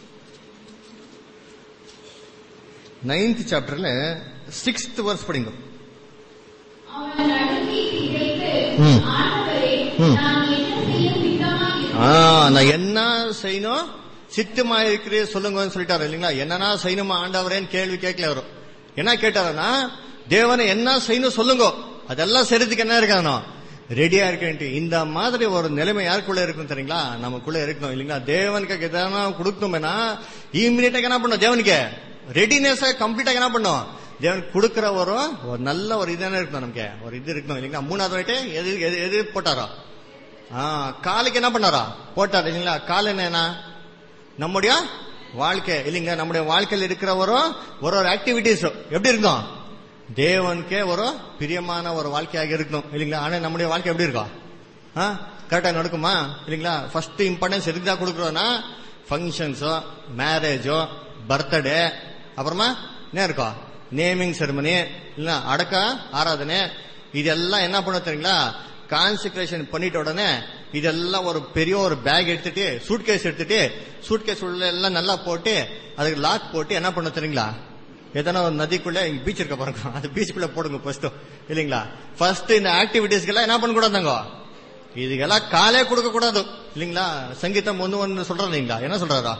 [SPEAKER 4] நைன்த் சாப்டர்ல சிக்ஸ்த் வர்ஸ் படிங்க
[SPEAKER 3] அவன் நடுங்கி சிதைத்து,
[SPEAKER 4] ம்.
[SPEAKER 3] ஆண்டவரே,
[SPEAKER 4] ம்.
[SPEAKER 3] நான் என்ன செய்ய சித்தமாய்
[SPEAKER 4] ஆ, நான் என்ன செய்யணும் சித்தமா இருக்கிறே சொல்லுங்கன்னு சொல்லிட்டாரு இல்லைங்களா என்னன்னா செய்யணுமா ஆண்டவரேன்னு கேள்வி கேட்கல அவரு என்ன கேட்டாருன்னா தேவனை என்ன செய்யணும் சொல்லுங்க அதெல்லாம் செய்யறதுக்கு என்ன இருக்கணும் ரெடியா இருக்கேன்ட்டு இந்த மாதிரி ஒரு நிலைமை யாருக்குள்ள இருக்கும் தெரியுங்களா நமக்குள்ள இருக்கணும் இல்லைங்களா தேவனுக்கு எதனா கொடுக்கணும்னா இம்மிடியா என்ன பண்ணும் தேவனுக்கு ரெடினஸ் கம்ப்ளீட்டா என்ன பண்ணும் தேவன் கொடுக்கிற ஒரு ஒரு நல்ல ஒரு இதான இருக்கணும் நமக்கு ஒரு இது இருக்கணும் இல்லைங்களா மூணாவது வாட்டி எது எது எது போட்டாரோ ஆ, காலுக்கு என்ன பண்ணாரா போட்டார் இல்லைங்களா கால் என்ன என்ன? நம்முடைய வாழ்க்கை இல்லைங்க நம்முடைய வாழ்க்கையில் இருக்கிற ஒரு ஒரு ஒரு ஆக்டிவிட்டிஸ் எப்படி இருக்கும் தேவனுக்கே ஒரு பிரியமான ஒரு வாழ்க்கையாக இருக்கணும் இல்லைங்களா ஆனா நம்முடைய வாழ்க்கை எப்படி இருக்கும் கரெக்டா நடக்குமா இல்லைங்களா ஃபர்ஸ்ட் இம்பார்ட்டன்ஸ் எதுக்கு தான் கொடுக்குறோம்னா ஃபங்க்ஷன்ஸோ மேரேஜோ பர்த்டே அப்புறமா என்ன இருக்கும் நேமிங் செரமனி இல்ல அடக்க ஆராதனை இதெல்லாம் என்ன பண்ண தெரியுங்களா கான்சென்ட்ரேஷன் பண்ணிட்ட உடனே இதெல்லாம் ஒரு பெரிய ஒரு பேக் எடுத்துட்டு சூட்கேஸ் எடுத்துட்டு சூட்கேஸ் உள்ள எல்லாம் நல்லா போட்டு அதுக்கு லாக் போட்டு என்ன பண்ண தெரியுங்களா எதனா ஒரு நதிக்குள்ள இங்க பீச் இருக்க பாருங்க அந்த பீச்சுக்குள்ள போடுங்க ஃபர்ஸ்ட் இல்லீங்களா ஃபர்ஸ்ட் இந்த ஆக்டிவிட்டிஸ்க்கு எல்லாம் என்ன பண்ண கூடாதுங்க இதுக்கெல்லாம் காலே கொடுக்க கூடாது இல்லைங்களா சங்கீதம் ஒண்ணு ஒண்ணு சொல்றாரு இல்லைங்களா என்ன சொல்றாரா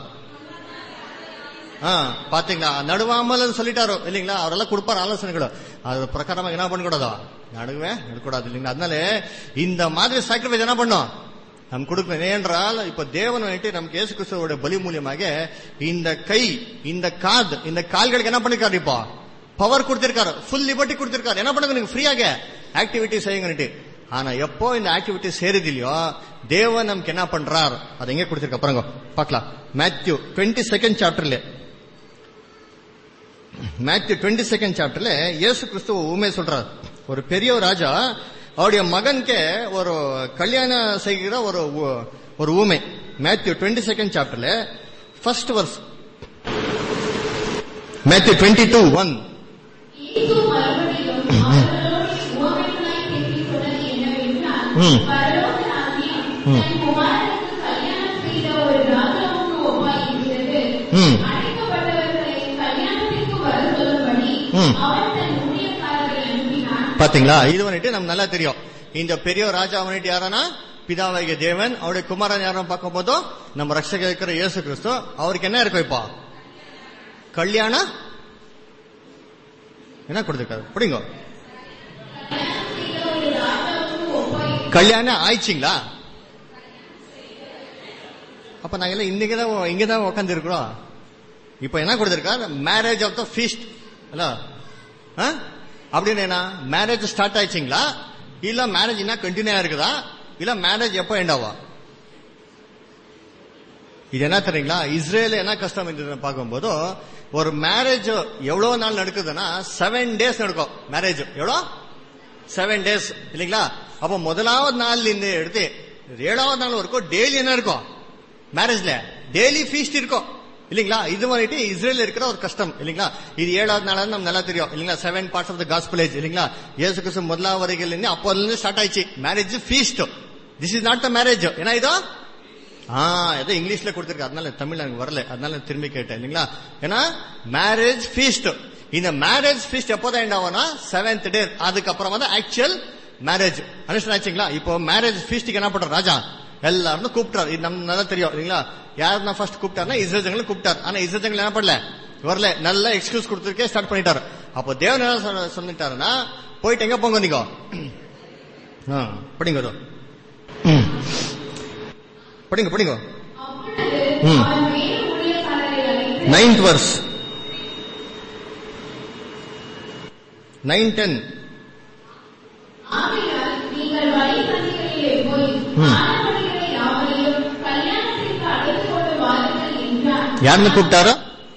[SPEAKER 4] ஆ, பாத்தீங்களா நடுவாமல் சொல்லிட்டாரோ இல்லைங்களா அவரெல்லாம் கொடுப்பாரு ஆலோசனைகள் அது பிரகாரமா என்ன பண்ணக்கூடாதா நடுவே நடுக்கூடாது இல்லைங்களா அதனால இந்த மாதிரி சாக்ரிஃபைஸ் என்ன பண்ணோம் நம்ம கொடுக்கணும் ஏனென்றால் இப்ப தேவன் வந்துட்டு நமக்கு இயேசு கிறிஸ்துவோட பலி மூலியமாக இந்த கை இந்த காது இந்த கால்களுக்கு என்ன பண்ணிருக்காரு இப்போ பவர் கொடுத்திருக்காரு ஃபுல் லிபர்ட்டி கொடுத்திருக்காரு என்ன பண்ணுங்க நீங்க ஃப்ரீயாக ஆக்டிவிட்டி செய்யுங்கன்னுட்டு ஆனா எப்போ இந்த ஆக்டிவிட்டி சேருது இல்லையோ தேவன் நமக்கு என்ன பண்றார் அது எங்க கொடுத்திருக்க பாருங்க பார்க்கலாம் மேத்யூ டுவெண்ட்டி செகண்ட் சாப்டர்ல மேத்யூ டுவெண்ட்டி செகண்ட் சாப்டர்ல இயேசு கிறிஸ்து ஊமே சொல்றார் ஒரு பெரிய ராஜா அவருடைய மகனுக்கு ஒரு கல்யாணம் செய்கிற ஒரு ஊ- ஒரு ஊமை மேத்யூ டுவெண்ட்டி செகண்ட் சாப்டர்ல first verse Matthew twenty two one
[SPEAKER 3] இயேசு மறுபடியும் அவர்களோடு உவமைகளாய் பேசிச் சொன்னது என்னவென்றால்,
[SPEAKER 4] ம்.
[SPEAKER 3] பரலோக ராஜ்யம்
[SPEAKER 4] ம்.
[SPEAKER 3] தன் குமாரனுக்கு கல்யாணம் செய்த ஒரு ராஜாவுக்கு ஒப்பாயிருக்கிறது.
[SPEAKER 4] ம்.
[SPEAKER 3] அழைக்கப்பட்டவர்களை கல்யாணத்திற்கு வர சொல்லும்படி
[SPEAKER 4] ம்.
[SPEAKER 3] அவன் தன் ஊழியக்காரரை அனுப்பினான்.
[SPEAKER 4] பாத்தீங்களா இது வந்துட்டு நமக்கு நல்லா தெரியும் இந்த பெரிய ராஜா வந்துட்டு யாரனா பிதாவாகிய தேவன் அவருடைய குமாரன் யாரும் பார்க்கும் போதும் நம்ம ரட்சக இருக்கிற இயேசு கிறிஸ்து அவருக்கு என்ன இருக்கும் இப்போ கல்யாணம் என்ன கொடுத்திருக்காரு புடிங்க கல்யாணம் ஆயிடுச்சிங்களா அப்ப நாங்க எல்லாம் இன்னைக்குதான் இங்கதான் உட்காந்து இருக்கிறோம் இப்ப என்ன கொடுத்திருக்காரு மேரேஜ் ஆஃப் த ஃபீஸ்ட் இல்ல ஆ? அப்படின்னு என்ன மேரேஜ் ஸ்டார்ட் ஆயிடுச்சிங்களா இல்ல மேரேஜ் என்ன கண்டினியூ இருக்குதா இல்ல மேரேஜ் எப்போ எண்ட் ஆவா இது என்ன தெரியுங்களா இஸ்ரேல என்ன கஷ்டம் இருந்ததுன்னு பார்க்கும்போது ஒரு மேரேஜ் எவ்வளவு நாள் நடக்குதுன்னா செவன் டேஸ் நடக்கும் மேரேஜ் எவ்வளோ செவன் டேஸ் இல்லைங்களா அப்போ முதலாவது நாள் இருந்து எடுத்து ஏழாவது நாள் வரைக்கும் டெய்லி என்ன இருக்கும் மேரேஜ்ல டெய்லி ஃபீஸ்ட் இருக்கும் இல்லைங்களா இது வந்துட்டு இஸ்ரேல் இருக்கிற ஒரு கஷ்டம் இல்லைங்களா இது ஏழாவது நாள் நம்ம நல்லா தெரியும் இல்லைங்களா செவன் பார்ட்ஸ் ஆஃப் த காஸ்பிளேஜ் இல்லைங்களா இயேசு கிறிஸ்து முதலாவது வரைக்கும் இருந்து அப்போதுல இருந்து ஸ்டார்ட் ஆயிடுச்சு marriage feast this is not the marriage ஏன்னா இதோ ஆ ஏதோ இங்கிலீஷ்ல கொடுத்திருக்கு அதனால தமிழ் எனக்கு வரல அதனால நான் திரும்பி கேட்டேன் இல்லைங்களா ஏன்னா மேரேஜ் ஃபீஸ்ட் இந்த மேரேஜ் ஃபீஸ்ட் எப்போதான் எண்ட் ஆகும்னா செவன்த் டே அதுக்கப்புறமா தான் ஆக்சுவல் மேரேஜ் அனுஷ்டன் ஆச்சுங்களா இப்போ மேரேஜ் ஃபீஸ்டுக்கு என்ன பண்ற ராஜா எல்லாரும் கூப்பிட்டார் இது நம்ம நல்லா தெரியும் இல்லைங்களா யார் நான் ஃபர்ஸ்ட் கூப்பிட்டாருன்னா இஸ்ரேல் ஜனங்களை கூப்பிட்டார் ஆனா இஸ்ரேல் ஜனங்கள் என்ன பண்ணல வரல நல்ல எக்ஸ்கியூஸ் கொடுத்துருக்கே ஸ்டார்ட் பண்ணிட்டாரு அப்போ தேவன் என்ன சொன்ன- சொல்லிட்டாருன்னா போயிட்டு எங்க போங்க நீங்க ஆ, படிங்க அதோ. ம். படிங்க படிங்க
[SPEAKER 3] அப்பொழுது
[SPEAKER 4] ம்.
[SPEAKER 3] அவன் வேறு ஊழியக்காரரை அழைத்து,
[SPEAKER 4] நைன்த் வர்ஸ் நைன் டென்
[SPEAKER 3] ஆகையால் நீங்கள் வழிபந்திகளிலே போய்
[SPEAKER 4] ம்.
[SPEAKER 3] ஆடப்படுகிற யாவரையும் கல்யாணத்திற்கு அழைத்து கொண்டு வாருங்கள் என்றார்.
[SPEAKER 4] யாருன்னு கூப்பிட்டாரா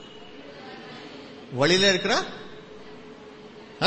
[SPEAKER 4] வழியில இருக்கிற ஆ?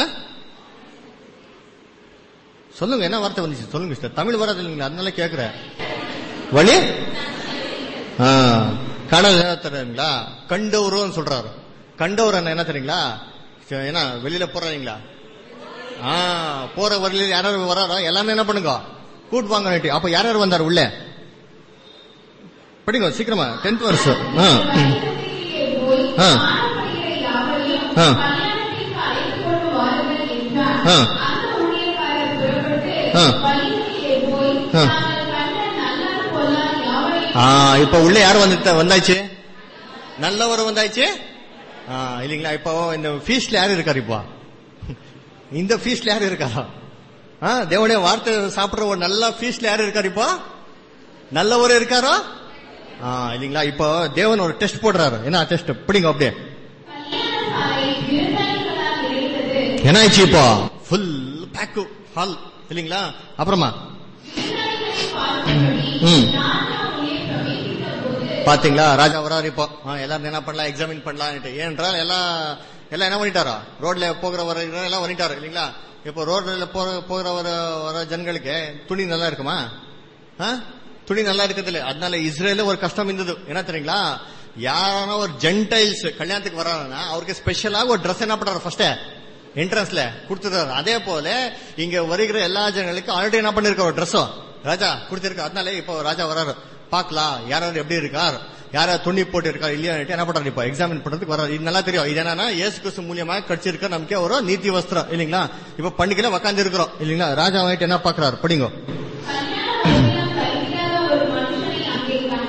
[SPEAKER 4] சொல்லுங்க என்ன வார்த்தை வந்துச்சு சொல்லுங்க சிஸ்டர் தமிழ் வராது இல்லைங்களா அதனால கேக்குறேன் வழி ஆ, கடல் என்ன தெரியுங்களா கண்டவரும் சொல்றாரு கண்டவர் என்ன தெரியுங்களா சரி, என்ன வெளியில போறாங்களா ஆ போற வழியில யாராவது வராரோ எல்லாமே என்ன பண்ணுங்க கூட்டு வாங்க அப்ப யார் யார் வந்தார் உள்ள படிங்க சீக்கிரமா டென்த் வருஷம்
[SPEAKER 3] வழிபந்திகளிலே போய்
[SPEAKER 4] ஆ.
[SPEAKER 3] ஆடப்படுகிற யாவரையும்
[SPEAKER 4] ஆ.
[SPEAKER 3] கல்யாணத்திற்கு அழைத்து கொண்டு வாருங்கள் என்றார்.
[SPEAKER 4] ஆ.
[SPEAKER 3] அந்த ஊழியக்காரர் புறப்பட்டு
[SPEAKER 4] ஆ.
[SPEAKER 3] வழிகளிலே போய்
[SPEAKER 4] ஆ.
[SPEAKER 3] தாங்கள் கண்ட நல்லார் பொல்லார் யாவரையும்
[SPEAKER 4] ஆ இப்ப உள்ள யார் வந்து வந்தாச்சு நல்லவர் வந்தாச்சு ஆ, இல்லைங்களா இப்போ இந்த ஃபீஸ்ட்ல யாரு இருக்காரு இப்போ இந்த ஃபீஸ்ட்ல யாரு இருக்காரா ஆ, தேவனுடைய வார்த்தை சாப்பிடுற ஒரு நல்ல ஃபீஸ்ட்ல யாரு இருக்காரு இப்போ நல்லவர் இருக்காரோ ஆ, இல்லைங்களா இப்போ தேவன் ஒரு டெஸ்ட் போடுறாரு என்ன டெஸ்ட் பிடிங்க அப்படியே
[SPEAKER 3] கல்யாணசாலை விருந்தாளிகளால் நிறைந்தது.
[SPEAKER 4] என்ன ஆயிடுச்சு இப்போ ஃபுல் பேக்கு ஹால் இல்லைங்களா அப்புறமா
[SPEAKER 3] விருந்தாளிகளை பார்க்கும்படி
[SPEAKER 4] ம்
[SPEAKER 3] ராஜா உள்ளே பிரவேசித்த போது
[SPEAKER 4] பாத்தீங்களா ராஜா வராரு இப்போ ஆ, எல்லாரும் என்ன பண்ணலாம் எக்ஸாமின் பண்ணலாம் ஏனென்றால் எல்லாம் எல்லாம் என்ன பண்ணிட்டாரா ரோட்ல போகிற வர எல்லாம் பண்ணிட்டாரு இல்லைங்களா இப்போ ரோட்ல போற போகிற வர வர ஜனங்களுக்கு துணி நல்லா இருக்குமா ஆ? துணி நல்லா இருக்குது இல்ல அதனால இஸ்ரேல ஒரு கஷ்டம் இருந்தது என்ன தெரியுங்களா யாரான ஒரு ஜென்டைல்ஸ் கல்யாணத்துக்கு வராங்கன்னா அவருக்கு ஸ்பெஷலாக ஒரு ட்ரெஸ் என்ன பண்றாரு ஃபர்ஸ்ட் என்ட்ரன்ஸ்ல கொடுத்துருக்காரு அதே போல இங்க வருகிற எல்லா ஜனங்களுக்கும் ஆல்ரெடி என்ன பண்ணிருக்க ஒரு ட்ரெஸ்ஸும் ராஜா கொடுத்திருக்க அதனால இப்போ ராஜா வராரு பார்க்கலாம் யாராவது எப்படி இருக்கார் யாராவது துணி போட்டு இருக்கா இல்லையா என்ன பண்றாரு இப்போ எக்ஸாமின் பண்றதுக்கு வராது இது நல்லா தெரியும் இது என்னன்னா இயேசு கிறிஸ்து மூலியமா கிடைச்சிருக்க நமக்கு ஒரு நீதி வஸ்திரம் இல்லைங்களா இப்ப பண்டிகையில உக்காந்து இருக்கிறோம் இல்லைங்களா ராஜா வாங்கிட்டு என்ன பாக்குறாரு படிங்க
[SPEAKER 3] கல்யாண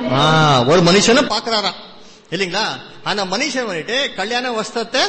[SPEAKER 4] ஆ, ஒரு மனுஷனை பாக்குறாராம் இல்லீங்களா அந்த மனுஷன் வந்துட்டு கல்யாண வஸ்திரத்தை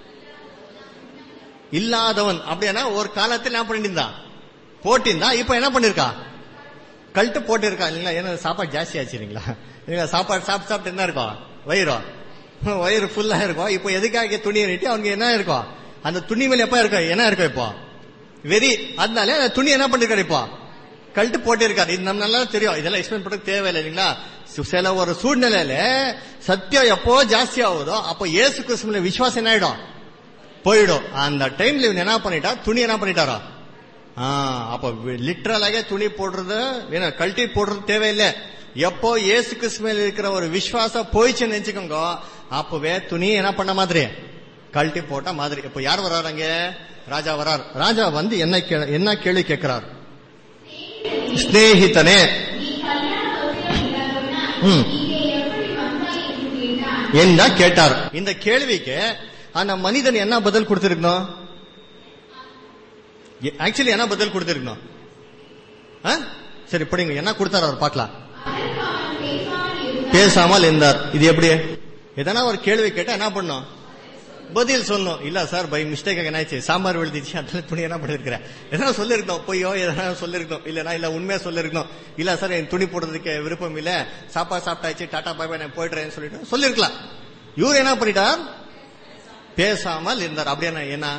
[SPEAKER 4] இல்லாதவன் அப்படின்னா ஒரு காலத்தில் என்ன பண்ணிட்டு இருந்தான் போட்டிருந்தா இப்ப என்ன பண்ணிருக்கா கழட்டு போட்டு இல்லைங்களா ஏன்னா சாப்பாடு ஜாஸ்தி ஆச்சு இல்லைங்களா இல்லைங்களா சாப்பாடு சாப்பிட்டு சாப்பிட்டு என்ன இருக்கும் வயிறோ வயிறு ஃபுல்லா இருக்கும் இப்போ எதுக்காக துணியை நீட்டி அவனுக்கு என்ன இருக்கும் அந்த துணி மேல எப்ப இருக்கும் என்ன இருக்கும் இப்போ வெறி அதனால அந்த துணி என்ன பண்ணிருக்காரு இப்போ கழட்டு போட்டிருக்காரு இது நம்ம நல்லா தெரியும் இதெல்லாம் எக்ஸ்பிளைன் பண்ண தேவையில்லை இல்லைங்களா சில ஒரு சூழ்நிலையில சத்தியம் எப்போ ஜாஸ்தி ஆகுதோ அப்போ ஏசு கிறிஸ்துவில விசுவாசம் என்ன ஆயிடும் போயிடும் அந்த டைம்ல இவன் என்ன பண்ணிட்டா துணி என்ன பண்ணிட்டாரா ஆ, அப்ப லிட்டரலாக துணி போடுறது வேணும் கழட்டி போடுறது தேவையில்லை எப்போ இயேசு கிறிஸ்து மேல இருக்கிற ஒரு விசுவாசம் போயிடுச்சுன்னு நினைச்சுக்கோங்க அப்பவே துணி என்ன பண்ண மாதிரி கழட்டி போட்ட மாதிரி இப்போ யார் வர்றாருங்க ராஜா வரார் ராஜா வந்து என்ன கே- என்ன கேள்வி கேட்கிறார் ஸ்நேகிதனே
[SPEAKER 3] நீ கல்யாண வஸ்திரம் இல்லாதவனா
[SPEAKER 4] ம்.
[SPEAKER 3] இங்கே எப்படி வந்தாய் என்று கேட்டான்
[SPEAKER 4] என்ன கேட்டார் இந்த கேள்விக்கு அந்த மனிதன் என்ன பதில் கொடுத்திருக்கணும் ஆக்சுவலி என்ன பதில் கொடுத்திருக்கணும் ஆ? சரி படிங்க என்ன கொடுத்தாரு அவர் பார்க்கலாம்
[SPEAKER 3] அதற்கு அவன் பேசாமல் இருந்தான்
[SPEAKER 4] பேசாமல் இருந்தார் இது எப்படி எதனா ஒரு கேள்வி கேட்டா என்ன பண்ணும் பதில் சொல்லணும் இல்ல சார் பை மிஸ்டேக் என்னாச்சு சாம்பார் விழுந்துச்சு அதுல துணி என்ன பண்ணிருக்கிறேன் எதனா சொல்லிருக்கணும் பொய்யோ எதனா சொல்லிருக்கணும் இல்லனா இல்ல உண்மையா சொல்லிருக்கணும் இல்ல சார் என் துணி போடுறதுக்கு விருப்பம் இல்ல சாப்பாடு சாப்பிட்டாச்சு டாடா பாய் பாய் நான் போயிடுறேன்னு சொல்லிட்டு சொல்லிருக்கலாம் இவர் என்ன பண்ணிட்டார் பேசாமல் இருந்தார் அப்படின்னா என்ன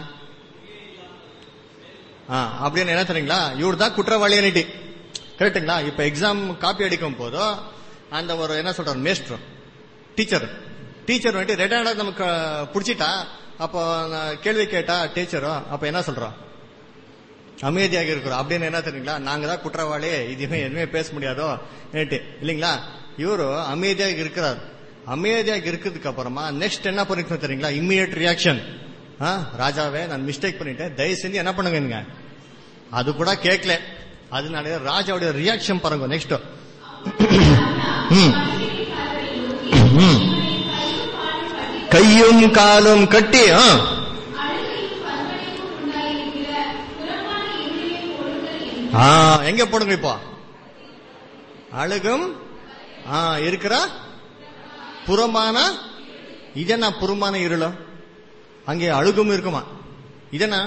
[SPEAKER 4] ஆ, அப்படின்னு என்ன தெரியுங்களா இவர் தான் குற்றவாளியானிட்டி கரெக்டுங்களா இப்ப எக்ஸாம் காப்பி அடிக்கும் போதோ அந்த ஒரு என்ன சொல்றாரு மேஸ்டர் டீச்சர் டீச்சர் வந்துட்டு ரெட் ஹேண்டா நமக்கு பிடிச்சிட்டா அப்போ நான் கேள்வி கேட்டா டீச்சரோ அப்ப என்ன சொல்றோம் அமைதியாக இருக்கிறோம் அப்படின்னு என்ன தெரியுங்களா நாங்க தான் குற்றவாளி இதுமே எதுவுமே பேச முடியாதோ ஏட்டு இல்லைங்களா இவரு அமைதியாக இருக்கிறார் அமைதியாக இருக்கிறதுக்கு அப்புறமா நெக்ஸ்ட் என்ன பண்ணிருக்கணும் தெரியுங்களா இம்மிடியட் ரியாக்ஷன் ராஜாவே நான் மிஸ்டேக் பண்ணிட்டேன் தயவு செஞ்சு என்ன பண்ணுங்க நீங்க அது கூட கேட்கல அதனால ராஜாவுடைய ரியாக்ஷன் பாருங்க நெக்ஸ்ட் கையும் காலும் கட்டி ஆ,
[SPEAKER 3] அழுகையும் கற்பனையும் உண்டாயிருக்கிற புறமான இருளிலே போடுங்கள் என்று
[SPEAKER 4] ஆ, எங்க போடுங்க இப்போ அழுகும் ஆ, இருக்கிற புறமான இதென்ன புறமான இருளம் அங்கே அழுகும் இருக்குமா இதென்ன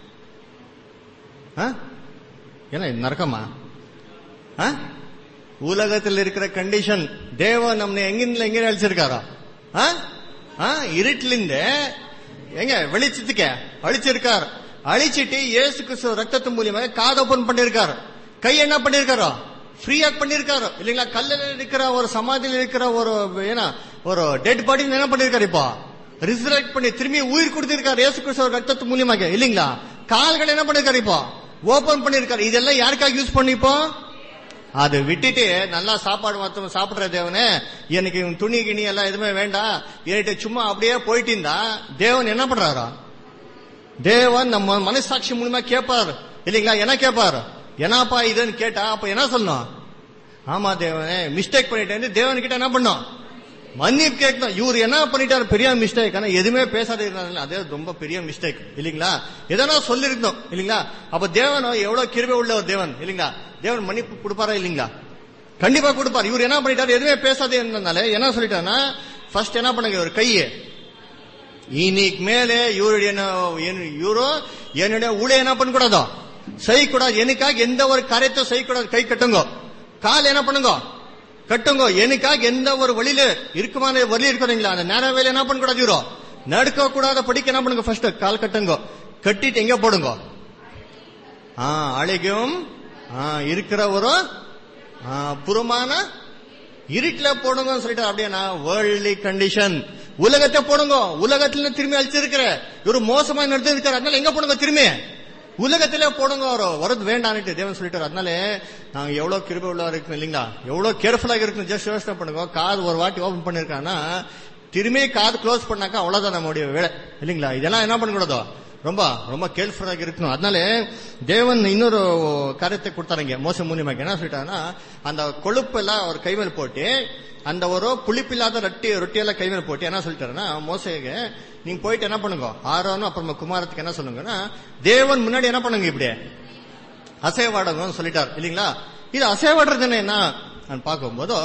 [SPEAKER 4] ஆ? என்ன இது நரக்கமா ஆ? உலகத்தில் இருக்கிற கண்டிஷன் தேவன் நம்மை எங்கிருந்து எங்க அழிச்சிருக்காரா ஆ? ஆ, இருட்டிலிருந்து எங்க வெளிச்சத்துக்க அழிச்சிருக்கார் அழிச்சிட்டு இயேசு கிறிஸ்துவ ரத்தத்து மூலியமாக காது ஓபன் பண்ணிருக்காரு கை என்ன பண்ணிருக்காரோ ஃப்ரீயா பண்ணிருக்காரு இல்லைங்களா கல்லில் இருக்கிற ஒரு சமாதியில் இருக்கிற ஒரு ஏன்னா ஒரு டெட் பாடி என்ன பண்ணிருக்காரு இப்போ ரிசரக்ட் பண்ணி திரும்பி உயிர் கொடுத்திருக்காரு இயேசு கிறிஸ்துவ ரத்தத்து மூலியமாக இல்லைங்களா கால்கள் என்ன பண்ணிருக்காரு இப்போ ஓபன் பண்ணிருக்காரு இதெல்லாம் யாருக்காக யூஸ் பண்ணிப்போ அது விட்டுட்டு நல்லா சாப்பாடு மொத்தம் சாப்பிடுற தேவனே எனக்கு இவன் துணி கிணி எல்லாம் எதுவுமே வேண்டாம் என்கிட்ட சும்மா அப்படியே போயிட்டு இருந்தா தேவன் என்ன பண்றாரா தேவன் நம்ம மனசாட்சி மூலமா கேட்பார் இல்லைங்களா என்ன கேட்பார் என்னப்பா இதுன்னு கேட்டா அப்ப என்ன சொல்லணும் ஆமா தேவனே மிஸ்டேக் பண்ணிட்டேன் தேவன் கிட்ட என்ன பண்ணோம் மன்னிப்பு கேட்கணும் இவர் என்ன பண்ணிட்டாரு பெரிய மிஸ்டேக் ஆனா எதுவுமே பேசாத இருந்தாங்க அதே ரொம்ப பெரிய மிஸ்டேக் இல்லைங்களா எதனா சொல்லிருக்கணும் இல்லைங்களா அப்ப தேவனோ எவ்வளவு கிருபை உள்ள ஒரு தேவன் இல்லைங்களா தேவன் மன்னிப்பு கொடுப்பாரா இல்லைங்களா கண்டிப்பா கொடுப்பார் இவர் என்ன பண்ணிட்டாரு எதுவுமே பேசாதே இருந்ததுனால என்ன சொல்லிட்டாருன்னா ஃபர்ஸ்ட் என்ன பண்ணுங்க ஒரு கையை இன்னைக்கு மேலே இவருடைய என்ன- இவரு என்னுடைய ஊழிய என்ன பண்ணக்கூடாதோ செய்யக்கூடாது எனக்காக எந்த ஒரு காரியத்தை செய்யக்கூடாது கை கட்டுங்க கால் என்ன பண்ணுங்க கட்டுங்க எனக்காக எந்த ஒரு வழியில இருக்குமான வழி இருக்கிறீங்களா அந்த நேர வேலை என்ன பண்ணக்கூடாது இவரோ நடக்க கூடாத படிக்க என்ன பண்ணுங்க ஃபர்ஸ்ட் கால் கட்டுங்க கட்டிட்டு எங்க போடுங்க ஆ அழகும் ஆ, இருக்கிற ஒரு ஆ, புறமான இருட்டுல போடுங்கன்னு சொல்லிட்டு அப்படின்னா வேர்ல்ட்லி கண்டிஷன் உலகத்தை போடுங்க உலகத்துல திரும்பி அழிச்சிருக்கிற இவரு மோசமா நடத்தி இருக்காரு அதனால எங்க போடுங்க திரும்பி உலகத்திலே போடுங்க அவரு வரது வேண்டான்னுட்டு தேவன் சொல்லிட்டாரு அதனால நாங்க எவ்வளவு கிருபை உள்ளவா இருக்கணும் இல்லைங்களா எவ்வளவு கேர்ஃபுல்லா இருக்கணும் ஜஸ்ட் யோசனை பண்ணுங்க காது ஒரு வாட்டி ஓபன் பண்ணிருக்காங்கன்னா திரும்பி காது க்ளோஸ் பண்ணாக்கா அவ்வளவுதான் நம்முடைய வேலை இல்லைங்களா இதெல்லாம் என்ன பண்ணக்கூடாதோ ரொம்ப ரொம்ப கேர்ஃபுல்லாக இருக்கணும் அதனால தேவன் இன்னொரு காரியத்தை கொடுத்தாருங்க மோசம் மூலியமாக என்ன சொல்லிட்டாருன்னா அந்த கொழுப்பெல்லாம் அவர் கை மேல் போட்டு அந்த ஒரு புளிப்பில்லாத ரொட்டி ரொட்டியெல்லாம் கை மேல் போட்டு என்ன சொல்லிட்டாருன்னா மோசைக்கு நீங்க போயிட்டு என்ன பண்ணுங்க ஆரோனும் அப்புறமா குமாரத்துக்கு என்ன சொல்லுங்கன்னா தேவன் முன்னாடி என்ன பண்ணுங்க இப்படி அசைவாடங்கன்னு சொல்லிட்டார் இல்லைங்களா இது அசைவாடுறது என்ன நான் பார்க்கும்போது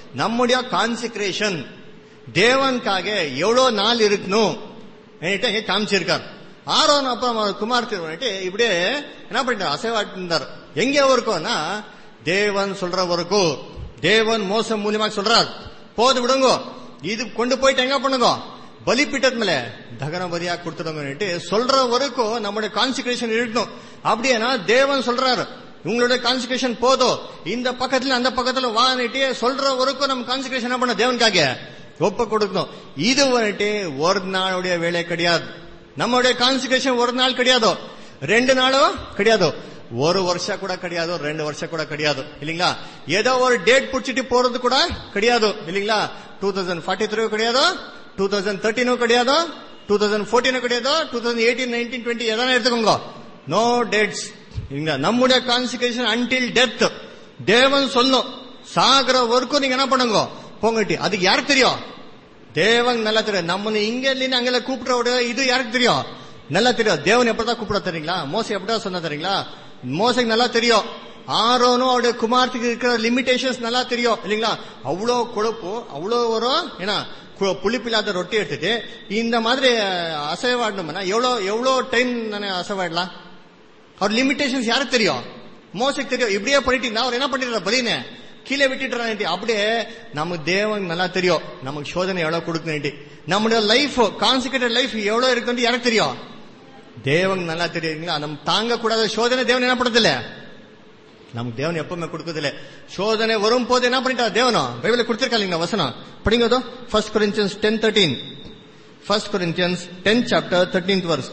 [SPEAKER 4] நம்முடைய கான்சிக்ரேஷன் தேவனுக்காக எவ்வளவு நாள் இருக்கணும் என்கிட்ட இங்க காமிச்சிருக்கார் ஆரோன் அப்புறம் அவர் குமார் திருவன்ட்டு இப்படியே என்ன பண்ணிட்டார் அசைவாட்டு இருந்தார் எங்க வரைக்கும்னா தேவன் சொல்ற வரைக்கும் தேவன் மோசம் மூலியமா சொல்றார் போது விடுங்க இது கொண்டு போயிட்டு எங்க பண்ணுங்க பலிப்பீட்டத்து மேல தகன பலியா கொடுத்துடுங்கன்னுட்டு சொல்ற வரைக்கும் நம்முடைய கான்சிக்ரேஷன் இருக்கணும் அப்படியேனா தேவன் சொல்றாரு உங்களுடைய கான்சிக்ரேஷன் போதும் இந்த பக்கத்துல அந்த பக்கத்துல வாங்கிட்டு சொல்ற வரைக்கும் நம்ம கான்சிக்ரேஷன் என்ன பண்ண தேவனுக்காக ஒப்ப கொடுக்கணும் இது வந்துட்டு ஒரு நாளுடைய வேலை கிடையாது நம்மளுடைய கான்சிக்ரேஷன் ஒரு நாள் கிடையாது ரெண்டு நாளும் கிடையாது ஒரு வருஷம் கூட கிடையாது ரெண்டு வருஷம் கூட கிடையாது இல்லீங்களா ஏதோ ஒரு டேட் புடிச்சிட்டு போறது கூட கிடையாது இல்லீங்களா டூ தௌசண்ட் ஃபார்ட்டி த்ரீ கிடையாது டூ தௌசண்ட் தேர்ட்டீனும் கிடையாது டூ தௌசண்ட் ஃபோர்டீனும் கிடையாது two thousand eighteen nineteen twenty எதனா எடுத்துக்கோங்க நோ டேட்ஸ் இல்லைங்களா நம்முடைய கான்சிக்ரேஷன் அன்டில் டெத் தேவன் சொல்லும் சாகிற வரைக்கும் நீங்க என்ன பண்ணுங்க போங்கட்டி அதுக்கு யாருக்கு தெரியும் தேவன் நல்லா தெரியும் நம்ம இங்க இல்லைன்னு அங்கெல்லாம் கூப்பிடுற இது யாருக்கு தெரியும் நல்லா தெரியும் தேவன் எப்படிதான் கூப்பிட தெரியுங்களா மோசை எப்படிதான் சொன்ன தெரியுங்களா மோசைக்கு நல்லா தெரியும் ஆரோனும் அவருடைய குமாரத்துக்கு இருக்கிற லிமிடேஷன்ஸ் நல்லா தெரியும் இல்லைங்களா அவ்வளோ கொழுப்பு அவ்வளோ வரும் ஏன்னா கு- புளிப்பில்லாத ரொட்டி எடுத்துட்டு இந்த மாதிரி அசைவாடணும்னா எவ்வளோ எவ்வளோ டைம் தானே அசைவாடலாம் அவர் லிமிடேஷன்ஸ் யாருக்கு தெரியும் மோசைக்கு தெரியும் இப்படியே பண்ணிட்டு இருந்தா அவர் என்ன பண்ணிடுறாரு பலின்னு கீழே விட்டுட்டு அப்படியே நமக்கு தேவன் நல்லா தெரியும் நமக்கு சோதனை எவ்வளவு கொடுக்கணும் நம்முடைய லைஃப் கான்சிக்ரேட்டட் லைஃப் எவ்வளவு இருக்குன்னு யாருக்கு தெரியும் தேவன் நல்லா தெரியுங்களா நம்ம தாங்க கூடாத சோதனை தேவன் என்ன பண்றதில்ல நமக்கு தேவன் எப்பவுமே கொடுக்கறதில்ல சோதனை வரும் போது என்ன பண்ணிட்டா தேவனும் பைபிள் கொடுத்திருக்காங்க வசனம் படிங்க அதோ first Corinthians ten thirteen first Corinthians ten chapter thirteenth verse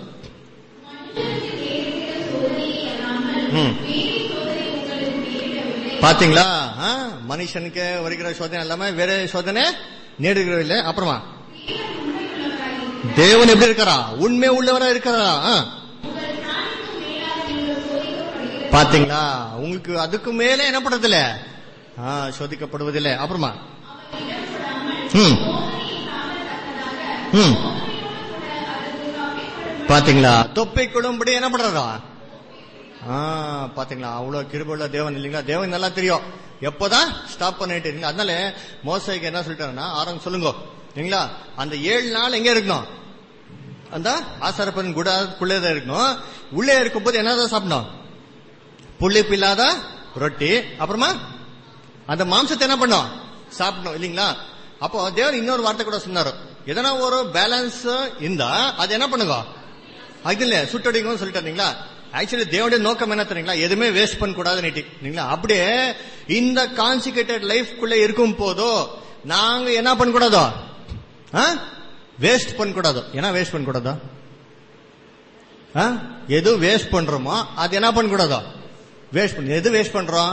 [SPEAKER 4] ம் பாத்தீங்களா ஆ, மனுஷனுக்கு வருகிற சோதனை இல்லாம வேற சோதனை நேடுகிறவில்லை அப்புறமா தேவன் எப்படி இருக்கிறா உண்மை உள்ளவரா இருக்கிறா ஆ. பாத்தீங்களா உங்களுக்கு அதுக்கு மேல என்ன பண்றதில்ல ஆ, சோதிக்கப்படுவதில்லை அப்புறமா ம் ம் பாத்தீங்களா தொப்பை குடும்படி என்ன பண்றதா ஆ, பாத்தீங்களா அவ்வளவு கிருபுள்ள தேவன் இல்லைங்களா தேவன் நல்லா தெரியும் எப்போதான் ஸ்டாப் பண்ணிட்டு இருக்கீங்க அதனால மோசைக்கு என்ன சொல்லிட்டாருன்னா ஆரம்பம் சொல்லுங்க இல்லைங்களா அந்த ஏழு நாள் எங்க இருக்கணும் அந்த ஆசாரப்பன் குடாக்குள்ளே தான் இருக்கணும் உள்ளே இருக்கும்போது என்னதான் சாப்பிடணும் புளிப்பு இல்லாத ரொட்டி அப்புறமா அந்த மாம்சத்தை என்ன பண்ணும் சாப்பிடணும் இல்லைங்களா அப்போ தேவன் இன்னொரு வார்த்தை கூட சொன்னாரு எதனா ஒரு பேலன்ஸ் இருந்தா அது என்ன பண்ணுங்க அது இல்ல சுட்டடிக்கும் சொல்லிட்டாருங்களா ஆக்சுவலி தேவனுடைய நோக்கம் என்ன தெரியுங்களா எதுவுமே வேஸ்ட் பண்ண கூடாது நீங்களா அப்படியே இந்த கான்சிகேட்டட் லைஃப்குள்ள இருக்கும் போதோ நாங்க என்ன பண்ண கூடாதோ வேஸ்ட் பண்ண கூடாதோ என்ன வேஸ்ட் பண்ண கூடாதோ ஆ? எது வேஸ்ட் பண்றோமோ அது என்ன பண்ண கூடாதோ வேஸ்ட் பண்ண எது வேஸ்ட் பண்றோம்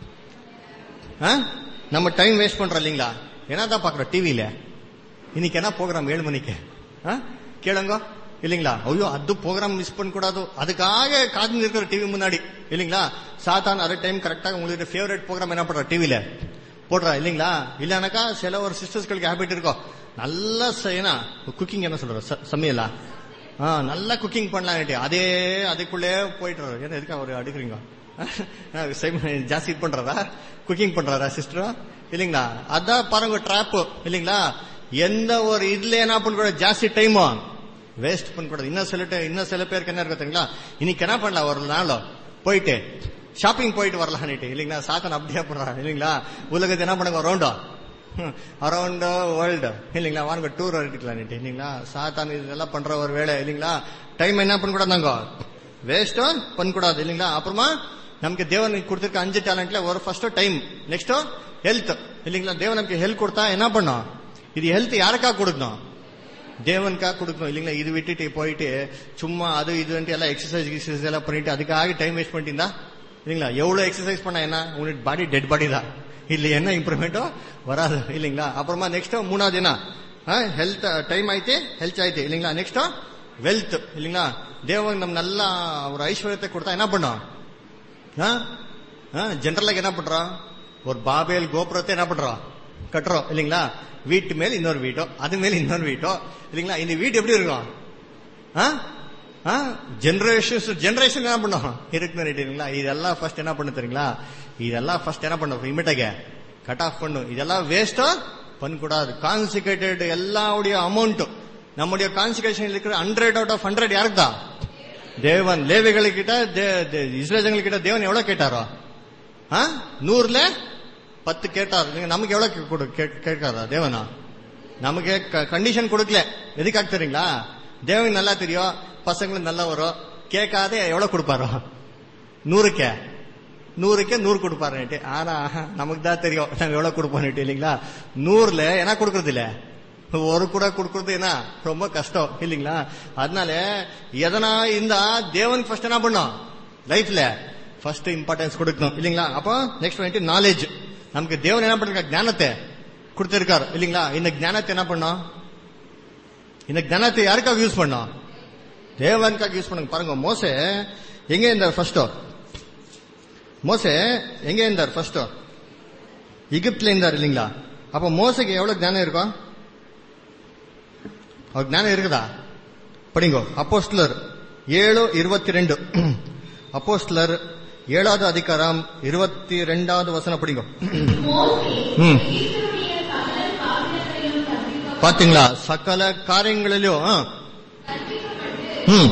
[SPEAKER 4] ஆ? நம்ம டைம் வேஸ்ட் பண்றோம் இல்லைங்களா என்னதான் பாக்குறோம் டிவியில இன்னைக்கு என்ன ப்ரோக்ராம் ஏழு மணிக்கு ஆ? கேளுங்க இல்லைங்களா ஐயோ அது ப்ரோக்ராம் மிஸ் பண்ண கூடாது அதுக்காக காத்து இருக்கிற டிவி முன்னாடி இல்லைங்களா சாத்தான் அதே டைம் கரெக்டா உங்களுக்கு ஃபேவரட் ப்ரோக்ராம் என்ன பண்ற டிவில போடுறா இல்லைங்களா இல்லனாக்கா சில ஒரு சிஸ்டர்ஸ்களுக்கு ஹேபிட் இருக்கும் நல்லா செய்யணும் குக்கிங் என்ன சொல்ற ச- சமையலா ஆ, நல்லா குக்கிங் பண்ணலாம் அதே அதுக்குள்ளே போயிட்டு ஏன்னா எதுக்கு அவர் அடுக்குறீங்க ஆ, செம- ஜாஸ்தி இது பண்றாரா குக்கிங் பண்றாரா சிஸ்டர் இல்லைங்களா அதான் பாருங்க ட்ராப் இல்லைங்களா எந்த ஒரு இதுல என்ன பண்ண ஜாஸ்தி டைம் வேஸ்ட் பண்ணக்கூடாது இன்னும் சில time- இன்னும் சில பேருக்கு என்ன இருக்கு தெரியுங்களா இன்னைக்கு என்ன பண்ணலாம் ஒரு நாள் போயிட்டு ஷாப்பிங் போயிட்டு வரலான்னுட்டு இல்லைங்களா சாத்தன் அப்படியே பண்றா இல்லைங்களா உலகத்தை என்ன பண்ணுங்க ரவுண்டா அரௌண்ட் வேர்ல்டு இல்லைங்களா வாங்க டூர் எடுக்கலாம் இல்லைங்களா சாத்தான் இதெல்லாம் பண்ற ஒரு வேலை இல்லைங்களா டைம் என்ன பண்ணக்கூடாதாங்க வேஸ்டும் பண்ணக்கூடாது இல்லைங்களா அப்புறமா நமக்கு தேவன் கொடுத்திருக்க அஞ்சு டேலண்ட்ல ஒரு ஃபர்ஸ்ட் டைம் நெக்ஸ்ட் ஹெல்த் இல்லைங்களா தேவன் நமக்கு ஹெல்த் கொடுத்தா என்ன பண்ணும் இது ஹெல்த் யாருக்கா கொடுக்கணும் தேவனுக்காக கொடுக்கணும் இல்லைங்களா இது விட்டுட்டு போயிட்டு சும்மா அது இதுன்ட்டு எல்லாம் எக்ஸசைஸ் எக்ஸசைஸ் எல்லாம் பண்ணிட்டு அதுக்காக டைம் வேஸ்ட் பண்ணிட்டு இல்லைங்களா எவ்வளவு எக்ஸசைஸ் பண்ணா என்ன உங்களுக்கு பாடி டெட் பாடி தான் இல்ல என்ன இம்ப்ரூவ்மெண்ட்டோ வராது இல்லைங்களா அப்புறமா நெக்ஸ்ட் மூணாவது என்ன ஹெல்த் டைம் ஆயிட்டு ஹெல்த் ஆயிட்டு இல்லைங்களா நெக்ஸ்ட் வெல்த் இல்லைங்களா தேவன் நம்ம நல்லா ஒரு ஐஸ்வர்யத்தை கொடுத்தா என்ன பண்ணோம் ஜென்ரலாக என்ன பண்றோம் ஒரு பாபேல் கோபுரத்தை என்ன பண்றோம் கட்டுறோம் இல்லைங்களா வீட்டு மேல இன்னொரு வீட்டோ அது மேல இன்னொரு வீட்டோ இல்லைங்களா இந்த வீடு எப்படி இருக்கும் ஜெனரேஷன் ஜெனரேஷன் என்ன பண்ணும் இருக்குன்னு இல்லைங்களா இதெல்லாம் ஃபர்ஸ்ட் என்ன பண்ண தெரியுங்களா இதெல்லாம் ஃபர்ஸ்ட் என்ன பண்ணும் இமிட்டாக கட் ஆஃப் பண்ணும் இதெல்லாம் வேஸ்டா பண்ணக்கூடாது கான்சிகேட்டட் எல்லாவுடைய அமௌண்ட் நம்முடைய கான்சிகேஷன் இருக்கிற ஹண்ட்ரட் அவுட் ஆஃப் ஹண்ட்ரட் யாருக்கு தான் தேவன் லேவிகளுக்கிட்ட இஸ்ரேஜங்களுக்கிட்ட தேவன் எவ்வளவு கேட்டாரோ ஆ? நூறுல பத்து கேட்டார் நீங்க நமக்கு எவ்வளவு கே- கொடு- கே- கேட்காரா தேவனா நமக்கு கண்டிஷன் கொடுக்கல எதுக்காக தெரியுங்களா தேவனுக்கு நல்லா தெரியும் பசங்களுக்கு நல்லா வரும் கேட்காத எவ்வளவு கொடுப்பாரோ நூறுக்கே நூறுக்கே நூறு கொடுப்பாரு ஆனா நமக்கு தான் தெரியும் நாங்க எவ்வளவு கொடுப்போம் இல்லைங்களா நூறுல என்ன கொடுக்கறது இல்ல ஒரு கூட கொடுக்கறது என்ன ரொம்ப கஷ்டம் இல்லைங்களா அதனால எதனா இருந்தா தேவனுக்கு ஃபர்ஸ்ட் என்ன பண்ணும் லைஃப்ல ஃபர்ஸ்ட் இம்பார்ட்டன்ஸ் கொடுக்கணும் இல்லைங்களா அப்போ நெக்ஸ்ட் வந்துட்டு நாலேஜ் நமக்கு தேவன் என்ன பண்ணிருக்காரு ஞானத்தை கொடுத்திருக்காரு இல்லைங்களா இந்த ஞானத்தை என்ன பண்ணோம் இந்த ஞானத்தை யாருக்காக யூஸ் பண்ணோம் தேவனுக்காக யூஸ் பண்ணுங்க பாருங்க மோசே எங்க இருந்தார் ஃபர்ஸ்ட் மோசே எங்க இருந்தார் ஃபர்ஸ்ட் எகிப்துல இருந்தார் இல்லைங்களா அப்ப மோசைக்கு எவ்வளவு ஞானம் இருக்கும் அவர் ஞானம் இருக்குதா படிங்கோ அப்போஸ்டலர் ஏழு இருபத்தி ரெண்டு அப்போஸ்டலர் ஏழாவது அதிகாரம் இருபத்தி ரெண்டாவது வசனம் படிங்கோ ம். பாத்தீங்களா சகல காரியங்களிலும் ஆ. ம்.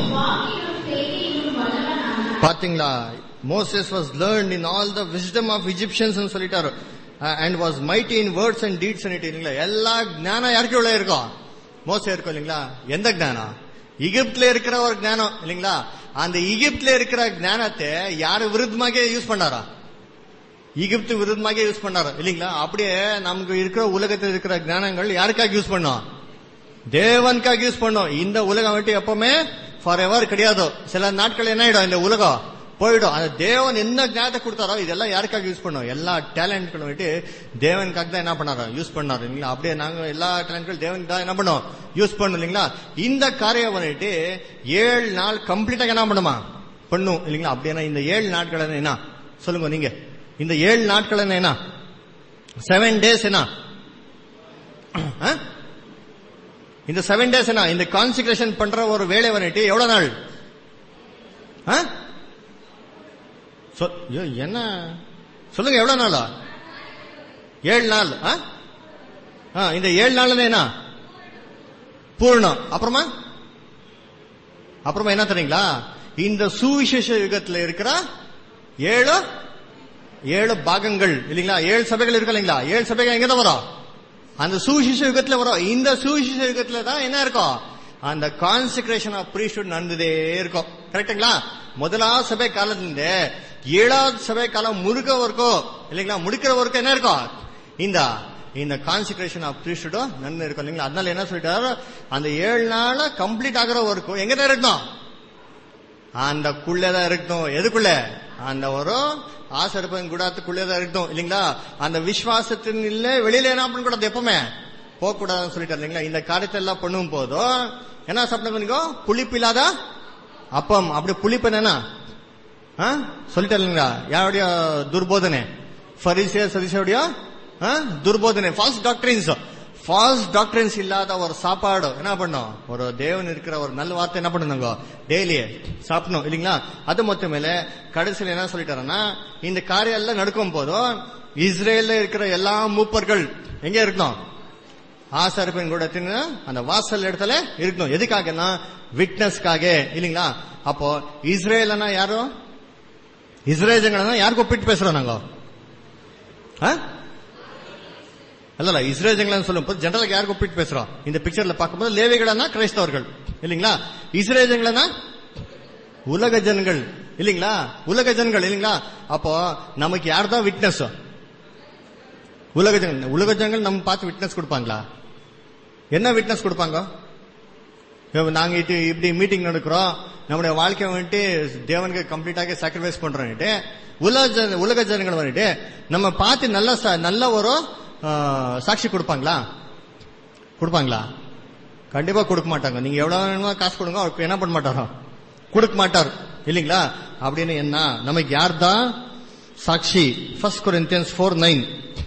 [SPEAKER 4] பாத்தீங்களா Moses was learn in all the wisdom of Egyptians சொல்லிட்டாரு and was mighty in words and deeds இல்லைங்களா எல்லா ஞானம் யாருக்கு உள்ள இருக்கும் மோசம் இருக்கும் இல்லைங்களா எந்த ஞானம் எகிப்துல இருக்கிற ஒரு ஞானம் இல்லைங்களா அந்த எகிப்துல இருக்கிற ஞானத்தை யாரு விருத்தமாக யூஸ் பண்ணாரா எகிப்து விருத்தமாக யூஸ் பண்ணாரு இல்லைங்களா அப்படியே நமக்கு இருக்கிற உலகத்தில் இருக்கிற ஞானங்கள் யாருக்காக யூஸ் பண்ணோம் தேவனுக்காக யூஸ் பண்ணோம் இந்த உலகம் வந்துட்டு எப்பவுமே ஃபார் எவர் கிடையாது சில நாட்கள் என்ன ஆயிடும் இந்த உலகம் போயிடும் அந்த தேவன் என்ன ஞானத்தை கொடுத்தாரோ இதெல்லாம் யாருக்காக யூஸ் பண்ணோம் எல்லா டேலண்ட்களும் வந்துட்டு தேவனுக்காக தான் என்ன பண்ணாரோ யூஸ் பண்ணாரு இல்லைங்களா அப்படியே நாங்க எல்லா டேலண்ட்கள் தேவனுக்கு தான் என்ன பண்ணோம் யூஸ் பண்ணோம் இல்லைங்களா இந்த காரியம் வந்துட்டு ஏழு நாள் கம்ப்ளீட்டா என்ன பண்ணுமா பண்ணும் இல்லைங்களா அப்படின்னா இந்த ஏழு நாட்கள் என்ன சொல்லுங்க நீங்க இந்த ஏழு நாட்கள் என்ன செவன் டேஸ் என்ன ஆ? இந்த செவன் டேஸ் என்ன இந்த கான்சிக்ரேஷன் பண்ற ஒரு வேலை வந்துட்டு எவ்வளவு நாள் ஆ? சொ- ஐயோ, என்ன சொல்லுங்க எவ்வளவு நாளா ஏழு நாள் ஆ? ஆ, இந்த ஏழு நாள் என்ன பூர்ணம் அப்புறமா அப்புறமா என்ன தெரியுங்களா இந்த சுவிசேஷ யுகத்துல இருக்கிற ஏழு ஏழு பாகங்கள் இல்லைங்களா ஏழு சபைகள் இருக்கு இல்லைங்களா ஏழு சபைகள் எங்க தான் வரும் அந்த சுவிசேஷ யுகத்துல வரும் இந்த சுவிசேஷ யுகத்துல தான் என்ன இருக்கும் அந்த கான்சிக்ரேஷன் ஆஃப் ப்ரீஸ்டுட் நடந்துதே இருக்கும் கரெக்டுங்களா முதலாவது சபை காலத்துல ஏழாவது சபை காலம் முழுக்க வரைக்கும் இல்லைங்களா முடிக்கிற வரைக்கும் என்ன இருக்கும் இந்த இந்த கான்சிக்ரேஷன் ஆஃப் ப்ரீஸ்டுடும் நடந்து இருக்கும் இல்லைங்களா அதனால என்ன சொல்லிட்டாரு அந்த ஏழு நாள் கம்ப்ளீட் ஆகிற வரைக்கும் எங்க தான் இருக்கணும் அந்த குள்ளதான் இருக்கட்டும் எதுக்குள்ள அந்த ஒரு ஆசரிப்பன் கூடாத்துக்குள்ளதான் இருக்கட்டும் இல்லைங்களா அந்த விசுவாசத்தின் இல்ல வெளியில என்ன பண்ணக்கூடாது எப்பவுமே போக கூடாதுன்னு சொல்லிட்டாரு இல்லைங்களா இந்த காரியத்தை எல்லாம் பண்ணும் போதும் என்ன சாப்பிட பண்ணிக்கோ புளிப்பு இல்லாத அப்பம் அப்படி புளிப்பு என்னன்னா ஆ? சொல்லிட்டாரு இல்லைங்களா யாருடைய துர்போதனை ஃபரிசிய சரிசியோடைய துர்போதனை ஃபால்ஸ் டாக்டரின்ஸ் ஃபால்ஸ் டாக்டரின்ஸ் இல்லாத ஒரு சாப்பாடு என்ன பண்ணும் ஒரு தேவன் இருக்கிற ஒரு நல்ல வார்த்தை என்ன பண்ணுங்க டெய்லி சாப்பிடணும் இல்லைங்களா அது மொத்தம் மேல கடைசியில் என்ன சொல்லிட்டாருன்னா இந்த காரியம் எல்லாம் நடக்கும் போதும் இஸ்ரேல்ல இருக்கிற எல்லா மூப்பர்கள் எங்க இருக்கணும் ஆசாரிப்பின் கூட தின்னு அந்த வாசல் இடத்துல இருக்கணும் எதுக்காகனா விட்னஸ்க்காக இல்லைங்களா அப்போ இஸ்ரேலனா யாரும் இஸ்ரேல் யாருக்கு ஒப்பிட்டு பேசுறோம் நாங்க ஆ? அல்ல இஸ்ரேல் ஜனங்கள்னு சொல்லும் போது ஜெனரலுக்கு யாருக்கு ஒப்பிட்டு பேசுறோம் இந்த பிக்சர்ல பார்க்கும்போது லேவிகளா கிறிஸ்தவர்கள் இல்லைங்களா இஸ்ரேல் ஜனங்களா உலக ஜனங்கள் இல்லைங்களா உலக ஜனங்கள் இல்லைங்களா அப்போ நமக்கு யார் தான் விட்னஸ் உலக ஜனங்கள் உலக ஜனங்கள் நம்ம பார்த்து விட்னஸ் கொடுப்பாங்களா என்ன விட்னஸ் கொடுப்பாங்க இப்ப நாங்க இது இப்படி மீட்டிங் நடக்கிறோம் நம்முடைய வாழ்க்கை வந்துட்டு தேவனுக்கு கம்ப்ளீட்டாக சாக்ரிஃபைஸ் பண்றோம்னுட்டு உலக ஜன- உலக ஜனங்கள் வந்துட்டு நம்ம பார்த்து நல்ல ச- நல்ல ஒரு ஆ, சாட்சி கொடுப்பாங்களா கொடுப்பாங்களா கண்டிப்பா கொடுக்க மாட்டாங்க நீங்க எவ்வளவு வேணுமோ காசு கொடுங்க அவருக்கு என்ன பண்ண மாட்டாரோ கொடுக்க மாட்டார் இல்லைங்களா அப்படின்னு என்ன நமக்கு யார் தான் சாட்சி first Corinthians four nine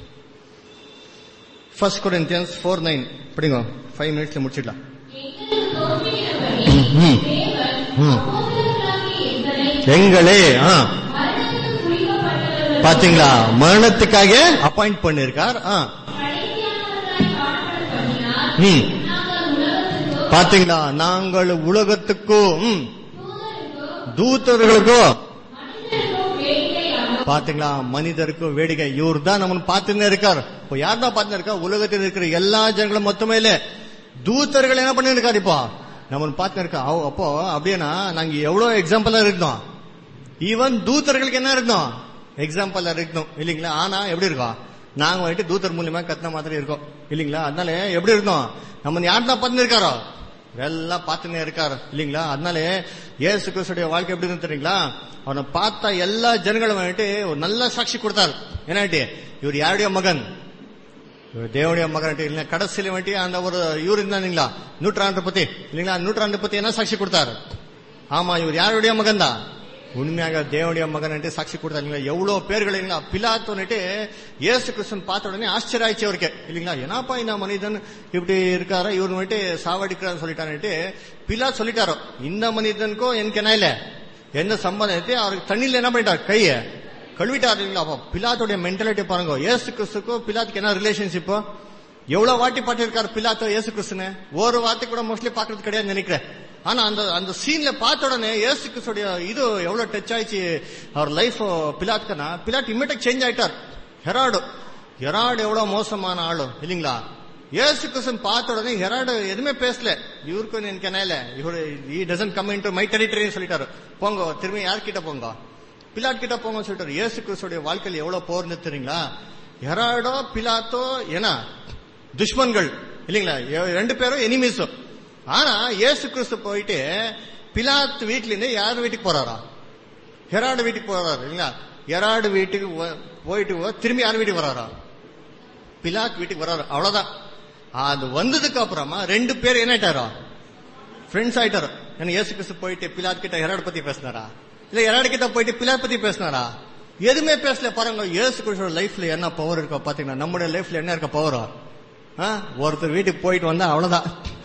[SPEAKER 4] first Corinthians four nine படிங்க ஃபைவ் மினிட்ஸ்ல முடிச்சிடலாம்
[SPEAKER 3] எங்களுக்கு தோன்றுகிறபடி
[SPEAKER 4] ம்.
[SPEAKER 3] தேவன்
[SPEAKER 4] ம்.
[SPEAKER 3] அப்போஸ்தலர்களாகிய எங்களை
[SPEAKER 4] எங்களே ஆ
[SPEAKER 3] மரணத்துக்கு குறிக்கப்பட்டவர்கள்
[SPEAKER 4] பாத்தீங்களா மரணத்துக்காக அப்பாயிண்ட் பண்ணிருக்கார் ஆ.
[SPEAKER 3] கடைசியானவர்களாய் காணப்பட பண்ணினார்
[SPEAKER 4] ம்.
[SPEAKER 3] நாங்கள் உலகத்துக்கோ
[SPEAKER 4] பாத்தீங்களா நாங்கள் உலகத்துக்கும் ம்,
[SPEAKER 3] தூதருக்கோ
[SPEAKER 4] தூதர்களுக்கோ
[SPEAKER 3] மனிதருக்கோ வேடிக்கையாகவும்
[SPEAKER 4] பாத்தீங்களா மனிதருக்கு வேடிக்கை இவர் தான் நம்ம பார்த்துன்னு இருக்கார் இப்போ யார் தான் பார்த்துன்னு இருக்கா உலகத்தில் இருக்கிற எல்லா ஜனங்களும் மொத்தமே இல்ல தூத்தர்கள் என்ன பண்ணிருக்காரு இப்போ நம்ம பார்த்து இருக்கா அவ- அப்போ அப்படின்னா நாங்க எவ்வளவு எக்ஸாம்பிளா இருந்தோம் ஈவன் தூத்தர்களுக்கு என்ன இருந்தோம் எக்ஸாம்பிளா இருக்கணும் இல்லீங்களா ஆனா எப்படி இருக்கோம் நாங்க வந்துட்டு தூத்தர் மூலியமா கத்தின மாதிரி இருக்கோம் இல்லீங்களா அதனால எப்படி இருந்தோம் நம்ம யார் தான் பார்த்துன்னு இருக்காரோ எல்லாம் பார்த்துன்னு இருக்காரு இல்லீங்களா அதனால ஏசு கிறிஸ்துடைய வாழ்க்கை எப்படி இருந்து தெரியுங்களா அவனை பார்த்தா எல்லா ஜனங்களும் வந்துட்டு ஒரு நல்ல சாட்சி கொடுத்தாரு என்னாட்டி இவர் யாருடைய மகன் இவர் தேவனுடைய மகன் இல்ல கடைசியில வந்துட்டு அந்த ஒரு இவர் இருந்தாங்களா நூற்றாண்டு பத்தி இல்லீங்களா நூற்றாண்டு பத்தி என்ன சாட்சி கொடுத்தாரு ஆமா இவர் யாருடைய மகன் தான் உண்மையாக தேவனுடைய மகன் சாட்சி கொடுத்தாரு இல்லைங்களா எவ்வளவு பேர்கள் இல்லைங்களா பிலாத்தோன்னுட்டு இயேசு கிறிஸ்தன் பார்த்த உடனே ஆச்சரிய ஆயிடுச்சு அவருக்கு இல்லைங்களா என்னப்பா இந்த மனிதன் இப்படி இருக்காரா இவர் வந்துட்டு சாவடிக்கிறான்னு சொல்லிட்டாருன்னுட்டு பிலா சொல்லிட்டாரோ இந்த மனிதனுக்கும் எனக்கு என்ன இல்ல எந்த சம்பந்தத்தை அவருக்கு தண்ணியில என்ன பண்ணிட்டார் கைய கழுவிட்டாரு இல்லைங்களா அப்போ பிலாத்தோடைய மென்டாலிட்டி பாருங்க இயேசு கிறிஸ்துக்கும் பிலாத்துக்கு என்ன ரிலேஷன்ஷிப் எவ்வளவு வாட்டி பாட்டிருக்காரு பிலாத்தோ இயேசு கிறிஸ்துன்னு ஒரு வார்த்தை கூட மோஸ்ட்லி பாக்குறது கிடையாது நினைக்கிறேன் ஆனா அந்த அந்த சீன்ல பார்த்த உடனே இயேசு கிறிஸ்துடைய இது எவ்வளவு டச் ஆயிடுச்சு அவர் லைஃப் பிலாத்துக்குன்னா பிலாட் இம்மீடியட் சேஞ்ச் ஆயிட்டார் ஹெராடு ஹெராடு எவ்வளவு மோசமான ஆளு இல்லீங்களா இயேசு கிறிஸ்தன் பார்த்த உடனே ஹெராடு எதுவுமே பேசல இவருக்கு எனக்கு என்ன இல்ல இவரு he doesn't come in to my டெரிட்டரின்னு சொல்லிட்டாரு போங்க திரும்பி யார்கிட்ட போங்க பிலாட் கிட்ட போங்க சொல்லிட்டாரு இயேசு கிறிஸ்துடைய வாழ்க்கையில் எவ்வளவு போர்னு தெரியுங்களா ஹெராடோ பிலாத்தோ ஏன்னா துஷ்மன்கள் இல்லீங்களா எ- ரெண்டு பேரும் எனிமீஸ் ஆனா இயேசு கிறிஸ்து போயிட்டு பிலாத் வீட்ல இருந்து யார் வீட்டுக்கு போறாரா ஹெராடு வீட்டுக்கு போறாரு இல்லைங்களா ஹெராடு வீட்டுக்கு வ- போயிட்டு வ- திரும்பி யார் வீட்டுக்கு வராரா பிலாத் வீட்டுக்கு வராரு அவ்வளவுதான் அது வந்ததுக்கு அப்புறமா ரெண்டு பேர் என்ன ஆயிட்டாரோ ஃப்ரெண்ட்ஸ் ஆயிட்டாரு ஏன்னா இயேசு கிறிஸ்து போயிட்டு பிலாத் கிட்ட ஹெராடு பத்தி பேசினாரா இல்ல ஹெராடு கிட்ட போயிட்டு பிலாத் பத்தி பேசினாரா எதுவுமே பேசல பாருங்க இயேசு கிறிஸ்துவோட லைஃப்ல என்ன பவர் இருக்கோ பாத்தீங்கன்னா நம்முடைய லைஃப்ல என்ன இருக்க பவரோ ஒருத்தர் வீட்டுக்கு போயிட்டு வந்தா அவ்வளவுதான்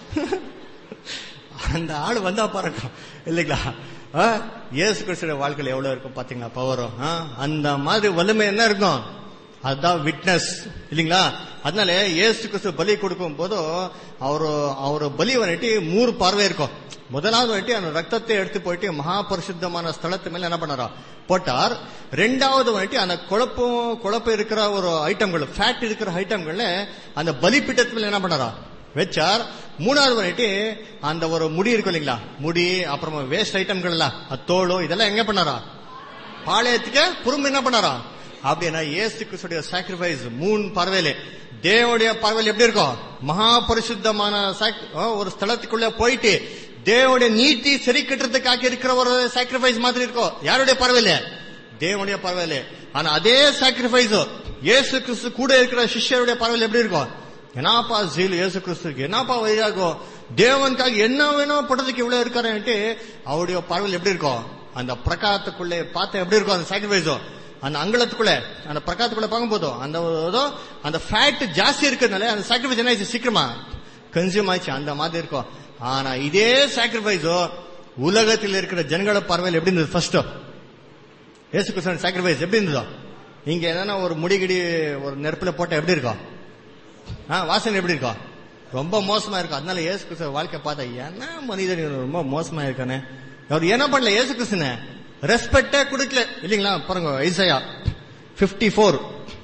[SPEAKER 4] அந்த ஆள் வந்தா பாருங்க இல்லைங்களா ஆ, இயேசு கிறிஸ்துவோட வாழ்க்கையில எவ்வளவு இருக்கும் பாத்தீங்களா பவரும் அந்த மாதிரி வலிமை என்ன இருக்கும் அதுதான் விட்னஸ் இல்லீங்களா அதனால இயேசு கிறிஸ்து பலி கொடுக்கும் போதும் அவரு அவரு பலி வந்துட்டு மூணு பார்வை இருக்கும் முதலாவது வந்துட்டு அந்த ரத்தத்தை எடுத்து போயிட்டு மகா பரிசுத்தமான ஸ்தலத்து மேல என்ன பண்ணாரா போட்டார் ரெண்டாவது வந்துட்டு அந்த குழப்பம் குழப்பம் இருக்கிற ஒரு ஐட்டங்கள் ஃபேட் இருக்கிற ஐட்டங்கள்ல அந்த பலிப்பீட்டத்து மேல என்ன பண்ணாரா வச்சார் மூணாவது வந்துட்டு அந்த ஒரு முடி இருக்கும் இல்லைங்களா முடி அப்புறமா வேஸ்ட் ஐட்டம்கள் எல்லாம் அது தோலோ இதெல்லாம் எங்க பண்ணாரா பாளையத்துக்கு குறும்பு என்ன பண்ணாரா அப்படின்னா ஏசு கிறிஸ்துடைய சாக்ரிஃபைஸ் மூணு பார்வையில தேவனுடைய பார்வையில் எப்படி இருக்கும் மகா பரிசுத்தமான sac- ஆ, ஒரு ஸ்தலத்துக்குள்ள போயிட்டு தேவனுடைய நீதி சரி கட்டுறதுக்காக இருக்கிற ஒரு சாக்ரிஃபைஸ் மாதிரி இருக்கும் யாருடைய பார்வையில தேவனுடைய பார்வையில ஆனா அதே சாக்ரிஃபைஸ் இயேசு கிறிஸ்து கூட இருக்கிற சிஷ்யருடைய பார்வையில் எப்படி இருக்கும் என்னப்பா ஜீல் இயேசு கிறிஸ்துக்கு என்னப்பா வைராகம் தேவனுக்காக என்ன வேணும் படுறதுக்கு இவ்வளவு இருக்காருன்ட்டு அவருடைய பார்வையில் எப்படி இருக்கும் அந்த பிரகாரத்துக்குள்ளே பார்த்து எப்படி இருக்கும் அந்த சாக்ரிஃபைஸோ அந்த அங்கலத்துக்குள்ள அந்த பிரகாரத்துக்குள்ள பார்க்கும்போதோ அந்த ஏதோ அந்த ஃபேட் ஜாஸ்தி இருக்கிறதுனால அந்த சாக்ரிஃபைஸ் என்ன ஆயிடுச்சு சீக்கிரமா கன்சியூம் ஆயிடுச்சு அந்த மாதிரி இருக்கும் ஆனா இதே சாக்ரிஃபைஸோ உலகத்தில் இருக்கிற ஜனங்கள பார்வையில் எப்படி இருந்தது ஃபர்ஸ்ட் ஏசு கிறிஸ்தன் சாக்ரிஃபைஸ் எப்படி இருந்ததோ இங்க என்னன்னா ஒரு முடிகிடி ஒரு நெருப்புல போட்டா எப்படி இருக்கும் ஆ, வாசனை எப்படி இருக்கும் ரொம்ப மோசமா இருக்கும் அதனால இயேசு கிறிஸ்துவ வாழ்க்கை பார்த்தா என்ன மனிதன் இவன் ரொம்ப மோசமா இருக்கானே அவர் என்ன பண்ணல இயேசு கிறிஸ்துன ரெஸ்பெக்டே கொடுக்கல இல்லீங்களா பாருங்க Isaiah 54 four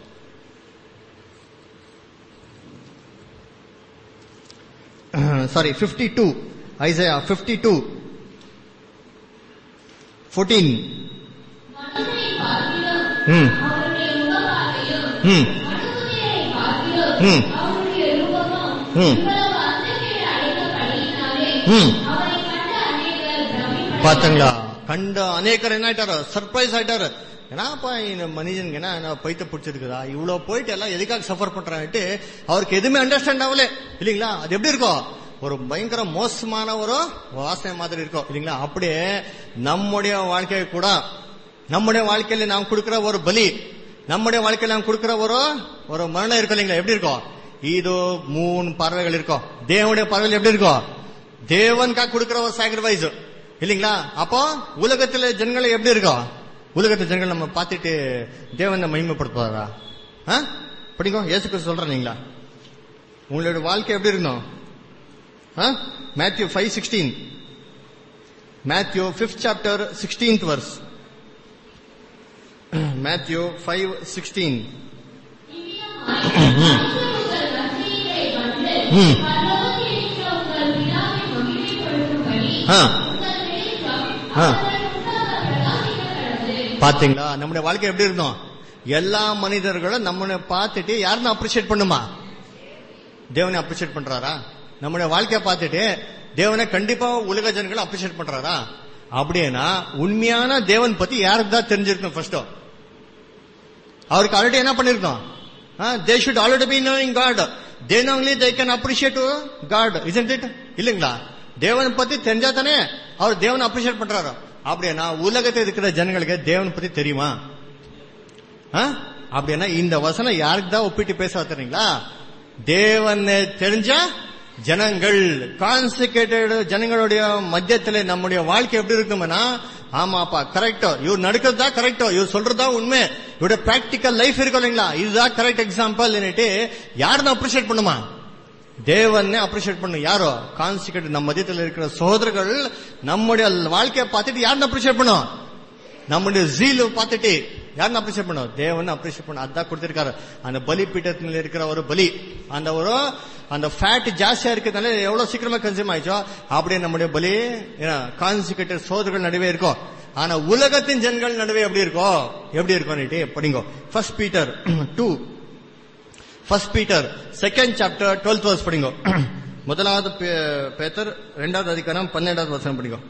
[SPEAKER 4] sorry 52 two Isaiah 52 two fourteen
[SPEAKER 3] மனிதனை பார்க்கிறோம்
[SPEAKER 4] ம்
[SPEAKER 3] அவருடைய முகபாவையும்
[SPEAKER 4] ம்
[SPEAKER 3] மனுக்குதிரை பார்க்கிறோம்
[SPEAKER 4] ம்
[SPEAKER 3] அவருடைய ரூபமும்
[SPEAKER 4] ம்.
[SPEAKER 3] இவ்வளவு அந்தக்கேடு அடைந்தபடியினாலே
[SPEAKER 4] ம்
[SPEAKER 3] அவரை கண்ட அநேகர் பிரமிப்படைந்தார்கள்.
[SPEAKER 4] பாத்தங்களா கண்ட அநேகர் என்ன ஆயிட்டாரு சர்ப்ரைஸ் ஆயிட்டாரு என்னப்பா இந்த மனிதனுக்கு என்ன என்ன பைத்த பிடிச்சிருக்குதா இவ்வளவு போயிட்டு எல்லாம் எதுக்காக சஃபர் பண்றான்ட்டு அவருக்கு எதுவுமே அண்டர்ஸ்டாண்ட் ஆகல இல்லீங்களா அது எப்படி இருக்கும் ஒரு பயங்கர மோசமான ஒரு வாசனை மாதிரி இருக்கும் இல்லீங்களா அப்படியே நம்முடைய வாழ்க்கை கூட நம்முடைய வாழ்க்கையில நாம் கொடுக்கிற ஒரு பலி நம்முடைய வாழ்க்கையில நாம் கொடுக்கிற ஒரு ஒரு மரணம் இருக்கும் இல்லைங்களா எப்படி இருக்கும் இது மூணு பறவைகள் இருக்கும் தேவனுடைய பறவைகள் எப்படி இருக்கும் தேவனுக்காக கொடுக்கிற ஒரு சாக்ரிஃபைஸ் இல்லீங்களா அப்போ உலகத்துல ஜனங்களை எப்படி இருக்கும் உலகத்து ஜனங்கள் நம்ம பார்த்துட்டு தேவனை மகிமைப்படுத்துவாரா ஆ? படிங்க இயேசு கிறிஸ்து சொல்றேன் நீங்களா உங்களோட வாழ்க்கை எப்படி இருந்தோம் Matthew five sixteen Matthew fifth chapter sixteenth verse Matthew five sixteen பாத்தீங்களா நம்முடைய வாழ்க்கை எப்படி இருந்தோம் எல்லா மனிதர்களும் நம்மளை பார்த்துட்டு யாருன்னு அப்ரிஷியேட் பண்ணுமா தேவனை அப்ரிஷியேட் பண்றாரா நம்முடைய வாழ்க்கையை பார்த்துட்டு தேவனை கண்டிப்பா உலக ஜனங்களை அப்ரிஷியேட் பண்றாரா அப்படின்னா உண்மையான தேவன் பத்தி யாருக்கு தான் தெரிஞ்சிருக்கணும் ஃபர்ஸ்ட் அவருக்கு ஆல்ரெடி என்ன பண்ணிருக்கோம் they should already be knowing God then only they can appreciate God isn't it இல்லைங்களா தேவன் பத்தி தெரிஞ்சா தானே அவர் தேவனை அப்ரிஷியேட் பண்றாரு அப்படின்னா உலகத்தில் இருக்கிற ஜனங்களுக்கு தேவன் பத்தி தெரியுமா ஆ? அப்படின்னா இந்த வசனம் யாருக்கு தான் ஒப்பிட்டு பேச தெரியுங்களா தேவன் தெரிஞ்ச ஜனங்கள் கான்சிகேட்டட் ஜனங்களுடைய மத்தியத்துல நம்முடைய வாழ்க்கை எப்படி இருக்கும்னா ஆமாப்பா கரெக்டோ இவர் நடக்கிறது தான் கரெக்டோ இவர் சொல்றதா உண்மை இவருடைய பிராக்டிக்கல் லைஃப் இருக்கும் இல்லைங்களா இதுதான் கரெக்ட் எக்ஸாம்பிள் யாருன்னு அப்ரிஷியேட் பண்ணுமா தேவனை அப்ரிஷியேட் பண்ணும் யாரோ கான்சிகேட் நம்ம மத்தியத்தில் இருக்கிற சோதரர்கள் நம்முடைய வாழ்க்கையை பார்த்துட்டு யாருன்னு அப்ரிஷியேட் பண்ணும் நம்முடைய ஜீல் பார்த்துட்டு யாருன்னு அப்ரிஷியேட் பண்ணும் தேவன் அப்ரிஷியேட் பண்ண அதான் கொடுத்திருக்காரு அந்த பலி பீட்டத்தில் இருக்கிற ஒரு பலி அந்த ஒரு அந்த ஃபேட் ஜாஸ்தியா இருக்கிறதுனால எவ்வளவு சீக்கிரமா கன்சியூம் ஆயிடுச்சோ அப்படியே நம்முடைய பலி கான்சிகேட்டட் சோதர்கள் நடுவே இருக்கும் ஆனா உலகத்தின் ஜனங்கள் நடுவே எப்படி இருக்கும் எப்படி இருக்கும் படிங்கோ first Peter two first Peter second chapter twelfth verse படிங்கோ முதலாவது பே- பேத்தர் இரண்டாவது அதிகாரம் பன்னெண்டாவது வருஷம் படிங்கோ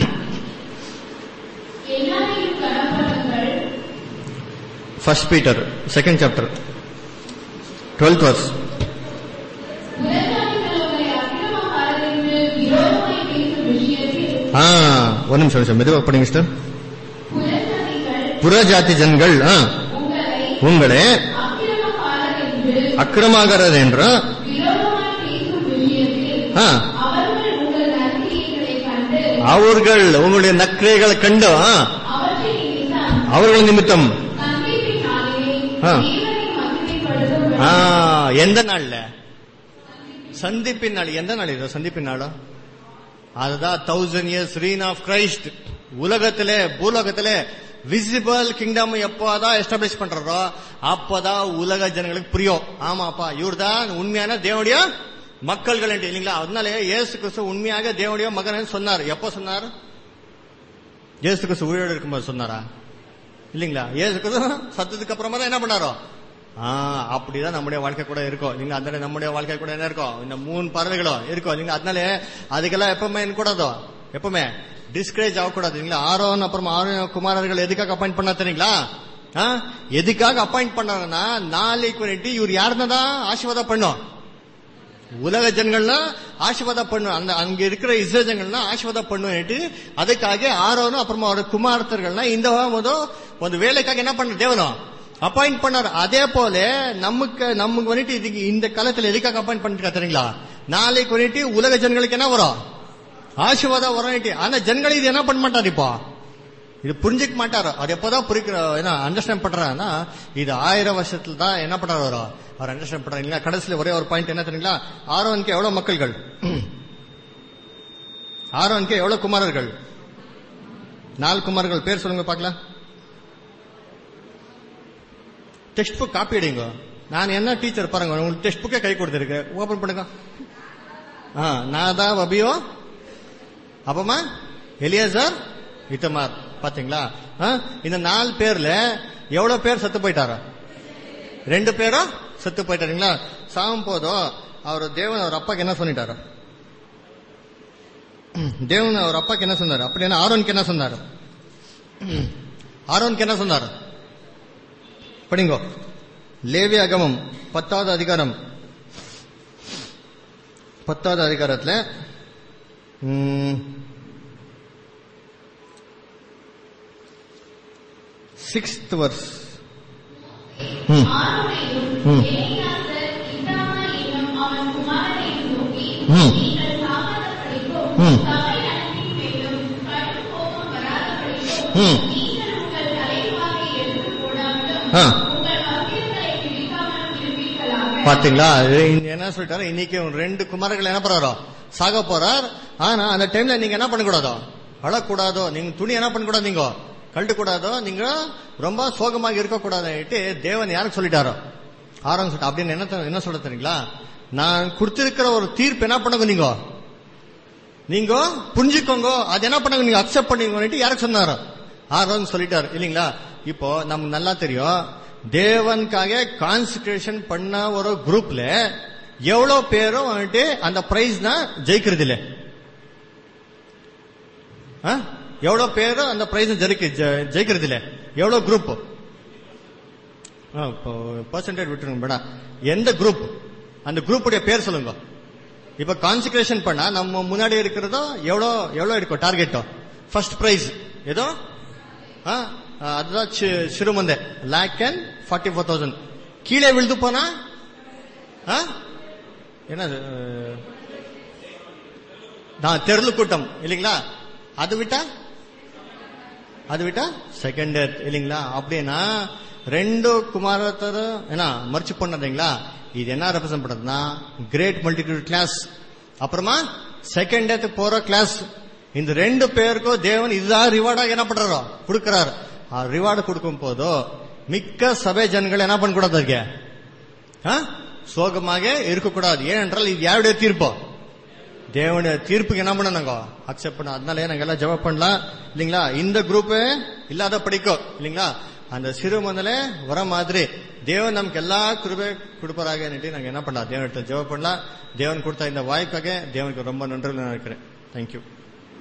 [SPEAKER 3] எல்லாரையும் கடப்படுங்கள்
[SPEAKER 4] first Peter second chapter twelfth verse
[SPEAKER 3] உலகாதிகளோரை அக்கிரமக்காரருக்கு விரோதமாய் பேசும் விஷயத்தில்
[SPEAKER 4] ஆ ஒரு நிமிஷம் ஒரு நிமிஷம் மெதுவாக படிங்க சிஸ்டர்
[SPEAKER 3] புலஜாதிகள்
[SPEAKER 4] புறஜாதி ஜனங்கள் ஆ,
[SPEAKER 3] உங்களை
[SPEAKER 4] உங்களே
[SPEAKER 3] அக்கிரமக்காரர் என்று
[SPEAKER 4] அக்கிரமாகிறது என்று
[SPEAKER 3] விரோதமாய் பேசும் விஷயத்தில்
[SPEAKER 4] ஆ,
[SPEAKER 3] அவர்கள் உங்கள் நற்கிரியைகளை கண்டு
[SPEAKER 4] அவர்கள் உங்களுடைய நக்கிரைகளை கண்டு ஆ,
[SPEAKER 3] அவற்றின் நிமித்தம்
[SPEAKER 4] அவர்கள் நிமித்தம்
[SPEAKER 3] சந்திப்பினாலே
[SPEAKER 4] ஆ.
[SPEAKER 3] தேவனை மகிமைப்படுத்தும்
[SPEAKER 4] ஆ, எந்த நாள்ல சந்திப்பின் நாள் எந்த நாள் இது சந்திப்பின் நாளா அதுதான் thousand years reign of Christ உலகத்திலே பூலோகத்திலே விசிபிள் கிங்டம் எப்போதான் எஸ்டாப்ளிஷ் பண்றதோ அப்பதான் உலக ஜனங்களுக்கு புரியும் ஆமாப்பா இவர் தான் உண்மையான தேவனுடைய மக்கள்கள் என்று இல்லைங்களா அதனால இயேசு கிறிஸ்து உண்மையாக தேவனுடைய மகன் சொன்னார் எப்போ சொன்னார் இயேசு கிறிஸ்து உயிரோடு இருக்கும்போது சொன்னாரா இல்லைங்களா ஏசு கிறிஸ்து சத்தத்துக்கு அப்புறமா தான் என்ன பண்ணாரோ ஆ அப்படிதான் நம்முடைய வாழ்க்கை கூட இருக்கும் இல்லைங்களா அதனால நம்முடைய வாழ்க்கை கூட என்ன இருக்கும் இந்த மூணு பறவைகளும் இருக்கும் இல்லைங்களா அதனால அதுக்கெல்லாம் எப்பவுமே என்ன கூடாதோ எப்பவுமே டிஸ்கரேஜ் ஆகக்கூடாது இல்லைங்களா ஆரோன் அப்புறம் ஆரோன் குமாரர்கள் எதுக்காக அப்பாயிண்ட் பண்ணா தெரியுங்களா ஆ? எதுக்காக அப்பாயிண்ட் பண்ணாங்கன்னா நாளைக்கு வந்துட்டு இவர் யாருன்னா தான் ஆசீர்வாதம் பண்ணும் உலக ஜனங்கள்லாம் ஆசீர்வாதம் பண்ணும் அந்த அங்க இருக்கிற இஸ்ரேஜங்கள்லாம் ஆசீர்வாதம் பண்ணுவேன்ட்டு அதுக்காக ஆரோனும் அப்புறமா அவரோட குமாரத்தர்கள்லாம் இந்த முதல் ಒಂದು வேலைக்காக என்ன பண்ண தேவனும் அப்பாயிண்ட் பண்ணார் அதே போல நமக்கு நமக்கு வந்துட்டு இதுக்கு இந்த காலத்துல எதுக்காக அப்பாயிண்ட் பண்ணிருக்கா தெரியுங்களா நாளைக்கு வந்துட்டு உலக ஜனங்களுக்கு என்ன வரும் ஆசீர்வாதம் வரும் ஆனா ஜனங்கள் இது என்ன பண்ண மாட்டார் இப்போ இது புரிஞ்சுக்க மாட்டாரு அவர் எப்போதான் புரிக்கிற என்ன அண்டர்ஸ்டாண்ட் பண்றாருன்னா இது ஆயிரம் வருஷத்துல தான் என்ன பண்றாரு அவர் அவர் அண்டர்ஸ்டாண்ட் பண்றாரு இல்லைங்களா கடைசியில ஒரே ஒரு பாயிண்ட் என்ன தெரியுங்களா ஆரோனுக்கு எவ்வளவு மக்கள்கள் ஆரோனுக்கு எவ்வளவு குமாரர்கள் நாலு குமாரர்கள் பேர் சொல்லுங்க பார்க்கலாம் டெக்ஸ்ட் புக் காப்பி அடிங்க நான் என்ன டீச்சர் பாருங்க உங்களுக்கு டெக்ஸ்ட் புக்கே கை கொடுத்துருக்கு ஓபன் பண்ணுங்க ஆ நாதா வபியோ அப்பமா எலியாசர் இத்தமார் பாத்தீங்களா ஆ, இந்த நாலு பேர்ல எவ்வளவு பேர் செத்து போயிட்டாரா ரெண்டு பேரும் செத்து போயிட்டாருங்களா சாகும் போதும் அவர் தேவன் அவர் அப்பாக்கு என்ன சொல்லிட்டாரு தேவன் அவர் அப்பாக்கு என்ன சொன்னாரு அப்படின்னா ஆரோனுக்கு என்ன சொன்னாரு ஆரோனுக்கு என்ன சொன்னாரு படிங்கோ லேவி அகமம் பத்தாவது அதிகாரம் பத்தாவது அதிகாரத்துல சிக்ஸ்த் வர்ஸ்
[SPEAKER 3] ஆரோனையும்
[SPEAKER 4] ம்.
[SPEAKER 3] எலியாசர் இத்தாமார் என்னும் அவன் குமாரனையும் நோக்கி
[SPEAKER 4] ம்.
[SPEAKER 3] நீங்கள் சாகாதபடிக்கும்
[SPEAKER 4] ம்.
[SPEAKER 3] சபை அனைத்தின் மேலும் கடும் கோபம் வராதபடிக்கும்
[SPEAKER 4] ம்.
[SPEAKER 3] நீங்கள் உங்கள் தலைகளை
[SPEAKER 4] ஆ.
[SPEAKER 3] உங்கள் வஸ்திரங்களை கிழிக்காமல் இருப்பீர்களாக
[SPEAKER 4] பாத்தீங்களா இது இங்க என்ன சொல்லிட்டாரு இன்னைக்கு ஒரு ரெண்டு குமாரர்கள் என்ன போறாரோ சாக போறார் ஆனா அந்த டைம்ல நீங்க என்ன பண்ணக்கூடாதோ அழக்கூடாதோ நீங்க துணி என்ன பண்ணக்கூடாது நீங்க கழட்டு கூடாதோ நீங்க ரொம்ப சோகமாக இருக்கக்கூடாதுன்னுட்டு தேவன் யாருக்கு சொல்லிட்டாரோ ஆரம்பம் சொல்லிட்டு அப்படின்னு என்ன த- என்ன சொல்ல தெரியுங்களா நான் கொடுத்திருக்கிற ஒரு தீர்ப்பு என்ன பண்ணுங்க நீங்க நீங்க புரிஞ்சுக்கோங்க அது என்ன பண்ணுங்க நீங்க அக்செப்ட் பண்ணுங்கன்னுட்டு யாருக்கு சொன்னாரோ ஆரோன் சொல்லிட்டாரு இல்லீங்களா இப்போ நமக்கு நல்லா தெரியும் தேவனுக்காக கான்சன்ட்ரேஷன் பண்ண ஒரு குரூப்ல எவ்வளவு பேரும் வந்துட்டு அந்த பிரைஸ் தான் ஜெயிக்கிறது இல்ல ஆ? எவ்வளவு பேரும் அந்த பிரைஸ் ஜெயிக்க ஜெ- ஜெயிக்கிறது இல்ல எவ்வளவு குரூப் பர்சன்டேஜ் விட்டுருங்க மேடம் எந்த குரூப் அந்த குரூப்புடைய பேர் சொல்லுங்க இப்ப கான்சன்ட்ரேஷன் பண்ணா நம்ம முன்னாடி இருக்கிறதோ எவ்வளோ எவ்வளோ இருக்கும் டார்கெட்டோ ஃபர்ஸ்ட் பிரைஸ் ஏதோ ஆ, ஆ, அதுதான் சி- சிறுமந்தை lakh and forty four thousand கீழே விழுந்து போனா ஆ? என்னது நான் தெருளு கூட்டம் இல்லைங்களா அது விட்டா அது விட்டா செகண்ட் டெத் இல்லைங்களா அப்படின்னா ரெண்டு குமாரத்தர் என்ன மறிச்சு பண்ணதுங்களா இது என்ன ரெப்ரசென்ட் பண்றதுன்னா கிரேட் மல்டிடியூட் கிளாஸ் அப்புறமா செகண்ட் டெத் போற கிளாஸ் இந்த ரெண்டு பேருக்கும் தேவன் இதுதான் ரிவார்டாக என்ன பண்றாரோ கொடுக்கிறார் ஆ ரிவார்டு கொடுக்கும் போதோ மிக்க சபை ஜனங்கள் என்ன பண்ணக்கூடாது அதுக்கு ஆ? சோகமாக இருக்கக்கூடாது ஏனென்றால் இது யாருடைய தீர்ப்போ தேவனுடைய தீர்ப்புக்கு என்ன பண்ணணுங்க அக்செப்ட் பண்ண அதனால நாங்க எல்லாம் ஜெபம் பண்ணலாம் இல்லைங்களா இந்த குரூப் இல்லாத படிக்கும் இல்லைங்களா அந்த சிறு முதல்ல வர மாதிரி தேவன் நமக்கு எல்லா கிருபை கொடுப்பாராக நாங்க என்ன பண்ணலாம் தேவனிடத்தில் ஜெபம் பண்ணலாம் தேவன் கொடுத்த இந்த வாய்ப்பாக தேவனுக்கு ரொம்ப நன்றி நினைக்கிறேன் தேங்க்யூ